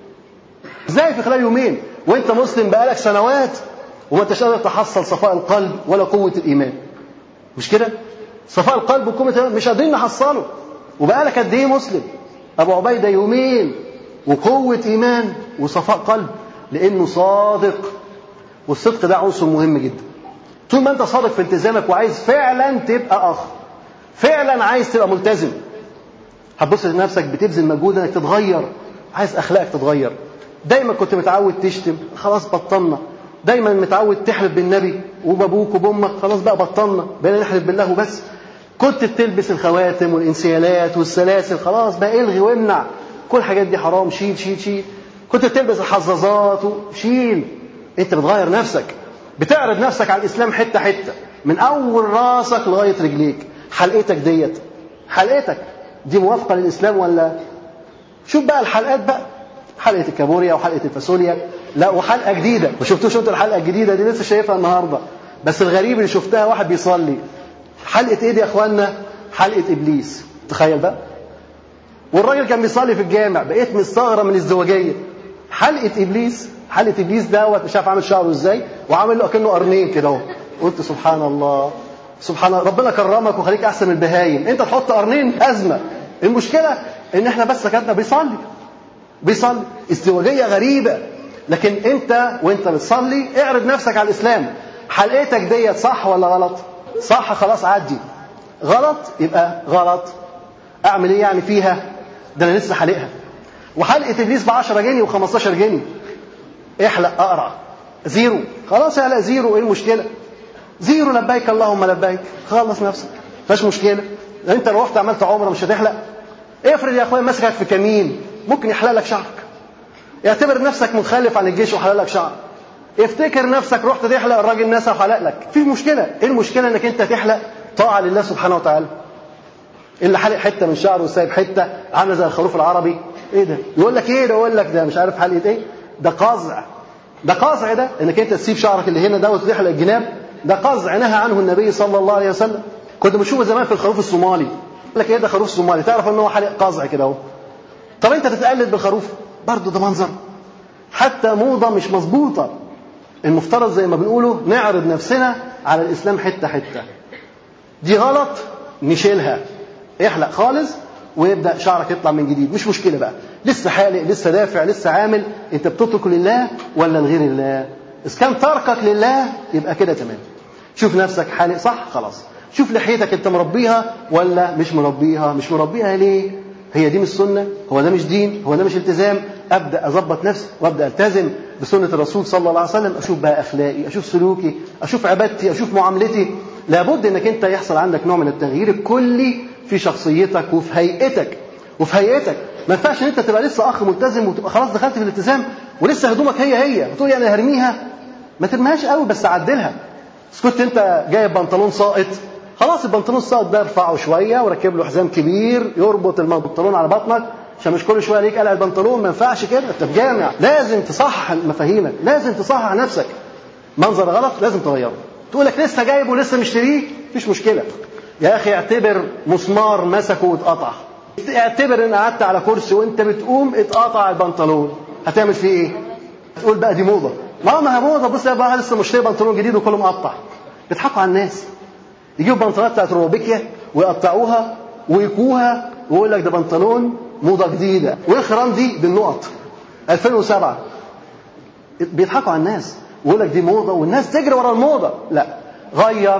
ازاي في خلال يومين وانت مسلم بقالك سنوات وما انتش قادر تحصل صفاء القلب ولا قوه الايمان مش كده صفاء القلب وقوه الإيمان مش قادرين نحصله وبقالك قد ايه مسلم ابو عبيده يومين وقوه ايمان وصفاء قلب لانه صادق والصدق ده عنصر مهم جدا طول ما انت صادق في التزامك وعايز فعلا تبقى اخ فعلا عايز تبقى ملتزم هتبص لنفسك بتبذل مجهود انك تتغير عايز اخلاقك تتغير دايما كنت متعود تشتم خلاص بطلنا دايما متعود تحلف بالنبي وبابوك وبامك خلاص بقى بطلنا بقينا نحلف بالله وبس كنت بتلبس الخواتم والانسيالات والسلاسل خلاص بقى الغي وامنع كل الحاجات دي حرام شيل شيل شيل كنت بتلبس الحظاظات شيل انت بتغير نفسك بتعرض نفسك على الاسلام حته حته من اول راسك لغايه رجليك حلقتك ديت حلقتك دي موافقه للاسلام ولا شوف بقى الحلقات بقى حلقه الكابوريا وحلقه الفاصوليا لا وحلقه جديده ما شفتوش انتوا الحلقه الجديده دي لسه شايفها النهارده بس الغريب اللي شفتها واحد بيصلي حلقه ايه دي يا اخوانا حلقه ابليس تخيل بقى والراجل كان بيصلي في الجامع بقيت مستغرب من الازدواجيه حلقه ابليس حلقه ابليس دوت مش عارف عامل شعره ازاي وعامل له كانه قرنين كده اهو قلت سبحان الله سبحان الله ربنا كرمك وخليك احسن من البهايم انت تحط قرنين ازمه المشكله ان احنا بس سكتنا بيصلي بيصلي ازدواجيه غريبه لكن انت وانت بتصلي اعرض نفسك على الاسلام حلقتك ديت صح ولا غلط صح خلاص عدي غلط يبقى غلط اعمل ايه يعني فيها ده انا لسه حالقها وحلقه ابليس ب 10 جنيه و15 جنيه احلق اقرع زيرو خلاص اعلق زيرو ايه المشكله زيرو لبيك اللهم لبيك خلص نفسك مفيش مشكله انت لو رحت عملت عمره مش هتحلق افرض يا اخويا ماسكك في كمين ممكن يحلق لك شعرك اعتبر نفسك متخلف عن الجيش وحلق لك شعر افتكر نفسك رحت تحلق الراجل ناسا وحلق لك في مشكله ايه المشكله انك انت تحلق طاعه لله سبحانه وتعالى اللي حلق حته من شعره وسايب حته عامله زي الخروف العربي ايه ده يقول لك ايه ده يقول لك ده مش عارف حلقه ايه ده قزع ده قزع ده انك انت تسيب شعرك اللي هنا ده وتحلق الجناب ده قزع نهى عنه النبي صلى الله عليه وسلم كنت بشوفه زمان في الخروف الصومالي يقول لك ايه ده خروف صومالي تعرف ان هو حلق قزع كده اهو طب انت تتقلد بالخروف برضه ده منظر حتى موضه مش مظبوطه المفترض زي ما بنقوله نعرض نفسنا على الاسلام حته حته دي غلط نشيلها احلق خالص ويبدا شعرك يطلع من جديد مش مشكله بقى لسه حالق لسه دافع لسه عامل انت بتترك لله ولا لغير الله اذا كان تركك لله يبقى كده تمام شوف نفسك حالق صح خلاص شوف لحيتك انت مربيها ولا مش مربيها مش مربيها ليه هي دي مش سنه هو ده مش دين هو ده مش التزام ابدا اظبط نفسي وابدا التزم بسنه الرسول صلى الله عليه وسلم اشوف بقى اخلاقي اشوف سلوكي اشوف عبادتي اشوف معاملتي لابد انك انت يحصل عندك نوع من التغيير الكلي في شخصيتك وفي هيئتك وفي هيئتك ما ينفعش ان انت تبقى لسه اخ ملتزم وتبقى خلاص دخلت في الالتزام ولسه هدومك هي هي وتقول يعني هرميها ما ترميهاش قوي بس عدلها بس كنت انت جايب بنطلون ساقط خلاص البنطلون الساقط ده ارفعه شويه وركب له حزام كبير يربط البنطلون على بطنك عشان مش كل شويه ليك قلع البنطلون ما ينفعش كده انت في جامع لازم تصحح مفاهيمك لازم تصحح نفسك منظر غلط لازم تغيره تقول لك لسه جايبه ولسه مشتريه مفيش مشكله يا اخي اعتبر مسمار مسكه واتقطع اعتبر ان قعدت على كرسي وانت بتقوم اتقطع البنطلون هتعمل فيه ايه تقول بقى دي موضه ما ما هي موضه بص يا بقى لسه مشتري بنطلون جديد وكله مقطع بيضحكوا على الناس يجيبوا بنطلونات بتاعت روبيكيا ويقطعوها ويكوها ويقول لك ده بنطلون موضه جديده والخرام دي بالنقط 2007 بيضحكوا على الناس ويقول لك دي موضه والناس تجري ورا الموضه لا غير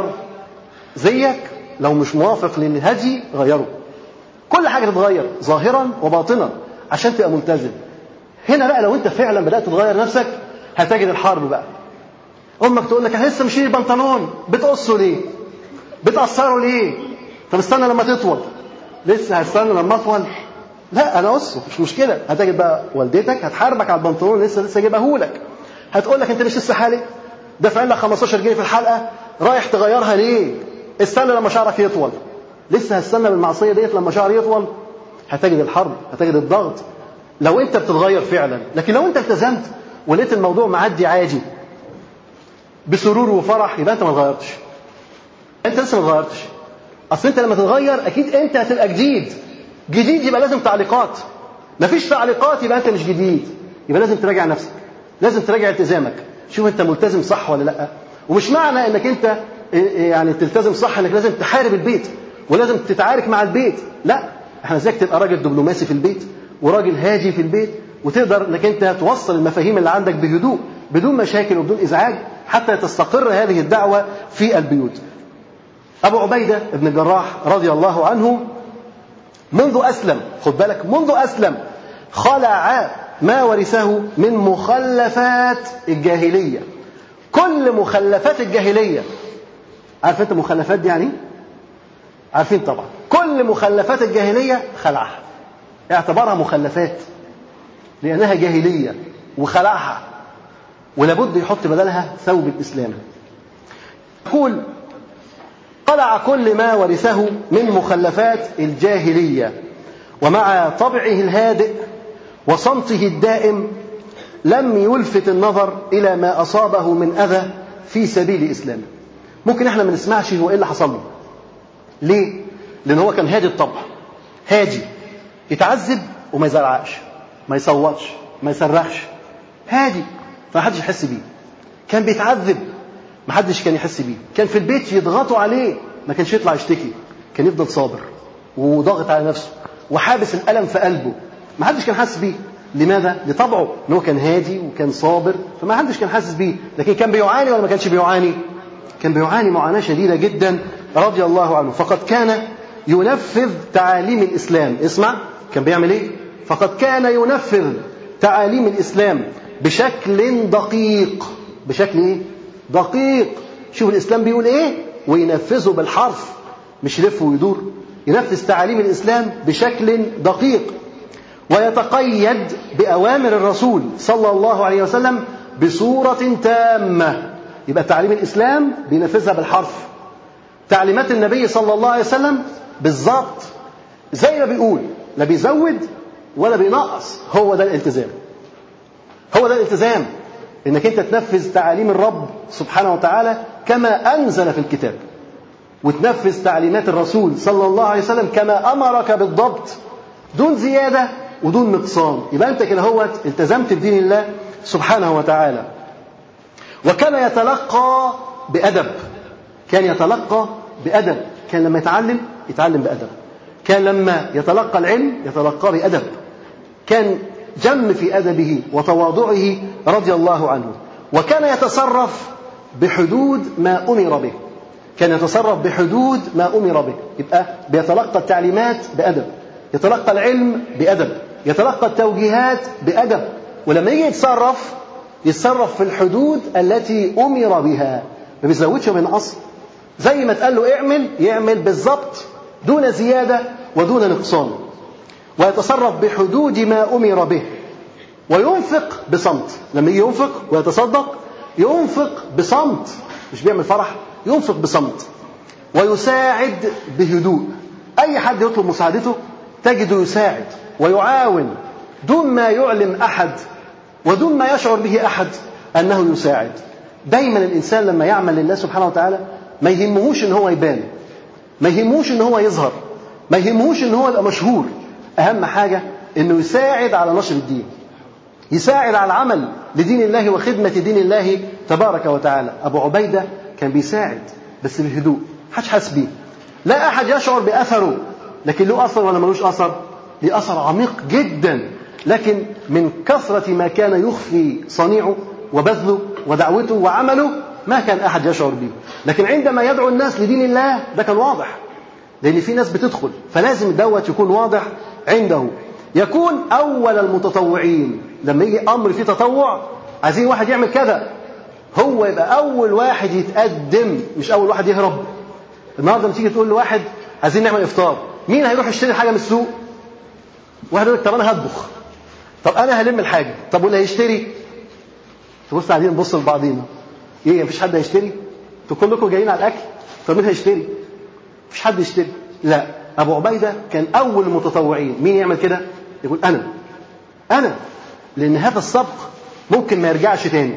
زيك لو مش موافق للهدي غيره كل حاجه تتغير ظاهرا وباطنا عشان تبقى ملتزم هنا بقى لو انت فعلا بدات تغير نفسك هتجد الحرب بقى امك تقول لك انا لسه مشيل البنطلون بتقصه ليه بتقصره ليه طب استنى لما تطول لسه هستنى لما اطول لا انا قصه مش مشكله هتجد بقى والدتك هتحاربك على البنطلون لسه لسه جايبه لك هتقول لك انت مش لسه حالق دافع لك 15 جنيه في الحلقه رايح تغيرها ليه استنى لما شعرك يطول لسه هستنى بالمعصيه ديت لما شعري يطول هتجد الحرب هتجد الضغط لو انت بتتغير فعلا لكن لو انت التزمت ولقيت الموضوع معدي عادي بسرور وفرح يبقى انت ما اتغيرتش انت لسه ما اتغيرتش اصل انت لما تتغير اكيد انت هتبقى جديد جديد يبقى لازم تعليقات مفيش تعليقات يبقى انت مش جديد يبقى لازم تراجع نفسك لازم تراجع التزامك شوف انت ملتزم صح ولا لا ومش معنى انك انت يعني تلتزم صح انك لازم تحارب البيت ولازم تتعارك مع البيت لا احنا عايزك تبقى راجل دبلوماسي في البيت وراجل هادي في البيت وتقدر انك انت توصل المفاهيم اللي عندك بهدوء بدون مشاكل وبدون ازعاج حتى تستقر هذه الدعوه في البيوت. ابو عبيده بن الجراح رضي الله عنه منذ اسلم خد بالك منذ اسلم خلع ما ورثه من مخلفات الجاهليه. كل مخلفات الجاهليه عارف انت مخلفات دي يعني؟ عارفين طبعا كل مخلفات الجاهليه خلعها اعتبرها مخلفات لأنها جاهلية وخلعها ولابد يحط بدلها ثوب الإسلام يقول قلع كل ما ورثه من مخلفات الجاهلية ومع طبعه الهادئ وصمته الدائم لم يلفت النظر إلى ما أصابه من أذى في سبيل إسلامه ممكن احنا ما نسمعش هو ايه اللي حصل له ليه؟ لأن هو كان هادي الطبع هادي يتعذب وما يزرعش ما يصوتش ما يصرخش هادي فمحدش يحس بيه كان بيتعذب محدش كان يحس بيه كان في البيت يضغطوا عليه ما كانش يطلع يشتكي كان يفضل صابر وضاغط على نفسه وحابس الألم في قلبه ما حدش كان حاسس بيه لماذا؟ لطبعه ان هو كان هادي وكان صابر فما حدش كان حاسس بيه لكن كان بيعاني ولا ما كانش بيعاني؟ كان بيعاني معاناة شديدة جدا رضي الله عنه فقد كان ينفذ تعاليم الإسلام اسمع كان بيعمل إيه؟ فقد كان ينفذ تعاليم الإسلام بشكل دقيق بشكل إيه؟ دقيق شوف الإسلام بيقول إيه وينفذه بالحرف مش يلف ويدور ينفذ تعاليم الإسلام بشكل دقيق ويتقيد بأوامر الرسول صلى الله عليه وسلم بصورة تامة يبقى تعليم الإسلام بينفذها بالحرف تعليمات النبي صلى الله عليه وسلم بالظبط زي ما بيقول لا بيزود ولا بينقص هو ده الالتزام هو ده الالتزام انك انت تنفذ تعاليم الرب سبحانه وتعالى كما انزل في الكتاب وتنفذ تعليمات الرسول صلى الله عليه وسلم كما امرك بالضبط دون زياده ودون نقصان يبقى انت كده هو التزمت بدين الله سبحانه وتعالى وكان يتلقى بأدب كان يتلقى بأدب كان لما يتعلم يتعلم بأدب كان لما يتلقى العلم يتلقى بأدب كان جم في أدبه وتواضعه رضي الله عنه وكان يتصرف بحدود ما أمر به كان يتصرف بحدود ما أمر به يبقى بيتلقى التعليمات بأدب يتلقى العلم بأدب يتلقى التوجيهات بأدب ولما يجي يتصرف يتصرف في الحدود التي أمر بها ما بيزودش من أصل زي ما تقال له اعمل يعمل بالظبط دون زيادة ودون نقصان ويتصرف بحدود ما أمر به وينفق بصمت لما يجي ينفق ويتصدق ينفق بصمت مش بيعمل فرح ينفق بصمت ويساعد بهدوء أي حد يطلب مساعدته تجده يساعد ويعاون دون ما يعلم أحد ودون ما يشعر به أحد أنه يساعد دايما الإنسان لما يعمل لله سبحانه وتعالى ما يهمهوش ان هو يبان ما يهمهوش ان هو يظهر ما يهمهوش ان هو يبقى مشهور اهم حاجه انه يساعد على نشر الدين يساعد على العمل لدين الله وخدمه دين الله تبارك وتعالى ابو عبيده كان بيساعد بس بهدوء محدش حاسس بيه لا احد يشعر باثره لكن له اثر ولا ملوش اثر ليه اثر عميق جدا لكن من كثره ما كان يخفي صنيعه وبذله ودعوته وعمله ما كان احد يشعر به لكن عندما يدعو الناس لدين الله ده كان واضح لان في ناس بتدخل فلازم دوت يكون واضح عنده يكون اول المتطوعين لما يجي امر فيه تطوع عايزين واحد يعمل كذا هو يبقى اول واحد يتقدم مش اول واحد يهرب النهارده لما تيجي تقول لواحد عايزين نعمل افطار مين هيروح يشتري حاجه من السوق واحد يقول لك طب انا هطبخ طب انا هلم الحاجه طب واللي هيشتري تبص قاعدين نبص لبعضينا ايه مفيش حد هيشتري انتوا كلكم جايين على الاكل طب مين هيشتري مفيش حد يشتري لا ابو عبيده كان اول المتطوعين مين يعمل كده يقول انا انا لان هذا السبق ممكن ما يرجعش تاني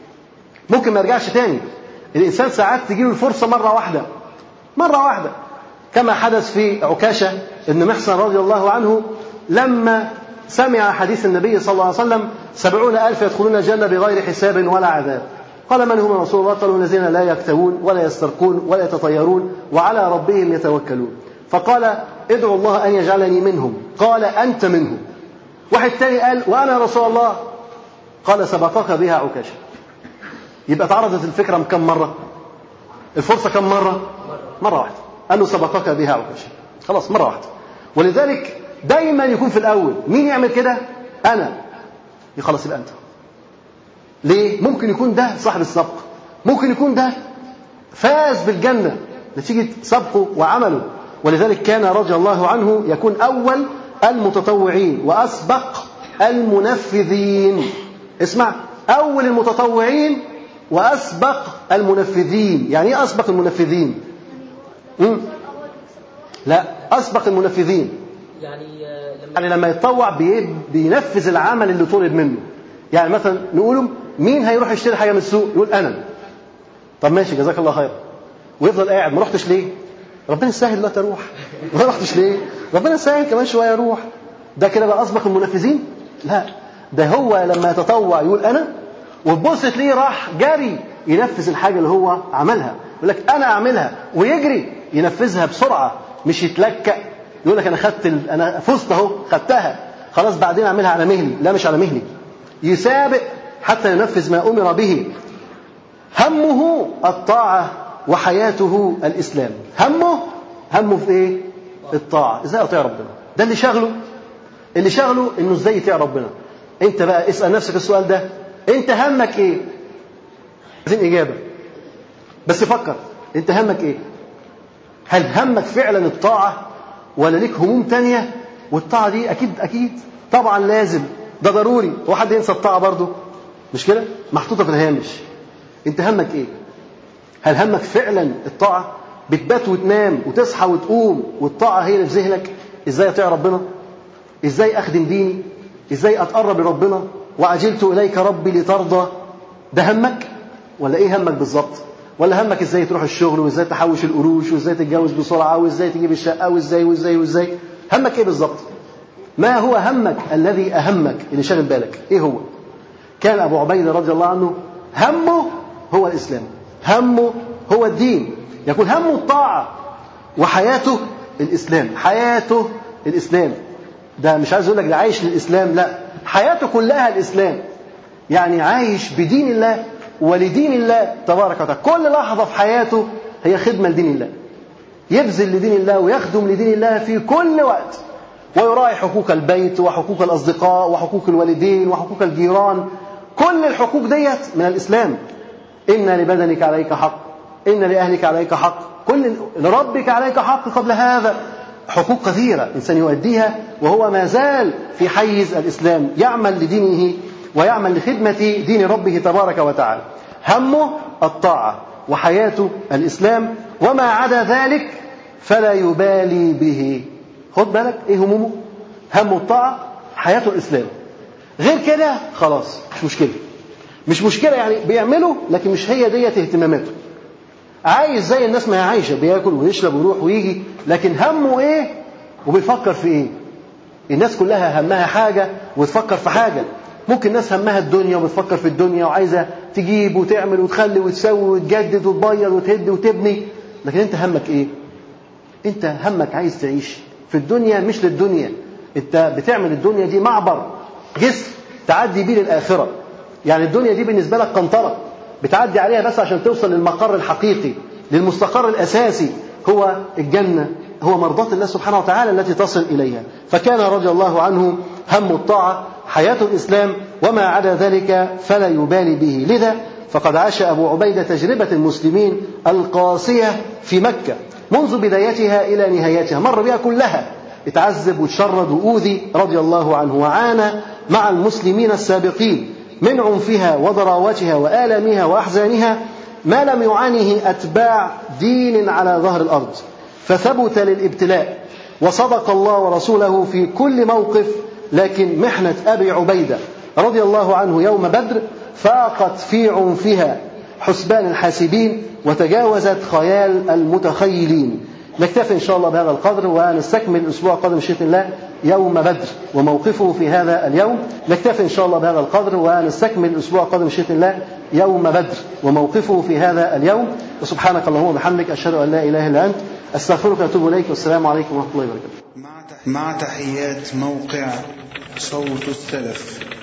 ممكن ما يرجعش تاني الانسان ساعات تجيله الفرصه مره واحده مره واحده كما حدث في عكاشه ابن محسن رضي الله عنه لما سمع حديث النبي صلى الله عليه وسلم سبعون ألف يدخلون الجنة بغير حساب ولا عذاب قال من هم رسول الله قالوا الذين لا يكتوون ولا يسترقون ولا يتطيرون وعلى ربهم يتوكلون فقال ادعوا الله أن يجعلني منهم قال أنت منهم واحد تاني قال وأنا رسول الله قال سبقك بها عكاشة يبقى تعرضت الفكرة كم مرة الفرصة كم مرة مرة واحدة قال له سبقك بها عكاشة خلاص مرة واحدة ولذلك دايما يكون في الأول مين يعمل كده أنا خلاص يبقى أنت ليه؟ ممكن يكون ده صاحب السبق ممكن يكون ده فاز بالجنة نتيجة سبقه وعمله ولذلك كان رضي الله عنه يكون أول المتطوعين وأسبق المنفذين اسمع أول المتطوعين وأسبق المنفذين يعني إيه أسبق المنفذين مم؟ لا أسبق المنفذين يعني آه، لما يعني لما يتطوع بي- بينفذ العمل اللي طلب منه يعني مثلا نقول مين هيروح يشتري حاجه من السوق يقول انا طب ماشي جزاك الله خير ويفضل قاعد ما رحتش ليه ربنا يسهل لا تروح ما رحتش ليه ربنا يسهل كمان شويه اروح ده كده بقى اسبق المنفذين لا ده هو لما يتطوع يقول انا وتبص تلاقيه راح جري ينفذ الحاجه اللي هو عملها يقول لك انا اعملها ويجري ينفذها بسرعة مش يتلكأ يقول لك أنا خدت ال... أنا فزت أهو خدتها خلاص بعدين أعملها على مهلي لا مش على مهلي يسابق حتى ينفذ ما أمر به همه الطاعة وحياته الإسلام همه همه في إيه؟ الطاعة إزاي أطيع ربنا ده اللي شغله اللي شغله إنه إزاي يطيع ربنا أنت بقى اسأل نفسك السؤال ده أنت همك إيه عايزين إجابة بس فكر أنت همك إيه هل همك فعلا الطاعة ولا ليك هموم تانية والطاعة دي أكيد أكيد طبعا لازم ده ضروري هو حد ينسى الطاعة برضه مش كده محطوطة في الهامش أنت همك إيه هل همك فعلا الطاعة بتبات وتنام وتصحى وتقوم والطاعة هي اللي في ذهنك ازاي اطيع ربنا ازاي اخدم ديني ازاي اتقرب لربنا وعجلت اليك ربي لترضى ده همك ولا ايه همك بالظبط ولا همك ازاي تروح الشغل وازاي تحوش القروش وازاي تتجوز بسرعه وازاي تجيب الشقه وازاي وازاي وازاي همك ايه بالظبط ما هو همك الذي اهمك اللي شاغل بالك ايه هو كان ابو عبيده رضي الله عنه همه هو الاسلام همه هو الدين يكون همه الطاعة وحياته الإسلام حياته الإسلام ده مش عايز أقول لك ده عايش للإسلام لا حياته كلها الإسلام يعني عايش بدين الله ولدين الله تبارك وتعالى كل لحظة في حياته هي خدمة لدين الله يبذل لدين الله ويخدم لدين الله في كل وقت ويراعي حقوق البيت وحقوق الأصدقاء وحقوق الوالدين وحقوق الجيران كل الحقوق ديت من الإسلام إن لبدنك عليك حق إن لأهلك عليك حق كل لربك عليك حق قبل هذا حقوق كثيرة إنسان يؤديها وهو ما زال في حيز الإسلام يعمل لدينه ويعمل لخدمة دين ربه تبارك وتعالى همه الطاعة وحياته الإسلام وما عدا ذلك فلا يبالي به خد بالك إيه همومه همه الطاعة حياته الإسلام غير كده خلاص مش مشكلة مش مشكلة يعني بيعمله لكن مش هي ديت اهتماماته عايز زي الناس ما هي عايشة بياكل ويشرب ويروح ويجي لكن همه ايه وبيفكر في ايه الناس كلها همها حاجة وتفكر في حاجة ممكن ناس همها الدنيا وبتفكر في الدنيا وعايزة تجيب وتعمل وتخلي وتسوي وتجدد وتبيض وتهد وتبني لكن انت همك ايه انت همك عايز تعيش في الدنيا مش للدنيا انت بتعمل الدنيا دي معبر جسر تعدي بيه للآخرة يعني الدنيا دي بالنسبة لك قنطرة بتعدي عليها بس عشان توصل للمقر الحقيقي للمستقر الأساسي هو الجنة هو مرضاة الله سبحانه وتعالى التي تصل إليها فكان رضي الله عنه هم الطاعة حياة الإسلام وما عدا ذلك فلا يبالي به لذا فقد عاش أبو عبيدة تجربة المسلمين القاسية في مكة منذ بدايتها إلى نهايتها مر بها كلها اتعذب وتشرد وأوذي رضي الله عنه وعانى مع المسلمين السابقين من عنفها وضراوتها وآلامها وأحزانها ما لم يعانه أتباع دين على ظهر الأرض فثبت للابتلاء وصدق الله ورسوله في كل موقف لكن محنة أبي عبيدة رضي الله عنه يوم بدر فاقت في عنفها حسبان الحاسبين وتجاوزت خيال المتخيلين نكتفي إن شاء الله بهذا القدر ونستكمل الأسبوع القادم بشيء الله يوم بدر وموقفه في هذا اليوم نكتفي إن شاء الله بهذا القدر ونستكمل الأسبوع القادم بشيء الله يوم بدر وموقفه في هذا اليوم وسبحانك اللهم وبحمدك أشهد أن لا إله إلا أنت أستغفرك وأتوب إليك والسلام عليكم ورحمة الله وبركاته مع تحيات موقع صوت السلف